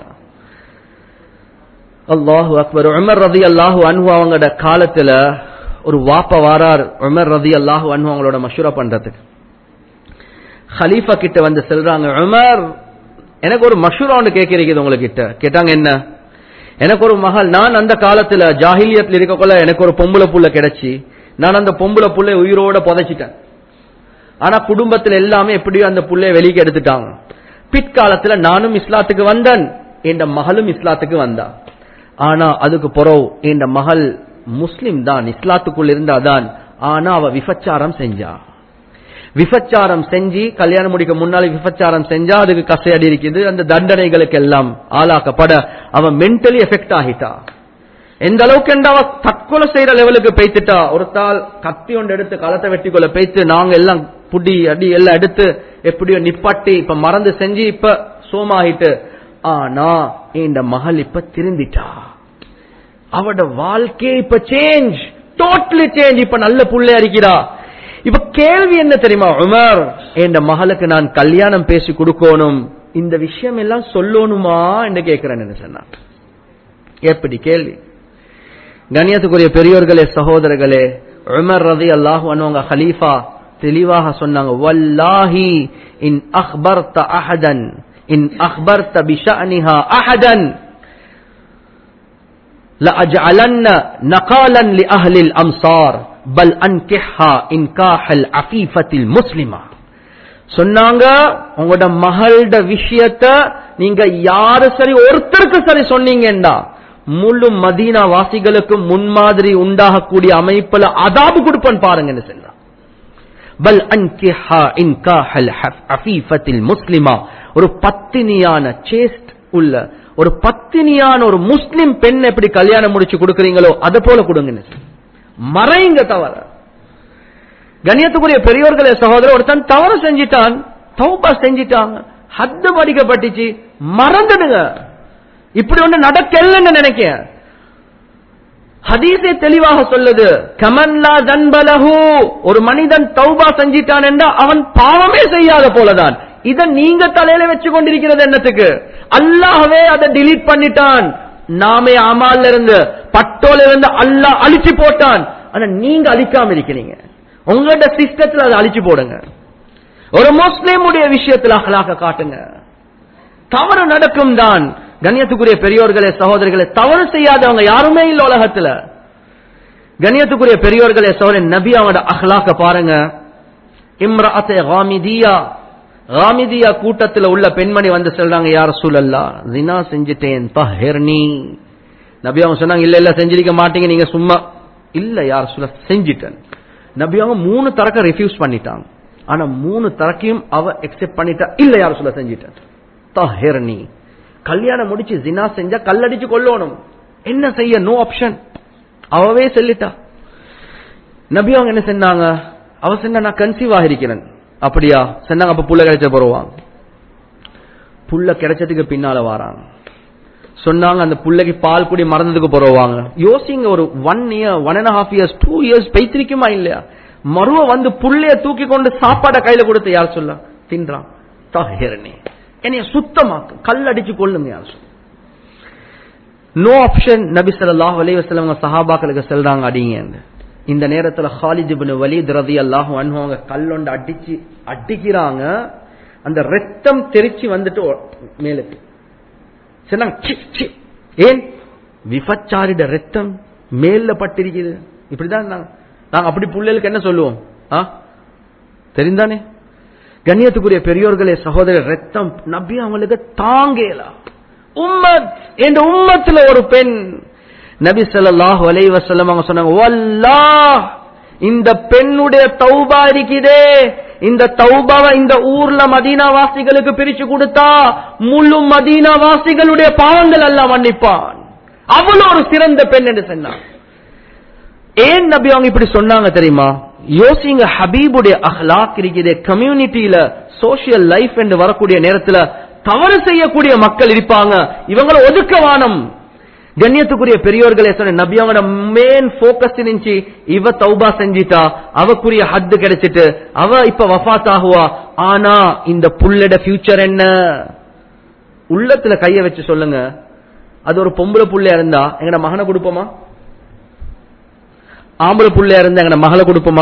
அல்லாஹு அக்பர் உமர் ரதி அல்லாஹு அன்ஹு அவங்களோட காலத்துல ஒரு வாப்ப வாரார் உமர் ரதி அல்லாஹு அன்ஹு அவங்களோட மஷூரா பண்றதுக்கு ஹலீஃபா கிட்ட வந்து செல்றாங்க உமர் எனக்கு ஒரு மஷூரா ஒன்று கேட்கிறீங்க உங்ககிட்ட கேட்டாங்க என்ன எனக்கு ஒரு மகள் நான் அந்த காலத்துல ஜாகிலியத்தில் இருக்கக்குள்ள எனக்கு ஒரு பொம்பளை புள்ள கிடைச்சி நான் அந்த பொம்பளை புள்ளை உயிரோட புதைச்சிட்டேன் ஆனா குடும்பத்துல எல்லாமே எப்படியோ அந்த புள்ளைய வெளியே எடுத்துட்டாங்க பிற்காலத்துல நானும் இஸ்லாத்துக்கு வந்தேன் என் மகளும் இஸ்லாத்துக்கு வந்தா ஆனா அதுக்கு பிறகு என் மகள் முஸ்லிம் தான் இஸ்லாத்துக்குள் இருந்தாதான் ஆனா அவ விபச்சாரம் செஞ்சா விபச்சாரம் செஞ்சு கல்யாணம் முடிக்க முன்னால விபச்சாரம் செஞ்சா அதுக்கு கசையடி இருக்குது அந்த தண்டனைகளுக்கு எல்லாம் ஆளாக்கப்பட அவன் மென்டலி எஃபெக்ட் ஆகிட்டா எந்த அளவுக்கு என்றா அவ தற்கொலை செய்யற லெவலுக்கு பெய்த்துட்டா ஒரு தாள் கத்தி ஒன்று எடுத்து களத்தை வெட்டி கொள்ள பெய்த்து நாங்க எல்லாம் புடி அடி எல்லாம் எடுத்து எப்படியோ நிப்பாட்டி இப்ப மறந்து செஞ்சு இப்ப சோமாகிட்டு ஆனா இந்த மகள் இப்ப திருந்திட்டா அவட வாழ்க்கை இப்ப சேஞ்ச் டோட்டலி சேஞ்ச் இப்ப நல்ல புள்ளை அறிக்கிறா இப்ப கேள்வி என்ன தெரியுமா உமர் என் மகளுக்கு நான் கல்யாணம் பேசி கொடுக்கணும் இந்த விஷயம் எல்லாம் சொல்லணுமா என்று கேட்கிறேன் சொன்னா எப்படி கேள்வி கண்ணியத்துக்குரிய பெரியோர்களே சகோதரர்களே உமர் ரதி அல்லாஹு அனுவங்க ஹலீஃபா தெளிவாக சொன்னாங்க வல்லாஹி இன் அஹ்பர்த அஹதன் இன் அஹ்பர்த பிஷஅனிஹா அஹதன் لأجعلن نقالا لأهل الأمصار بل أنكحها إنكاح العفيفة المسلمة சொன்னாங்க உங்களோட மகளோட விஷயத்த நீங்க யாரு சரி ஒருத்தருக்கு சரி சொன்னீங்கடா முழு மதீனா வாசிகளுக்கு முன்மாதிரி உண்டாகக்கூடிய அமைப்புல அதாபு கொடுப்பன் பாருங்கன்னு சொல்றான் பல் அன்கிஹா இன்காஹல் அஃபீஃபத்தில் முஸ்லிமா ஒரு பத்தினியான சேஸ்ட் உள்ள ஒரு பத்தினியான ஒரு முஸ்லிம் பெண் எப்படி கல்யாணம் முடிச்சு கொடுக்கறீங்களோ அதை போல கொடுங்க மறைங்க தவற கண்ணியத்துக்குரிய பெரியோர்களே சகோதரர் ஒருத்தன் தவறு செஞ்சிட்டான் தௌபா செஞ்சிட்டாங்க ஹத்து படிக்கப்பட்டுச்சு மறந்துடுங்க இப்படி ஒண்ணு நடக்கலன்னு நினைக்க ஹதீஸே தெளிவாக சொல்லுது கமன்லா தன்பலஹு ஒரு மனிதன் தௌபா செஞ்சிட்டான் என்றா அவன் பாவமே செய்யாத போலதான் இத நீங்க தலையில வச்சு கொண்டிருக்கிறது என்னத்துக்கு அல்லாஹ்வே அதை delete பண்ணிட்டான் நாமே அமால்ல இருந்து பட்டோல இருந்து அல்லாஹ் அழிச்சு போட்டான் ஆனா நீங்க அழிக்காம இருக்கிறீங்க உங்களோட சிஸ்டத்துல அதை அழிச்சு போடுங்க ஒரு முஸ்லிமுடைய விஷயத்துல அகலாக காட்டுங்க தவறு நடக்கும் தான் கண்ணியத்துக்குரிய பெரியோர்களே சகோதரர்களே தவறு செய்யாதவங்க யாருமே இல்ல உலகத்துல கண்ணியத்துக்குரிய பெரியோர்களே சகோதரன் நபி அவனோட அஹ்லாக்க பாருங்க இம்ராத்தே காமிதியா காமிதியா கூட்டத்துல உள்ள பெண்மணி வந்து சொல்றாங்க யார் சூழல்லா ஜினா செஞ்சுட்டேன் தஹிர்னி நபி அவங்க சொன்னாங்க இல்ல இல்ல செஞ்சிருக்க மாட்டீங்க நீங்க சும்மா இல்ல யார் சொல்ல செஞ்சிட்டேன் நபி அவங்க மூணு தரக்க ரெஃப்யூஸ் பண்ணிட்டாங்க ஆனா மூணு தரக்கையும் அவ எக்ஸெப்ட் பண்ணிட்டா இல்ல யார் சொல்ல செஞ்சிட்டேன் தஹிர்னி கல்யாணம் முடிச்சு ஜினா செஞ்சா கல்லடிச்சு கொல்லணும் என்ன செய்ய நோ ஆப்ஷன் அவவே சொல்லிட்டா நபி அவங்க என்ன செஞ்சாங்க அவ சொன்னா நான் கன்சீவ் ஆகிருக்கிறேன் அப்படியா சொன்னாங்க அப்ப புள்ள கிடைச்ச போறவாங்க புள்ள கிடைச்சதுக்கு பின்னால வாராங்க சொன்னாங்க அந்த புள்ளைக்கு பால் குடி மறந்ததுக்கு போறவாங்க யோசிங்க ஒரு one year one and half years two years பெய்த்திருக்குமா இல்லையா மருவ வந்து புள்ளைய தூக்கி கொண்டு சாப்பாடை கையில கொடுத்து யார் சொல்ல தின்றான் தஹிரணி என்னைய சுத்தமாக்கு கல் அடிச்சு கொள்ளுங்க யார் சொல்ல நோ ஆப்ஷன் நபி ஸல்லல்லாஹு அலைஹி வஸல்லம் சஹாபாக்களுக்கு சொல்றாங்க அடிங்க இந்த நேரத்துல ஹாலித் இப்னு வலீத் ரலியல்லாஹு அன்ஹு அவங்க கல்லொண்டு அடிச்சு அடிக்கிறாங்க அந்த ரத்தம் தெரிச்சு வந்துட்டு ஒ- மேலுக்கு சொன்னாங்க "சி, சி." ஏன் விபச்சாரிட ரத்தம் மேல்ல பட்டிருக்குது இப்படிதான் நாங்க நாங்க அப்படி புள்ளைகளுக்கு என்ன சொல்லுவோம் ஆ தெரிந்தானே கண்ணியத்துக்குரிய பெரியோர்களே சகோதரர் ரத்தம் நபி அவங்களுக்கு தாங்கலாம் உம்மத் என்ற உம்மத்துல ஒரு பெண் நபி ஸல்லல்லாஹு அலைஹி வஸல்லம் அவங்க சொன்னாங்க வல்லாஹ் இந்த பெண்ணுடைய தௌபா இருக்குதே இந்த தௌபாவை இந்த ஊர்ல மதீனா வாசிகளுக்கு பிரிச்சு கொடுத்தா முழு மதீனா வாசிகளுடைய பாவங்கள் எல்லாம் மன்னிப்பான் அவ்வளவு ஒரு சிறந்த பெண் என்று சொன்னான் ஏன் நபி அவங்க இப்படி சொன்னாங்க தெரியுமா யோசிங்க ஹபீபுடைய அஹ்லாக் இருக்குது கம்யூனிட்டியில சோசியல் லைஃப் என்று வரக்கூடிய நேரத்துல தவறு செய்யக்கூடிய மக்கள் இருப்பாங்க இவங்களை ஒதுக்கவானம் கண்ணியத்துக்குரிய பெரியோர்களே சொன்ன நபி அவங்களோட மெயின் போக்கஸ் இருந்துச்சு இவ தௌபா செஞ்சிட்டா அவக்குரிய ஹத்து கிடைச்சிட்டு அவ இப்ப வஃபாத் ஆகுவா ஆனா இந்த புள்ளட ஃபியூச்சர் என்ன உள்ளத்துல கைய வச்சு சொல்லுங்க அது ஒரு பொம்பளை புள்ளையா இருந்தா எங்கட மகனை கொடுப்போமா ஆம்பளை புள்ளையா இருந்தா எங்கட மகளை கொடுப்போமா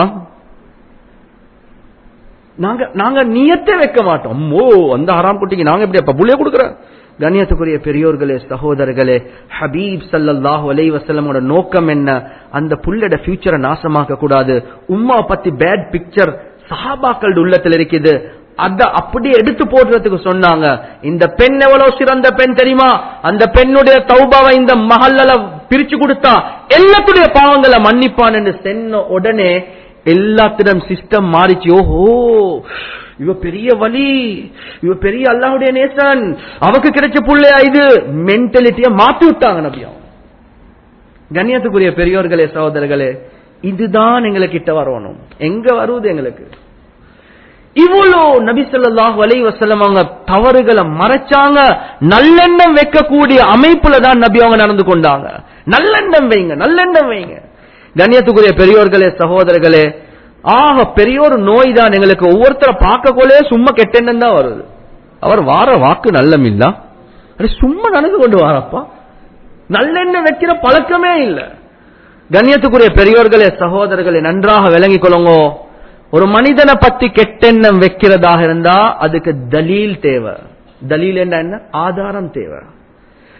நாங்க நாங்க நியத்தை வைக்க மாட்டோம் ஓ அந்த ஹராம் குட்டிக்கு நாங்க எப்படி அப்ப புள்ளைய கொடுக்குறோம் கண்ணியத்துக்குரிய பெரியோர்களே சகோதரர்களே ஹபீப் ஸல்லல்லாஹு அலைஹி வஸல்லமோட நோக்கம் என்ன அந்த புள்ளட ஃபியூச்சரை நாசமாக்க கூடாது உம்மா பத்தி பேட் பிக்சர் சஹாபாக்கள் உள்ளத்துல இருக்குது அத அப்படியே எடுத்து போடுறதுக்கு சொன்னாங்க இந்த பெண் எவ்வளவு சிறந்த பெண் தெரியுமா அந்த பெண்ணுடைய தௌபாவை இந்த மஹல்ல பிரிச்சு கொடுத்தா எல்லாத்துடைய பாவங்களை மன்னிப்பான் என்று சென்ன உடனே எல்லாத்திடம் சிஸ்டம் மாறிச்சு ஓஹோ இவ பெரிய வலி இவ பெரிய அல்லாஹ்வுடைய நேசன் அவக்கு கிடைச்ச புள்ளையா இது மென்டாலிட்டிய மாத்தி விட்டாங்க நபியம் கண்ணியத்துக்குரிய பெரியோர்களே சகோதரர்களே இதுதான் எங்களுக்கு கிட்ட வரணும் எங்க வருவது எங்களுக்கு இவ்வளோ நபி ஸல்லல்லாஹு அலைஹி வஸல்லம் அவங்க தவறுகளை மறைச்சாங்க நல்லெண்ணம் வைக்கக்கூடிய அமைப்புல தான் நபி அவங்க நடந்து கொண்டாங்க நல்லெண்ணம் வைங்க நல்லெண்ணம் வைங்க கண்ணியத்துக்குரிய பெரியோர்களே சகோதரர்களே ஆக பெரிய ஒரு நோய் தான் எங்களுக்கு ஒவ்வொருத்தரை பார்க்கக்கொள்ளே சும்மா கெட்டெண்ணம் தான் வருது அவர் வார வாக்கு நல்லம் இல்ல அது சும்மா நடந்து கொண்டு வாரப்பா நல்லெண்ணெய் வைக்கிற பழக்கமே இல்ல கண்ணியத்துக்குரிய பெரியோர்களே சகோதரர்களே நன்றாக விளங்கிக் கொள்ளுங்க ஒரு மனிதனை பத்தி கெட்டெண்ணம் வைக்கிறதாக இருந்தா அதுக்கு தலீல் தேவை தலீல் என்ன என்ன ஆதாரம் தேவை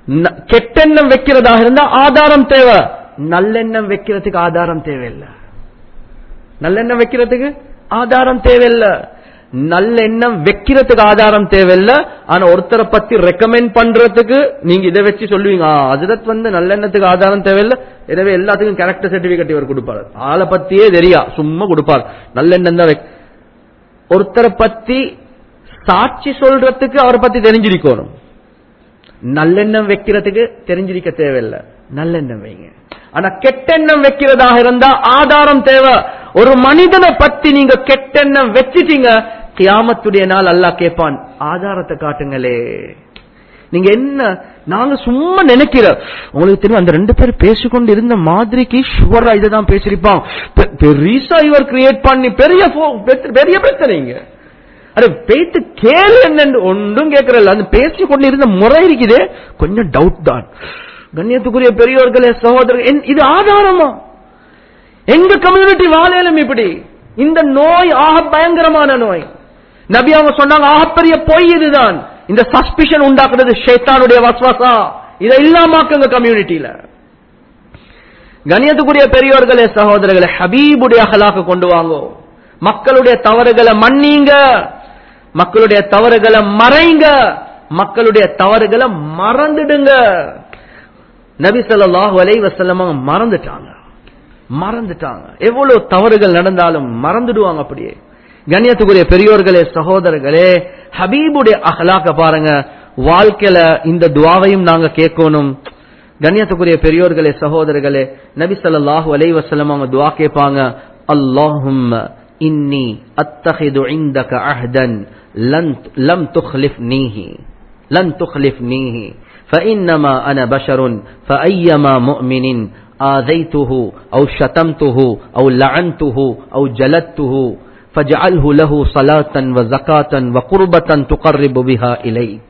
ந- கெட்டெண்ணம் வைக்கிறதாக இருந்தா ஆதாரம் தேவை நல்லெண்ணம் வைக்கிறதுக்கு ஆதாரம் தேவையில்லை நல்லெண்ணம் வைக்கிறதுக்கு ஆதாரம் தேவையில்லை நல்லெண்ணம் வைக்கிறதுக்கு ஆதாரம் தேவையில்லை ஆனா ஒருத்தரை பத்தி ரெக்கமெண்ட் பண்றதுக்கு நீங்க இதை வச்சு சொல்லுவீங்க "ஆ, ஹஜ்ரத் வந்து நல்லெண்ணத்துக்கு ஆதாரம் தேவையில்லை எனவே எல்லாத்துக்கும் கேரக்டர் சர்டிபிகேட் இவர் கொடுப்பாரு ஆளை பத்தியே தெரியா சும்மா கொடுப்பார் நல்லெண்ணம் தான் வைக்க- ஒருத்தரை பத்தி சாட்சி சொல்றதுக்கு அவரை பத்தி தெரிஞ்சிருக்கணும் நல்லெண்ணம் வைக்கிறதுக்கு தெரிஞ்சிருக்க தேவையில்லை நல்லெண்ணம் வைங்க ஆனா கெட்டெண்ணம் வைக்கிறதாக இருந்தா ஆதாரம் தேவை ஒரு மனிதனை பத்தி நீங்க கெட்டெண்ணம் வச்சிட்டீங்க கியாமத்துடைய நாள் அல்லாஹ் கேட்பான் ஆதாரத்தை காட்டுங்களே நீங்க என்ன நாங்க சும்மா நினைக்கிற உங்களுக்கு தெரியும் அந்த ரெண்டு பேர் பேசிக்கொண்டு இருந்த மாதிரிக்கு ஷுவரா இதை தான் பேசிருப்பான் பெ- பெரிசா இவர் கிரியேட் பண்ணி பெரிய போ- பெ- பெரிய பிரச்சனைங்க அட பேத்து கேளு என்னன்னு ஒன்றும் கேட்கறல அந்த பேசி கொண்டு இருந்த முறை இருக்குது கொஞ்சம் டவுட் தான் கண்ணியத்துக்குரிய பெரியோர்களே சகோதரர்கள் என்- இது ஆதாரமா எங்க கம்யூனிட்டி வாழையிலும் இப்படி இந்த நோய் ஆக பயங்கரமான நோய் நபி அவங்க சொன்னாங்க ஆகப்பெரிய பொய் இதுதான் இந்த சஸ்பிஷன் உண்டாக்குறது ஷேத்தானுடைய வஸ்வாசா இதை இல்லாமாக்குங்க கம்யூனிட்டியில கணியத்துக்குரிய பெரியோர்களே சகோதரர்களே ஹபீபுடைய அகலாக்கு கொண்டு வாங்கோ மக்களுடைய தவறுகளை மன்னிங்க மக்களுடைய தவறுகளை மறைங்க மக்களுடைய தவறுகளை மறந்துடுங்க நபி ஸல்லல்லாஹு அலைஹி வஸல்லம் அவங்க மறந்துட்டாங்க மறந்துட்டாங்க எவ்வளவு தவறுகள் நடந்தாலும் மறந்துடுவாங்க அப்படியே கண்ணியத்துக்குரிய பெரியோர்களே சகோதரர்களே ஹபீபுடைய அகலாக்க பாருங்க வாழ்க்கையில இந்த துவாவையும் நாங்க கேட்கணும் கண்ணியத்துக்குரிய பெரியோர்களே சகோதரர்களே நபி ஸல்லல்லாஹு அலைஹி வஸல்லம் அவங்க துவா கேட்பாங்க அல்லாஹும்ம இன்னி அத்தஹிது இந்தக அஹ்தன் லன் லம் துக்லிஃப்னீஹி لن تخلفنيه فإنما أنا بشر فأيما مؤمن آذيته أو شتمته أو لعنته أو جلدته فاجعله له صلاة وزكاة وقربة تقرب بها إليك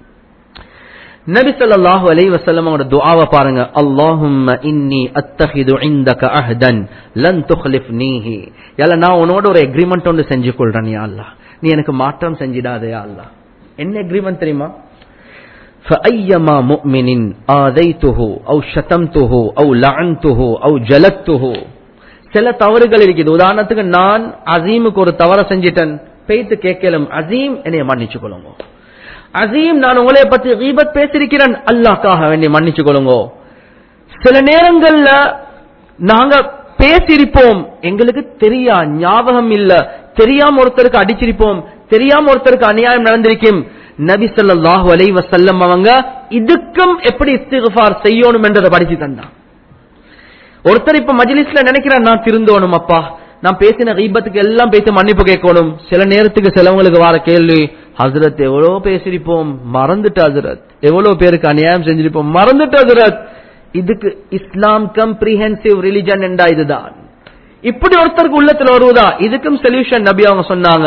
நபி ஸல்லல்லாஹு அலைஹி வஸல்லம் அவரோட துஆவை பாருங்க அல்லாஹும்ம இன்னி அத்தஹிது இந்தக அஹ்தன் லன் துக்லிஃப்னீஹி யல்ல நான் உன்னோட ஒரு எக்ரிமெண்ட் ஒன்று செஞ்சு கொள்றேன் யா அல்லாஹ் நீ எனக்கு மாற்றம் செஞ்சிடாதே யா அல்லாஹ் என்ன எக்ரிமெண்ட் தெரியுமா فأيما مؤمن آذيته أو شتمته أو لعنته أو جلدته சில தவறுகள் இருக்குது உதாரணத்துக்கு நான் அசீமுக்கு ஒரு தவறை செஞ்சிட்டேன் பேய்த்து கேட்கலும் அசீம் என்னைய மன்னிச்சு கொள்ளுங்க அசீம் நான் உங்களை பத்தி கீபத் பேசியிருக்கிறேன் அல்லாஹ்க்காக வேண்டி மன்னிச்சு கொள்ளுங்க சில நேரங்கள்ல நாங்க பேசியிருப்போம் எங்களுக்கு தெரியா ஞாபகம் இல்ல தெரியாம ஒருத்தருக்கு அடிச்சிருப்போம் தெரியாம ஒருத்தருக்கு அநியாயம் நடந்திருக்கும் நபி ஸல்லல்லாஹு அலைஹி வஸல்லம் அவங்க இதுக்கும் எப்படி இஸ்திக்ஃபார் செய்யணும் என்றதை படிச்சு தந்தான் ஒருத்தர் இப்ப மஜ்லிஸ்ல நினைக்கிறார் நான் திருந்தோணும் அப்பா நான் பேசின கீபத்துக்கு எல்லாம் பேசி மன்னிப்பு கேட்கணும் சில நேரத்துக்கு சிலவங்களுக்கு வர கேள்வி ஹசரத் எவ்வளவு பேசிருப்போம் மறந்துட்டு ஹசரத் எவ்வளவு பேருக்கு அநியாயம் செஞ்சிருப்போம் மறந்துட்டு ஹசரத் இதுக்கு இஸ்லாம் கம்ப்ரிஹென்சிவ் ரிலிஜன் என்றா இதுதான் இப்படி ஒருத்தருக்கு உள்ளத்துல வருவதா இதுக்கும் சொல்யூஷன் நபி அவங்க சொன்னாங்க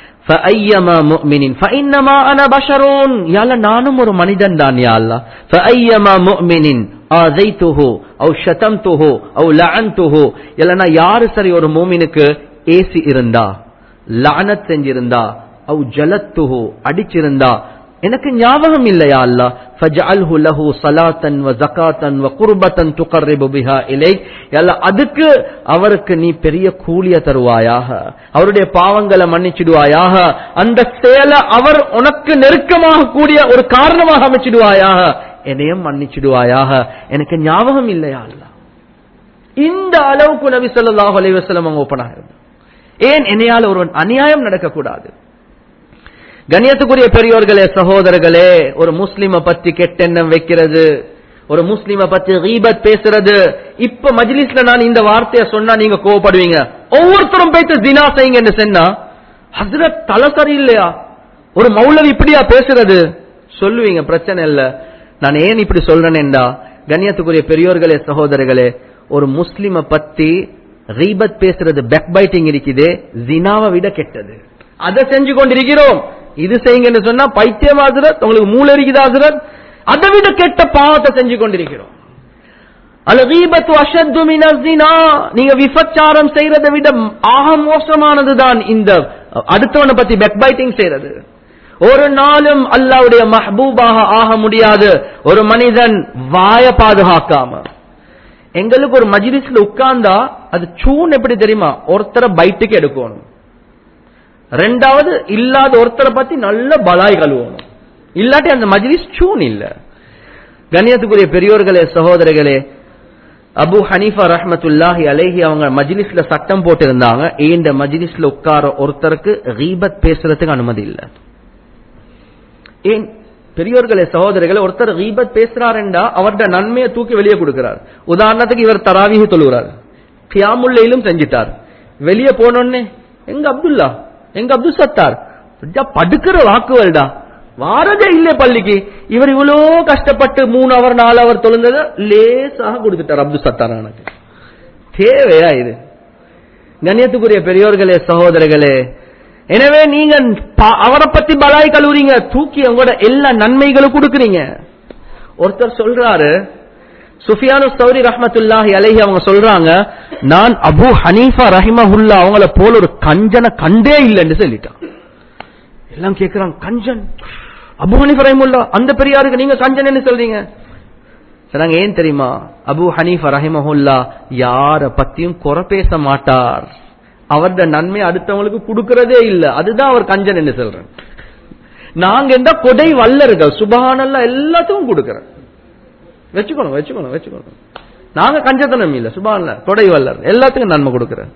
فأيما مؤمن فإنما أنا بشر يا الله நானும் ஒரு மனிதன் தான் யா அல்லாஹ் فأيما مؤمن آذيته أو شتمته أو لعنته இல்லனா யாரு சரி ஒரு மூமினுக்கு ஏசி இருந்தா லானத் செஞ்சிருந்தா أو ஜலத்துஹு அடிச்சிருந்தா எனக்கு ஞாபகம் இல்லையா அல்லா ஃபஜ்அல்ஹு லஹு ஸலாத்தன் வ ஸகாத்தன் வ குர்பத்தன் துகர்ரிபு பிஹா இலைக் யல்லா அதுக்கு அவருக்கு நீ பெரிய கூலிய தருவாயாக அவருடைய பாவங்களை மன்னிச்சிடுவாயாக அந்த செயலை அவர் உனக்கு நெருக்கமாக கூடிய ஒரு காரணமாக அமைச்சிடுவாயாக என்னையும் மன்னிச்சிடுவாயாக எனக்கு ஞாபகம் இல்லையா அல்லா இந்த அளவுக்கு நபி ஸல்லல்லாஹு அலைஹி வஸல்லம் அவங்க ஓபனாக இருந்தாங்க ஏன் என்னையால ஒரு அநியாயம் நடக்கக்கூடாது கண்ணியத்துக்குரிய பெரியோர்களே சகோதரர்களே ஒரு முஸ்லிம பத்தி கெட்டெண்ணம் வைக்கிறது ஒரு முஸ்லிம பத்தி ரீபத் பேசுறது இப்ப மஜ்லிஸ்ல நான் இந்த வார்த்தையை சொன்னா நீங்க கோவப்படுவீங்க ஒவ்வொருத்தரும் பேச்சு தினா செய்யுங்கன்னு சொன்னா ஹசரத் தலை சரியில்லையா ஒரு மௌலவி இப்படியா பேசுறது சொல்லுவீங்க பிரச்சனை இல்ல நான் ஏன் இப்படி சொல்றேன்டா கண்ணியத்துக்குரிய பெரியோர்களே சகோதரர்களே ஒரு முஸ்லிம பத்தி ரீபத் பேசுறது பேக் பைட்டிங் இருக்குது ஜினாவை விட கெட்டது அதை செஞ்சு கொண்டிருக்கிறோம் இது செய்யுங்கன்னு சொன்னா பைத்தியம் ஆசுரத் உங்களுக்கு மூளை இருக்குது ஆசுரத் அதை விட கெட்ட பாவத்தை செஞ்சு கொண்டிருக்கிறோம் அல்கீபத்து அஷத்து மினஸ்தினா நீங்க விபச்சாரம் செய்யறதை விட ஆக மோசமானதுதான் இந்த அடுத்தவனை பத்தி பெக் பைட்டிங் செய்யறது ஒரு நாளும் அல்லாவுடைய மஹ்பூபாக ஆக முடியாது ஒரு மனிதன் வாய பாதுகாக்காம எங்களுக்கு ஒரு மஜ்லிஸ்ல உட்கார்ந்தா அது சூன் எப்படி தெரியுமா ஒருத்தரை பைட்டுக்கு எடுக்கணும் ரெண்டாவது இல்லாத ஒருத்தரை பத்தி நல்ல பலாய் கழுவணும் இல்லாட்டி அந்த மஜ்லிஸ் சூன் இல்ல கண்ணியத்துக்குரிய பெரியோர்களே சகோதரர்களே அபு ஹனீஃபா ரஹ்மத்துல்லாஹி அலைஹி அவங்க மஜ்லிஸ்ல சட்டம் போட்டு இருந்தாங்க இந்த மஜ்லிஸ்ல உட்கார ஒருத்தருக்கு ரீபத் பேசுறதுக்கு அனுமதி இல்ல ஏன் பெரியோர்களே சகோதரர்களே ஒருத்தர் ரீபத் பேசுறாருண்டா அவர்ட நன்மையை தூக்கி வெளியே கொடுக்கிறார் உதாரணத்துக்கு இவர் தராவிஹி தொழுகிறார் கியாமுல்லையிலும் செஞ்சிட்டார் வெளியே போனோடனே எங்க அப்துல்லா எங்க அப்துல் சத்தார் படுக்கிற வாக்குவல்டா வாரதே இல்லை பள்ளிக்கு இவர் இவ்வளோ கஷ்டப்பட்டு மூணு அவர் நாலு அவர் தொழுந்ததை லேசாக கொடுத்துட்டார் அப்துல் சத்தார் எனக்கு தேவையா இது கண்ணியத்துக்குரிய பெரியோர்களே சகோதரர்களே எனவே நீங்க அவரை பத்தி பலாய் கழுவுறீங்க தூக்கி உங்களோட எல்லா நன்மைகளும் கொடுக்குறீங்க ஒருத்தர் சொல்றாரு சுஃபியானு சௌரி ரஹமத்துல்லாஹி அலைஹி அவங்க சொல்றாங்க நான் அபு ஹனீஃபா ரஹிமஹுல்லா அவங்கள போல ஒரு கஞ்சனை கண்டே இல்லைன்னு சொல்லிட்டான் எல்லாம் கேட்கிறாங்க கஞ்சன் அபு ஹனீஃபா ரஹிமுல்லா அந்த பெரியாருக்கு நீங்க கஞ்சன் சொல்றீங்க சொன்னாங்க ஏன் தெரியுமா அபு ஹனீஃபா ரஹிமஹுல்லா யார பத்தியும் குறை பேச மாட்டார் அவருடைய நன்மை அடுத்தவங்களுக்கு கொடுக்கறதே இல்ல அதுதான் அவர் கஞ்சன் என்று சொல்றேன் நாங்க எந்த கொடை வல்லர்கள் சுபகானல்லா எல்லாத்துக்கும் கொடுக்கறேன் வச்சுக்கணும் வச்சுக்கணும் வச்சுக்கணும் நாங்க கஞ்சத்தனம் இல்ல சுபான்ல கொடை வல்லர் எல்லாத்துக்கும் நன்மை கொடுக்கறேன்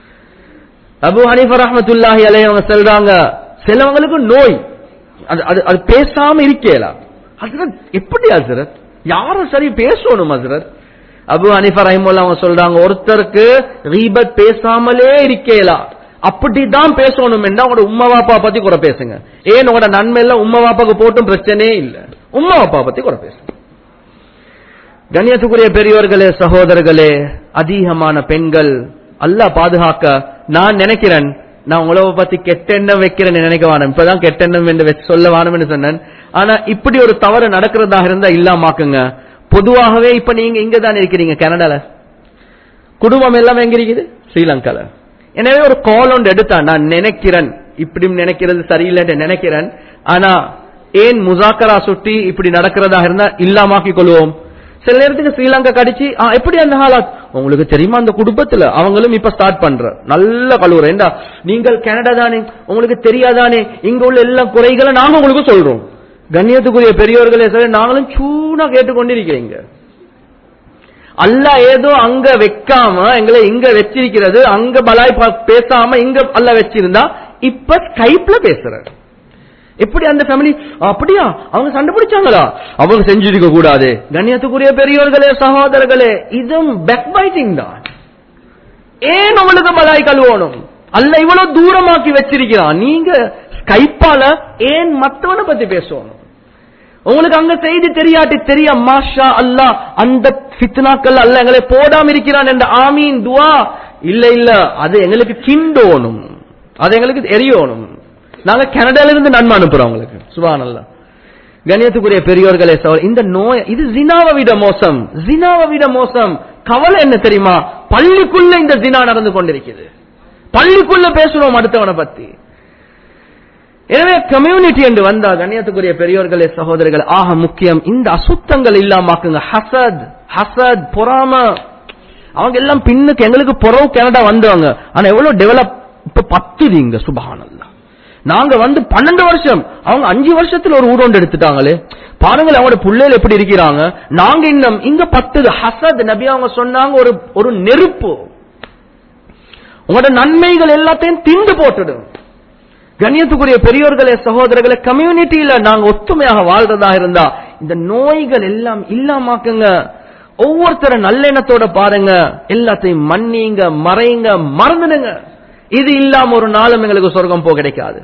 அபு ஹனீஃபா ரஹமத்துல்லாஹி அலைஹி அவங்க சொல்றாங்க சிலவங்களுக்கு நோய் அது அது அது பேசாம இருக்கேலாம் ஹசரத் எப்படி ஹசரத் யாரும் சரி பேசணும் ஹசரத் அபு ஹனிஃபா ரஹிமுல்லா அவங்க சொல்றாங்க ஒருத்தருக்கு ரீபத் பேசாமலே இருக்கேலாம் அப்படிதான் பேசணும் என்றா உங்களோட உம்மா வாப்பா பத்தி குறை பேசுங்க ஏன் உங்களோட நன்மை எல்லாம் உம்மா வாப்பாக்கு போட்டும் பிரச்சனையே இல்ல உம்மா வாப்பா பத்தி குறை பேசுங்க கண்ணியத்துக்குரிய பெரியவர்களே சகோதரர்களே அதிகமான பெண்கள் அல்ல பாதுகாக்க நான் நினைக்கிறேன் நான் உங்களை பத்தி கெட்டெண்ணம் வைக்கிறேன்னு நினைக்க வேணும் இப்பதான் கெட்டெண்ணம் என்று வச்சு சொல்ல வேணும்னு சொன்னேன் ஆனா இப்படி ஒரு தவறு நடக்கிறதாக இருந்தா இல்லாமாக்குங்க பொதுவாகவே இப்ப நீங்க இங்க தான் இருக்கிறீங்க கனடால குடும்பம் எல்லாம் எங்க இருக்குது ஸ்ரீலங்கால எனவே ஒரு கால் ஒன்று எடுத்தா நான் நினைக்கிறேன் இப்படி நினைக்கிறது சரியில்லைன்னு நினைக்கிறேன் ஆனா ஏன் முசாக்கரா சுட்டி இப்படி நடக்கிறதாக இருந்தா இல்லாமாக்கி கொள்வோம் சில நேரத்துக்கு ஸ்ரீலங்கா கடிச்சு ஆ, எப்படி அந்த ஹாலாத் உங்களுக்கு தெரியுமா அந்த குடும்பத்துல அவங்களும் இப்ப ஸ்டார்ட் பண்ற நல்ல கழுவுற ஏண்டா நீங்கள் கனடா தானே உங்களுக்கு தெரியாதானே இங்க உள்ள எல்லா குறைகளை நாங்க உங்களுக்கு சொல்றோம் கண்ணியத்துக்குரிய பெரியோர்களே சரி நாங்களும் சூனா கேட்டுக்கொண்டிருக்கிறீங்க அல்லாஹ் ஏதோ அங்க வைக்காம எங்களை இங்க வச்சிருக்கிறது அங்க பலாய் பா- பேசாம இங்க அல்ல வச்சிருந்தா இப்ப ஸ்கைப்ல பேசுற எப்படி அந்த ஃபேமிலி அப்படியா அவங்க சண்டை பிடிச்சாங்களா அவங்க செஞ்சிருக்க கூடாது கண்ணியத்துக்குரிய பெரியோர்களே சகோதரர்களே இதுவும் பேக் பைட்டிங் தான் ஏன் உங்களுக்கு பலாய் கழுவணும் அல்ல இவ்வளவு தூரமாக்கி வச்சிருக்கிறான் நீங்க ஸ்கைப்பால ஏன் மத்தவனை பத்தி பேசணும் உங்களுக்கு அங்க செய்தி தெரியாட்டி தெரிய மாஷா அல்லாஹ் அந்த ஃபித்னாக்கள் அல்ல எங்களை போடாம இருக்கிறான் என்ற ஆமீன் துவா இல்ல இல்ல அது எங்களுக்கு கிண்டோணும் அது எங்களுக்கு எரியணும் நாங்க கனடால இருந்து நன்மை அனுப்புறோம் உங்களுக்கு சுபான் அல்லா கண்ணியத்துக்குரிய பெரியோர்களே சவர் இந்த நோய் இது ஜினாவை விட மோசம் ஜினாவை விட மோசம் கவலை என்ன தெரியுமா பள்ளிக்குள்ள இந்த ஜினா நடந்து கொண்டிருக்குது பள்ளிக்குள்ள பேசுறோம் அடுத்தவனை பத்தி எனவே கம்யூனிட்டி என்று வந்தா கண்ணியத்துக்குரிய பெரியோர்களே சகோதரர்கள் ஆக முக்கியம் இந்த அசுத்தங்கள் இல்லாமாக்குங்க ஹசத் ஹசத் பொறாம அவங்க எல்லாம் பின்னுக்கு எங்களுக்கு புறவு கனடா வந்தவங்க ஆனா எவ்வளவு டெவலப் இப்ப பத்துது இங்க சுபஹானல்லாஹ் நாங்க வந்து பன்னெண்டு வருஷம் அவங்க அஞ்சு வருஷத்துல ஒரு ஊரோண்டு எடுத்துட்டாங்களே பாருங்களேன் அவங்களோட பிள்ளைகள் எப்படி இருக்கிறாங்க நாங்க இன்னும் இங்க பத்துது ஹசத் நபி அவங்க சொன்னாங்க ஒரு ஒரு நெருப்பு உங்களோட நன்மைகள் எல்லாத்தையும் திண்டு போட்டுடும் கண்ணியத்துக்குரிய பெரியோர்களே சகோதரர்களே கம்யூனிட்டியில நாங்க ஒத்துமையாக வாழ்றதா இருந்தா இந்த நோய்கள் எல்லாம் இல்லாமாக்குங்க ஒவ்வொருத்தர நல்லெண்ணத்தோட பாருங்க எல்லாத்தையும் மன்னிங்க மறைங்க மறந்துடுங்க இது இல்லாம ஒரு நாளும் எங்களுக்கு சொர்க்கம் போக கிடைக்காது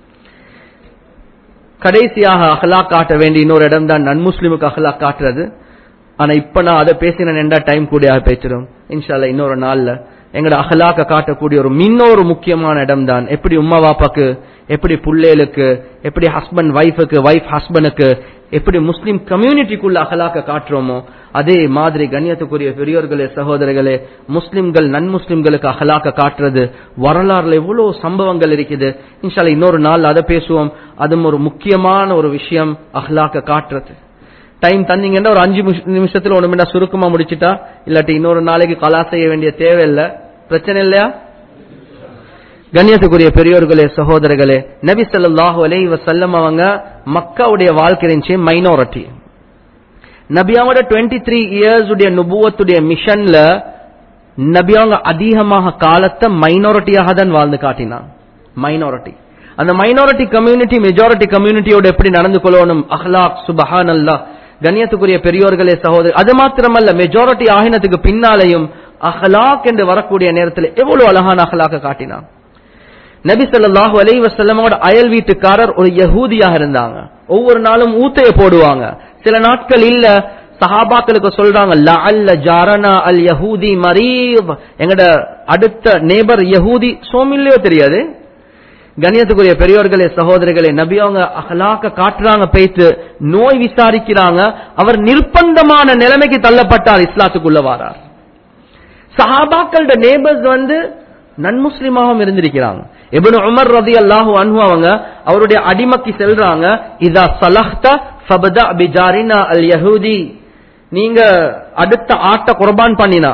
கடைசியாக அஹ்லாக் காட்ட வேண்டிய இன்னொரு இடம் தான் நன்முஸ்லிமுக்கு அஹ்லாக் காட்டுறது ஆனா இப்ப நான் அதை பேசினேன் என்றா டைம் கூடியாக பேசிடும் இன்ஷால்ல இன்னொரு நாள்ல எங்கட அகலாக்க காட்டக்கூடிய ஒரு இன்னொரு முக்கியமான இடம் தான் எப்படி உம்மா வாப்பாக்கு எப்படி புள்ளேலுக்கு எப்படி ஹஸ்பண்ட் வைஃபுக்கு வைஃப் ஹஸ்பண்டுக்கு எப்படி முஸ்லிம் கம்யூனிட்டிக்குள்ள அகலாக்க காட்டுறோமோ அதே மாதிரி கண்ணியத்துக்குரிய பெரியோர்களே சகோதரர்களே முஸ்லிம்கள் நன்முஸ்லிம்களுக்கு அகலாக்க காட்டுறது வரலாறுல எவ்வளவு சம்பவங்கள் இருக்குது இன்ஷால்ல இன்னொரு நாள் அதை பேசுவோம் அதுவும் ஒரு முக்கியமான ஒரு விஷயம் அகலாக்க காட்டுறது டைம் தந்தீங்கன்னா ஒரு அஞ்சு நிமிஷ- நிமிஷத்துல ஒண்ணு சுருக்கமா முடிச்சிட்டா இல்லாட்டி இன்னொரு நாளைக்கு கலா செய்ய வேண்டிய தேவையில்லை பிரச்சனை இல்லையா கண்ணியத்துக்குரிய பெரியோர்களே சகோதரர்களே நபி ஸல்லல்லாஹு அலைஹி வஸல்லம் அவங்க மக்காவுடைய வாழ்க்கை இருந்துச்சு மைனாரிட்டி நபியாவோட 23 த்ரீ இயர்ஸ் உடைய நுபுவத்துடைய மிஷன்ல நபியாங்க அதிகமாக காலத்தை மைனாரிட்டியாக தான் வாழ்ந்து காட்டினான் மைனாரிட்டி அந்த மைனாரிட்டி கம்யூனிட்டி மெஜாரிட்டி கம்யூனிட்டியோட எப்படி நடந்து கொள்ளணும் அஹ்லாக் சுபஹான் அல்லாஹ் கண்ணியத்துக்குரிய பெரியோர்களே சகோதரர் அது மாத்திரமல்ல மெஜாரிட்டி ஆகினத்துக்கு பின்னாலையும் அஹ்லாக் என்று வரக்கூடிய நேரத்தில் எவ்வளவு அழகான அஹ்லாக்க காட்டினான் நபி ஸல்லல்லாஹு அலைஹி வஸல்லமோட அயல் வீட்டுக்காரர் ஒரு யஹூதியாக இருந்தாங்க ஒவ்வொரு நாளும் ஊத்தைய போடுவாங்க சில நாட்கள் இல்ல சஹாபாக்களுக்கு சொல்றாங்க லஅல்ல ஜாரனா அல் யஹூதி மரீப் எங்கட அடுத்த நேபர் யஹூதி சோமில்லையோ தெரியாது கண்ணியத்துக்குரிய பெரியோர்களே சகோதரர்களே நபி அவங்க அகலாக்க காட்டுறாங்க பேய்த்து நோய் விசாரிக்கிறாங்க அவர் நிர்பந்தமான நிலைமைக்கு தள்ளப்பட்டார் இஸ்லாத்துக்குள்ள வாரார் சஹாபாக்களோட நேபர்ஸ் வந்து நன்முஸ்லிமாகவும் இருந்திருக்கிறாங்க இப்னு உமர் ரதி அல்லாஹு அன்ஹு அவங்க அவருடைய அடிமைக்கு செல்றாங்க இதா சலஹ்த ஃபபதா பிஜாரினா அல் யஹூதி நீங்க அடுத்த ஆட்ட குர்பான் பண்ணினா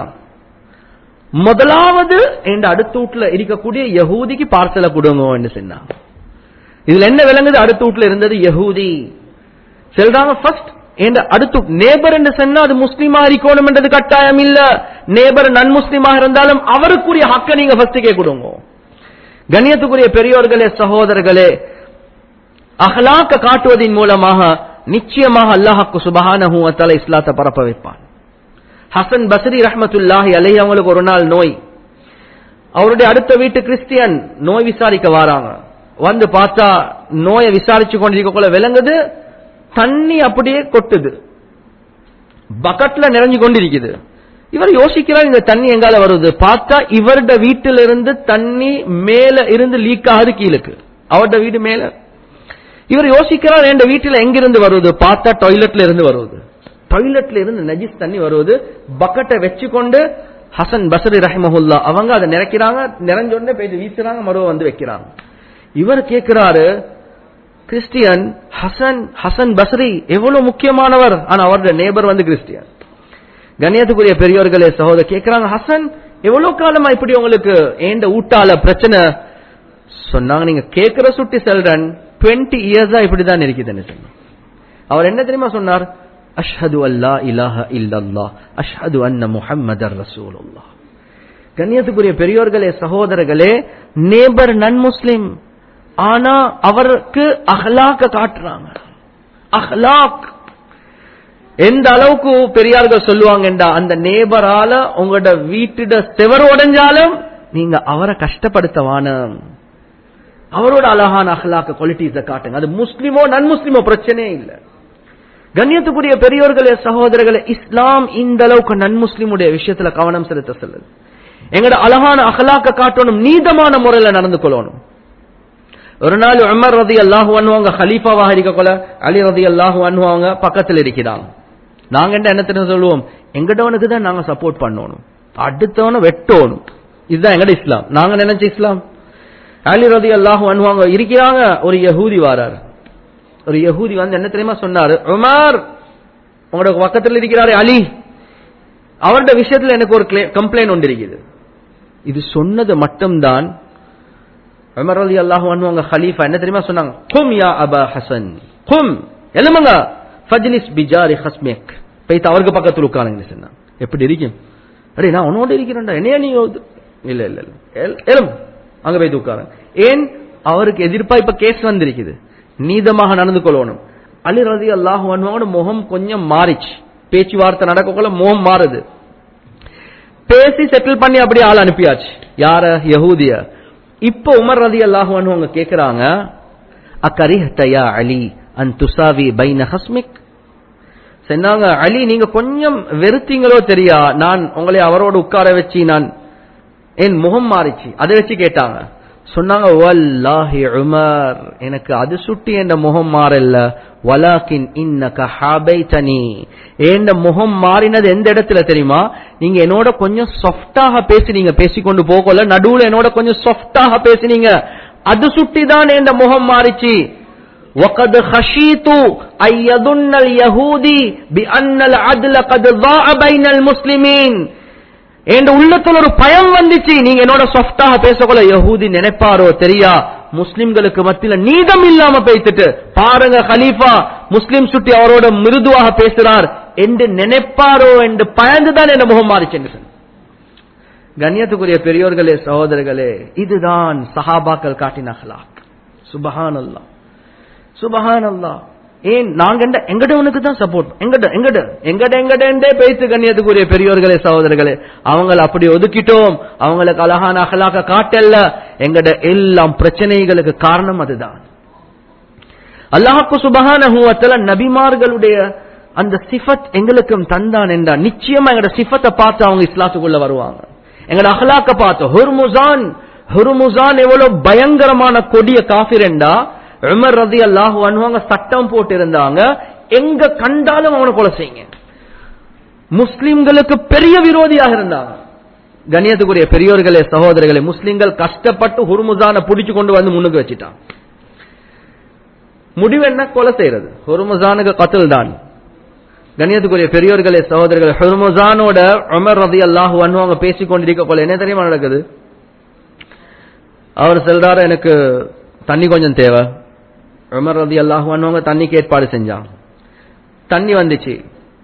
முதலாவது என்ற அடுத்த வீட்டுல இருக்கக்கூடிய யஹூதிக்கு பார்சலை கொடுங்க என்று சொன்னாங்க இதுல என்ன விளங்குது அடுத்த வீட்டுல இருந்தது யஹூதி சொல்றாங்க ஃபர்ஸ்ட் என்ற அடுத்து நேபர் என்று சொன்னா அது முஸ்லீமா இருக்கணும் என்றது கட்டாயம் இல்ல நேபர் நன் முஸ்லீமா இருந்தாலும் அவருக்குரிய ஹக்க நீங்க ஃபர்ஸ்ட் கொடுங்க கண்ணியத்துக்குரிய பெரியோர்களே சகோதரர்களே அஹ்லாக்க காட்டுவதன் மூலமாக நிச்சயமாக அல்லாஹ்க்கு சுபஹானஹு வ தஆலா இஸ்லாத்தை பரப்ப வைப்பான் ஹசன் பஸ்ரி ரஹ்மத்துல்லாஹி அலைஹி அவங்களுக்கு ஒரு நாள் நோய் அவருடைய அடுத்த வீட்டு கிறிஸ்டியன் நோய் விசாரிக்க வராங்க வந்து பார்த்தா நோயை விசாரிச்சு கொண்டிருக்கக்குள்ள விளங்குது தண்ணி அப்படியே கொட்டுது பக்கெட்ல நிறைஞ்சு கொண்டிருக்குது இவர் யோசிக்கிறார் இந்த தண்ணி எங்கால வருது பார்த்தா இவருடைய வீட்டில இருந்து தண்ணி மேல இருந்து லீக் ஆகுது கீழுக்கு அவருடைய வீடு மேல இவர் யோசிக்கிறார் என் வீட்டில எங்கிருந்து வருது பார்த்தா டாய்லெட்ல இருந்து வருது டாய்லெட்ல இருந்து நஜிஸ் தண்ணி வருவது பக்கெட்டை வச்சுக்கொண்டு ஹசன் பசரி ரஹ்மஹுல்லா அவங்க அதை நிறைக்கிறாங்க நிறைஞ்ச உடனே போயிட்டு வீசுறாங்க மறுவ வந்து வைக்கிறாங்க இவர் கேட்கிறாரு கிறிஸ்டியன் ஹசன் ஹசன் பஸ்ரி எவ்வளவு முக்கியமானவர் ஆனா அவருடைய நேபர் வந்து கிறிஸ்டியன் கண்ணியத்துக்குரிய பெரியோர்களே சகோதரர் கேட்கிறாங்க ஹசன் எவ்வளவு காலமா இப்படி உங்களுக்கு ஏண்ட ஊட்டால பிரச்சனை சொன்னாங்க நீங்க கேட்கிற சுட்டி செல்றன் டுவெண்ட்டி இயர்ஸா இப்படிதான் இருக்குதுன்னு சொன்னாங்க அவர் என்ன தெரியுமா சொன்னார் அஷ்ஹது அல்லா இலாஹ இல்லல்லா அஷ்ஹது அன்ன முஹம்மதர் ரசூலுல்லாஹ் கண்ணியத்துக்குரிய பெரியோர்களே சகோதரர்களே நேபர் நன் முஸ்லிம் ஆனா அவருக்கு அஹ்லாக்க காட்டுறாங்க அஹ்லாக் எந்த அளவுக்கு பெரியார்கள் சொல்லுவாங்கடா அந்த நேபரால உங்களோட வீட்டுட செவர் உடைஞ்சாலும் நீங்க அவரை கஷ்டப்படுத்தவான அவரோட அழகான அஹ்லாக்க குவாலிட்டிஸ காட்டுங்க அது முஸ்லிமோ நன் முஸ்லிமோ பிரச்சனையே இல்லை கண்ணியத்துக்குரிய பெரியோர்களே சகோதரர்களே இஸ்லாம் இந்த அளவுக்கு நன் முஸ்லிமுடைய விஷயத்துல கவனம் செலுத்த சொல்லுது எங்கட அழகான அகலாக்க காட்டணும் நீதமான முறையில நடந்து கொள்ளணும் ஒரு நாள் உமர் ரதி அல்லாஹு அன்னுவாங்க ஹலீஃபாவாக இருக்கக்குள்ள அலி ரதி அல்லாஹு அன்னுவாங்க பக்கத்தில் இருக்கிறாங்க நாங்க என்ன என்ன தெரியும் சொல்லுவோம் எங்கடவனுக்கு தான் நாங்க சப்போர்ட் பண்ணணும் அடுத்தவனை வெட்டணும் இதுதான் எங்கட இஸ்லாம் நாங்க நினைச்ச இஸ்லாம் அலி ரதி அல்லாஹு அன்னுவாங்க இருக்கிறாங்க ஒரு யஹூதி வாரார் ஒரு யஹூதி வந்து என்ன தெரியுமா சொன்னாரு உமர் உங்களோட பக்கத்தில் இருக்கிறாரு அலி அவருடைய விஷயத்துல எனக்கு ஒரு கம்ப்ளைண்ட் ஒன்று இருக்குது இது சொன்னது மட்டும்தான் உமர் அலி அல்லாஹு அன்வாங்க ஹலீஃபா என்ன தெரியுமா சொன்னாங்க கும் யா அபா ஹசன் கும் எழுமுங்க ஃபஜ்லிஸ் பிஜாரி ஹஸ்மேக் போய்த்து அவருக்கு பக்கத்தில் உட்காருங்க சொன்னாங்க எப்படி இருக்கும் அடே நான் உன்னோட இருக்கிறேன்டா என்னையா நீ இல்ல இல்ல இல்ல எழும் அங்க போய் உட்காருங்க ஏன் அவருக்கு எதிர்ப்பா இப்ப கேஸ் வந்திருக்குது நீதமாக நடந்து கொள்ளணும் அலி ரதி அல்லாஹு அன்வாவோட முகம் கொஞ்சம் மாறிச்சு பேச்சுவார்த்தை நடக்கக்குள்ள முகம் மாறுது பேசி செட்டில் பண்ணி அப்படியே ஆள் அனுப்பியாச்சு யார யஹூதிய இப்ப உமர் ரதி அல்லாஹு அவங்க கேக்குறாங்க அக்கரிஹ்தயா அலி அன் துசாவி பைன ஹஸ்மிக் சொன்னாங்க அலி நீங்க கொஞ்சம் வெறுத்தீங்களோ தெரியா நான் உங்களை அவரோட உட்கார வச்சு நான் என் முகம் மாறிச்சு அதை வச்சு கேட்டாங்க சொன்னாங்க வல்லாஹி உமர் எனக்கு அது சுட்டி என்ற முகம் மாறல்ல வலாக்கின் இன்னக ஹாபைதனி என் முகம் மாறினது எந்த இடத்துல தெரியுமா நீங்க என்னோட கொஞ்சம் சாஃப்டாக பேசினீங்க பேசிக்கொண்டு போகல நடுவுல என்னோட கொஞ்சம் சாஃப்டாக பேசினீங்க அது சுட்டி தான் என் முகம் மாறிச்சு وقد خشيت أن يظن اليهودي بأن العدل قد ضاع بين المسلمين என் உள்ளத்துல ஒரு பயம் வந்துச்சு நீங்க என்னோட சாஃப்டாக பேசக்கொள்ள யஹூதி நினைப்பாரோ தெரியா முஸ்லிம்களுக்கு மத்தியில நீதம் இல்லாம பேசிட்டு பாருங்க கலீஃபா முஸ்லிம் சுட்டி அவரோட மிருதுவாக பேசுறார் என்று நினைப்பாரோ என்று பயந்துதான் என்ன முகம் மாறிச்சு என்று சொன்னார். கண்ணியத்துக்குரிய பெரியோர்களே சகோதரர்களே இதுதான் சஹாபாக்கள் காட்டின அஹ்லாக் சுபஹான் அல்லா சுபஹான் அல்லா ஏன் நாங்க எந்த எங்கடவனுக்கு தான் சப்போர்ட் எங்கட எங்கட எங்கட எங்கடே பேசு கண்ணியத்துக்குரிய பெரியோர்களே சகோதரர்களே அவங்கள அப்படி ஒதுக்கிட்டோம் அவங்களுக்கு அழகான அகலாக காட்டல்ல எங்கட எல்லாம் பிரச்சனைகளுக்கு காரணம் அதுதான் அல்லாஹுக்கு சுபஹான நபிமார்களுடைய அந்த சிஃபத் எங்களுக்கும் தந்தான் என்றா நிச்சயமா எங்கட சிஃபத்தை பார்த்து அவங்க இஸ்லாத்துக்குள்ள வருவாங்க எங்கட அகலாக்க பார்த்து ஹுர்முசான் ஹுர்முசான் எவ்வளவு பயங்கரமான கொடிய காஃபிர் என்றா உமர் ரதி அல்லாஹ் அவங்க சட்டம் போட்டு இருந்தாங்க எங்க கண்டாலும் அவனை கொலை செய்யுங்க முஸ்லிம்களுக்கு பெரிய விரோதியாக இருந்தாங்க கண்ணியத்துக்குரிய பெரியோர்களே சகோதரர்களே முஸ்லிம்கள் கஷ்டப்பட்டு ஹுர்முசான புடிச்சு கொண்டு வந்து முன்னுக்கு வச்சுட்டான் முடிவு என்ன கொலை செய்யறது ஹுர்முசானுக்கு கத்தல் தான் கண்ணியத்துக்குரிய பெரியோர்களே சகோதரர்களே ஹுர்முசானோட உமர் ரதி அல்லாஹ் அவங்க பேசிக் கொண்டிருக்க கொலை என்ன தெரியுமா நடக்குது அவர் சொல்றாரு எனக்கு தண்ணி கொஞ்சம் தேவை உமர் ரதி அல்லாஹ் அவங்க தண்ணிக்கு ஏற்பாடு செஞ்சான் தண்ணி வந்துச்சு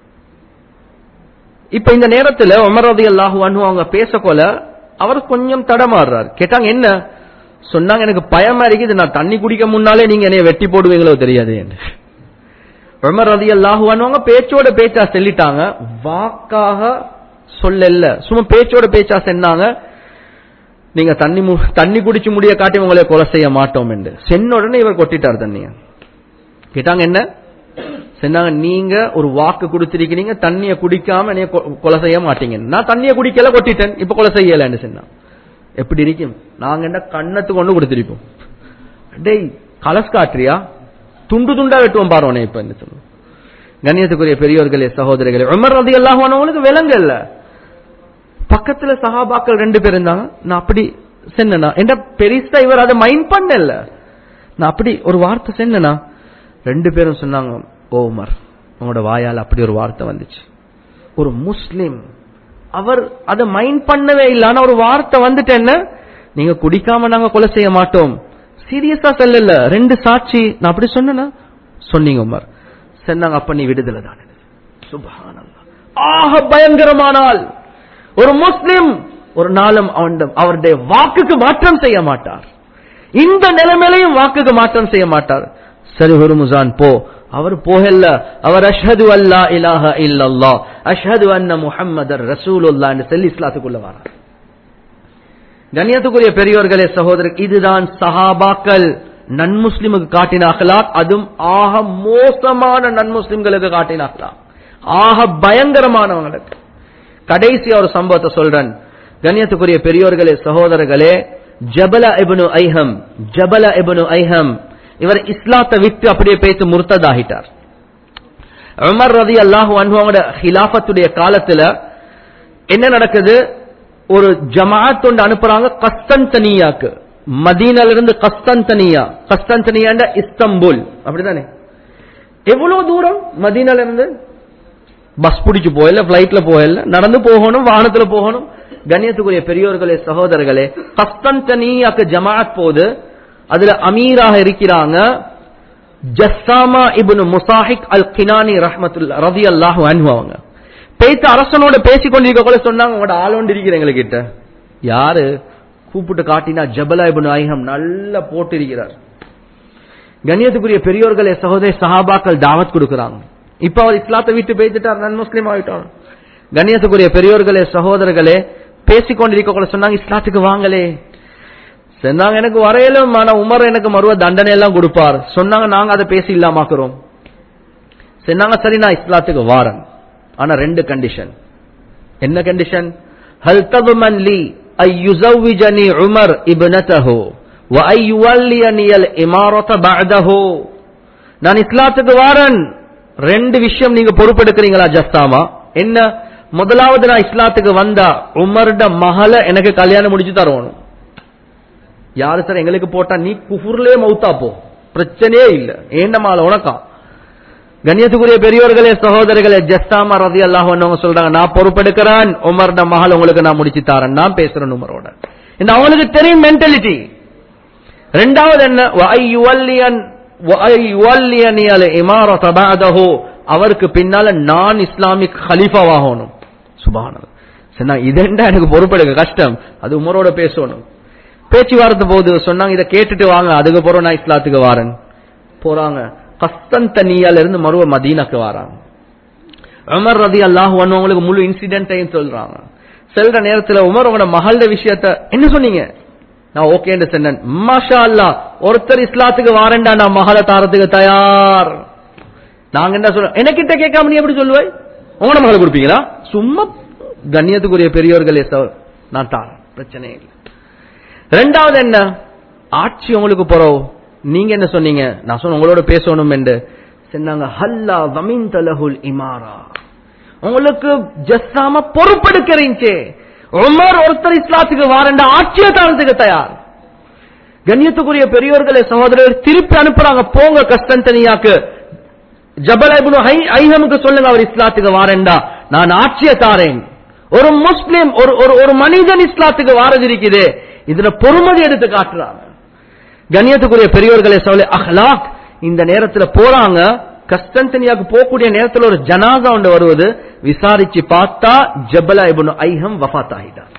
இப்ப இந்த நேரத்துல உமர் ரதி அல்லாஹ் அவங்க பேசக்கொல அவர் கொஞ்சம் தடமாறுறார் கேட்டாங்க என்ன சொன்னாங்க எனக்கு பயமா இருக்குது நான் தண்ணி குடிக்க முன்னாலே நீங்க என்னைய வெட்டி போடுவீங்களோ தெரியாது என்று உமர் ரதி அல்லாஹ் அவங்க பேச்சோட பேச்சா சொல்லிட்டாங்க வாக்காக சொல்லல சும்மா பேச்சோட பேச்சா சொன்னாங்க நீங்க தண்ணி மு- தண்ணி குடிச்சு முடிய காட்டி உங்களை கொலை செய்ய மாட்டோம் என்று சென்ன உடனே இவர் கொட்டிட்டார் தண்ணிய கேட்டாங்க என்ன சொன்னாங்க நீங்க ஒரு வாக்கு கொடுத்திருக்கீங்க தண்ணிய குடிக்காம என்னைய கொ- கொலை செய்ய மாட்டீங்க நான் தண்ணிய குடிக்கல கொட்டிட்டேன் இப்ப கொலை செய்யலன்னு சொன்னான் எப்படி இருக்கும் நாங்க என்ன கண்ணத்து கொண்டு கொடுத்திருப்போம் டேய் கலஸ் காட்டுறியா துண்டு துண்டா வெட்டுவோம் பாரு உன்னை இப்ப என்ன சொல்லுவோம் கண்ணியத்துக்குரிய பெரியோர்களே சகோதரிகளே உமர் ரதி அல்லாஹ் உங்களுக்கு விலங்கு இல்ல பக்கத்துல சஹாபாக்கள் ரெண்டு பேர் இருந்தாங்க நான் அப்படி சென்னா என்ற பெரிசா இவர் அதை மைண்ட் பண்ணல நான் அப்படி ஒரு வார்த்தை சென்னா ரெண்டு பேரும் சொன்னாங்க ஓ உமர் உங்களோட வாயால் அப்படி ஒரு வார்த்தை வந்துச்சு ஒரு முஸ்லிம் அவர் அதை மைண்ட் பண்ணவே இல்லை ஆனா ஒரு வார்த்தை வந்துட்டு என்ன நீங்க குடிக்காம நாங்க கொலை செய்ய மாட்டோம் சீரியஸா சொல்லல ரெண்டு சாட்சி நான் அப்படி சொன்னேனா சொன்னீங்க உமர் சொன்னாங்க அப்ப நீ விடுதலை தான் சுபஹானல்லாஹ் ஆக பயங்கரமானால் ஒரு முஸ்லிம் ஒரு நாளும் அவன் அவருடைய வாக்குக்கு மாற்றம் செய்ய மாட்டார் இந்த நிலைமையிலையும் வாக்குக்கு மாற்றம் செய்ய மாட்டார் சரி ஹுர்முசான் போ அவர் போகல அவர் அஷ்ஹது அல்லா இலாஹ இல்லல்லா அஷ்ஹது அன்ன முஹம்மதர் ரசூலுல்லாஹ் என்று சொல்லி இஸ்லாத்துக்குள்ள வரார் கண்ணியத்துக்குரிய பெரியோர்களே சகோதரர் இதுதான் சஹாபாக்கள் நன்முஸ்லிமுக்கு காட்டின அகலாக் அதுவும் ஆக மோசமான நன்முஸ்லிம்களுக்கு காட்டின அகலாக் ஆக பயங்கரமானவங்களுக்கு கடைசி ஒரு சம்பவத்தை சொல்றேன் கண்ணியத்துக்குரிய பெரியோர்களே சகோதரர்களே ஜபல இப்னு ஐஹம் ஜபல இப்னு ஐஹம் இவர் இஸ்லாத்தை விட்டு அப்படியே பேசி முர்த்ததாகிட்டார் உமர் ரதி அல்லாஹு அன்ஹுவோட ஹிலாஃபத்துடைய காலத்துல என்ன நடக்குது ஒரு ஜமாத் ஒன்று அனுப்புறாங்க கஸ்தன்தனியாக்கு மதீனால இருந்து கஸ்தன்தனியா கஸ்தன்தனியாண்ட இஸ்தம்புல் அப்படிதானே எவ்வளவு தூரம் மதீனால இருந்து பஸ் பிடிச்சு போகல பிளைட்ல போகல நடந்து போகணும் வாகனத்துல போகணும் கண்ணியத்துக்குரிய பெரியோர்களே சகோதரர்களே கஸ்தன்தனியாக்கு ஜமாத் போது அதுல அமீராக இருக்கிறாங்க ஜஸ்ஸாமா இப்னு முசாஹிக் அல் கினானி ரஹ்மத்துல்லா ரதி அல்லாஹு அன்ஹு அவங்க பேத்து அரசனோட பேசிக் கொண்டிருக்க கூட சொன்னாங்க உங்களோட ஆளோண்டு இருக்கிற எங்ககிட்ட யாரு கூப்பிட்டு காட்டினா ஜபலா இப்னு ஐஹம் நல்லா போட்டு இருக்கிறார் கண்ணியத்துக்குரிய பெரியோர்களே சகோதரி சஹாபாக்கள் தாவத் கொடுக்கறாங்க இப்ப அவர் இஸ்லாத்தை விட்டு பேசிட்டார் நன் முஸ்லீம் ஆகிட்டார் கண்ணியத்துக்குரிய பெரியோர்களே சகோதரர்களே பேசிக் கொண்டிருக்க கூட சொன்னாங்க இஸ்லாத்துக்கு வாங்களே சொன்னாங்க எனக்கு வரையிலும் ஆனா உமர் எனக்கு மறுவ தண்டனை எல்லாம் கொடுப்பார் சொன்னாங்க நாங்க அதை பேசி இல்லாமாக்குறோம் சொன்னாங்க சரி நான் இஸ்லாத்துக்கு வாரன் ஆனா ரெண்டு கண்டிஷன் என்ன கண்டிஷன் ஹல் தபமன் லி ஐ யுஸவ்விஜனி உமர் இப்னதஹு وَأَن يُوَلِّيَنِيَ الْإِمَارَةَ بَعْدَهُ நான் இஸ்லாத்துக்கு வாரன் ரெண்டு விஷயம் நீங்க பொறுப்பெடுக்கிறீங்களா ஜஸ்தாமா என்ன முதலாவது நான் இஸ்லாத்துக்கு வந்தா உமர்ட மகளை எனக்கு கல்யாணம் முடிச்சு தரணும் யாரு சார் எங்களுக்கு போட்டா நீ குஃபுர்லே மௌத்தா போ பிரச்சனையே இல்ல ஏண்ட மாலை உனக்கா கண்ணியத்துக்குரிய பெரியோர்களே சகோதரர்களே ஜஸ்தாமா ரதி அல்லாஹ் சொல்றாங்க நான் பொறுப்பெடுக்கிறேன் உமர்ட மகள் உங்களுக்கு நான் முடிச்சு தரேன் நான் பேசுறேன் உமரோட இந்த அவங்களுக்கு தெரியும் மென்டாலிட்டி ரெண்டாவது என்ன وَأَن يُوَلِّيَنْ- وَأَن يُوَلِّيَنِيَ الْإِمَارَةَ بَعْدَهُ அவருக்கு பின்னால நான் இஸ்லாமிக் ஹலீஃபாவாகணும் சுபஹானல்லாஹ் சொன்னா இதெண்டா எனக்கு பொறுப்பெடுக்க கஷ்டம் அது உமரோட பேசணும் பேச்சுவார்த்தை போது சொன்னாங்க இதை கேட்டுட்டு வாங்க அதுக்கு பிறகு நான் இஸ்லாத்துக்கு வாரேன் போறாங்க கஸ்தன்தனியால இருந்து மறுவ மதீனாக்கு வராங்க உமர் ரதி அல்லாஹ் அவங்களுக்கு முழு இன்சிடென்ட்டையும் சொல்றாங்க செல்ற நேரத்துல உமர் உங்களோட மகள விஷயத்த என்ன சொன்னீங்க நான் ஓகேன்னு சொன்னேன் மாஷா அல்லாஹ் ஒருத்தர் இஸ்லாத்துக்கு வாரண்டா நான் மகளை தாரத்துக்கு தயார் நாங்க என்ன சொல்றோம் எனக்கிட்ட கேட்காம நீ எப்படி சொல்லுவாய் உங்களோட மகளை கொடுப்பீங்களா சும்மா கண்ணியத்துக்குரிய பெரியோர்களே சார் நான் தாரேன் பிரச்சனை இல்லை ரெண்டாவது என்ன ஆட்சி உங்களுக்கு போறோம் நீங்க என்ன சொன்னீங்க நான் சொன்ன உங்களோட பேசணும் என்று சொன்னாங்க ஹல்லா வமின் தலஹுல் இமாரா உங்களுக்கு ஜஸ்ஸாம பொறுப்பெடுக்கிறீங்க உமர் ஒருத்தர் இஸ்லாத்துக்கு வாரண்ட ஆட்சியை தாழ்த்துக்கு தயார் கண்ணியத்துக்குரிய பெரியோர்களே சகோதரர் திருப்பி அனுப்புறாங்க போங்க கஸ்தன்தனியாக்கு ஜபல் இப்னு ஹை ஐஹமுக்கு சொல்லுங்க அவர் இஸ்லாத்துக்கு வாரண்டா நான் ஆட்சியை தாரேன் ஒரு முஸ்லிம் ஒரு ஒரு ஒரு மனிதன் இஸ்லாத்துக்கு வாரது இருக்குது இதுல பொறுமதி எடுத்து காட்டுறாங்க கண்ணியத்துக்குரிய பெரியோர்களே சொல்ல அஹ்லாக் இந்த நேரத்துல போறாங்க கஸ்டன்தனியாக்கு போகக்கூடிய நேரத்துல ஒரு ஜனாதா ஒன்று வருவது விசாரிச்சு பார்த்தா ஜபலா இப்னு ஐஹம் வஃபாத் ஆகிட்டார்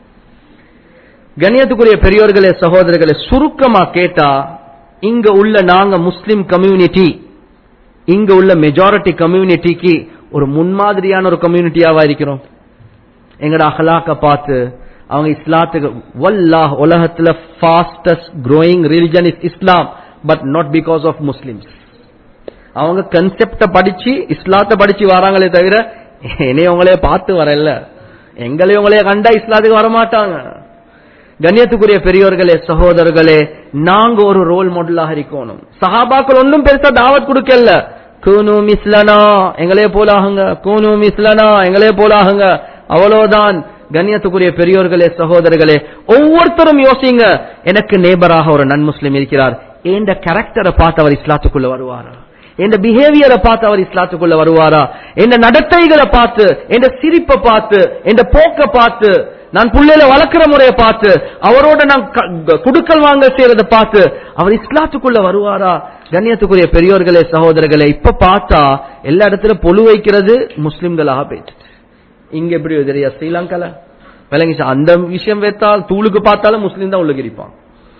கண்ணியத்துக்குரிய பெரியோர்களே சகோதரர்களே சுருக்கமா கேட்டா இங்க உள்ள நாங்க முஸ்லிம் கம்யூனிட்டி இங்க உள்ள மெஜாரிட்டி கம்யூனிட்டிக்கு ஒரு முன்மாதிரியான ஒரு கம்யூனிட்டியாவா இருக்கிறோம் எங்கட அகலாக்க பார்த்து அவங்க இஸ்லாத்துக்கு வல்லாஹ் உலகத்துல fastest growing religion is Islam but not because of Muslims அவங்க கன்செப்ட படிச்சு இஸ்லாத்தை படிச்சு வராங்களே தவிர என்னையவங்களே பார்த்து வரல எங்களையவங்களே கண்டா இஸ்லாத்துக்கு வரமாட்டாங்க கண்ணியத்துக்குரிய பெரியோர்களே சகோதரர்களே நாங்க ஒரு ரோல் மாடலாக இருக்கணும் சஹாபாக்கள் ஒன்றும் பெருசா தாவத் கொடுக்கல கூனு மிஸ்லனா எங்களே போலாகுங்க கூனு மிஸ்லனா எங்களே போலாகுங்க அவ்வளவுதான் கண்ணியத்துக்குரிய பெரியோர்களே சகோதரர்களே ஒவ்வொருத்தரும் யோசிங்க எனக்கு நேபராக ஒரு நன் முஸ்லிம் இருக்கிறார் என்ற கேரக்டரை பார்த்து அவர் இஸ்லாத்துக்குள்ள வருவாரா எந்த பிஹேவியரை பார்த்து அவர் இஸ்லாத்துக்குள்ள வருவாரா எந்த நடத்தைகளை பார்த்து எந்த சிரிப்பை பார்த்து எந்த போக்க பார்த்து நான் புள்ளையில வளர்க்கிற முறையை பார்த்து அவரோட நான் க- குடுக்கல் வாங்க செய்யறத பார்த்து அவர் இஸ்லாத்துக்குள்ள வருவாரா கண்ணியத்துக்குரிய பெரியோர்களே சகோதரர்களே இப்ப பார்த்தா எல்லா இடத்துல பொழு வைக்கிறது முஸ்லிம்களாக போயிட்டு இங்க எப்படி தெரியா ஸ்ரீலங்கால விளங்கிச்சா அந்த விஷயம் வைத்தால் தூளுக்கு பார்த்தாலும் முஸ்லீம் தான் உள்ளுக்கு இருப்பான்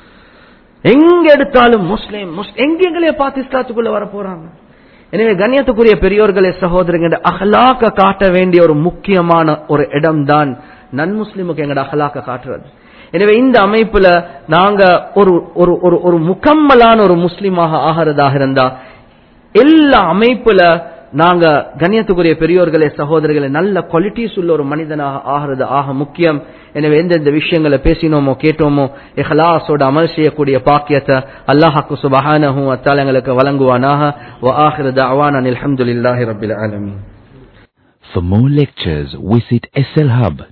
எங்க எடுத்தாலும் முஸ்லீம் முஸ்- எங்க எங்களைய பார்த்து இஸ்லாத்துக்குள்ள வர போறாங்க எனவே கண்ணியத்துக்குரிய பெரியோர்களே சகோதரங்க அகலாக்க காட்ட வேண்டிய ஒரு முக்கியமான ஒரு இடம் தான் நன் முஸ்லிமுக்கு எங்கட அகலாக்க காட்டுறது எனவே இந்த அமைப்புல நாங்க ஒரு ஒரு ஒரு ஒரு முக்கம்மலான ஒரு முஸ்லிமாக ஆகிறதாக இருந்தா எல்லா அமைப்புல நாங்க கண்ணியத்துக்குரிய பெரியோர்களே சகோதரர்களே நல்ல குவாலிட்டிஸ் உள்ள ஒரு மனிதனாக ஆகிறது ஆக முக்கியம் எனவே எந்தெந்த விஷயங்களை பேசினோமோ கேட்டோமோ இஹ்லாஸோட அமல் செய்யக்கூடிய பாக்கியத்தை அல்லாஹாக்கு சுபஹானஹு வத்தால எங்களுக்கு வழங்குவானாக வ ஆஹிரு தஅவானா அல்ஹம்துலில்லாஹி ரப்பில் ஆலமீன் For more lectures, visit slhub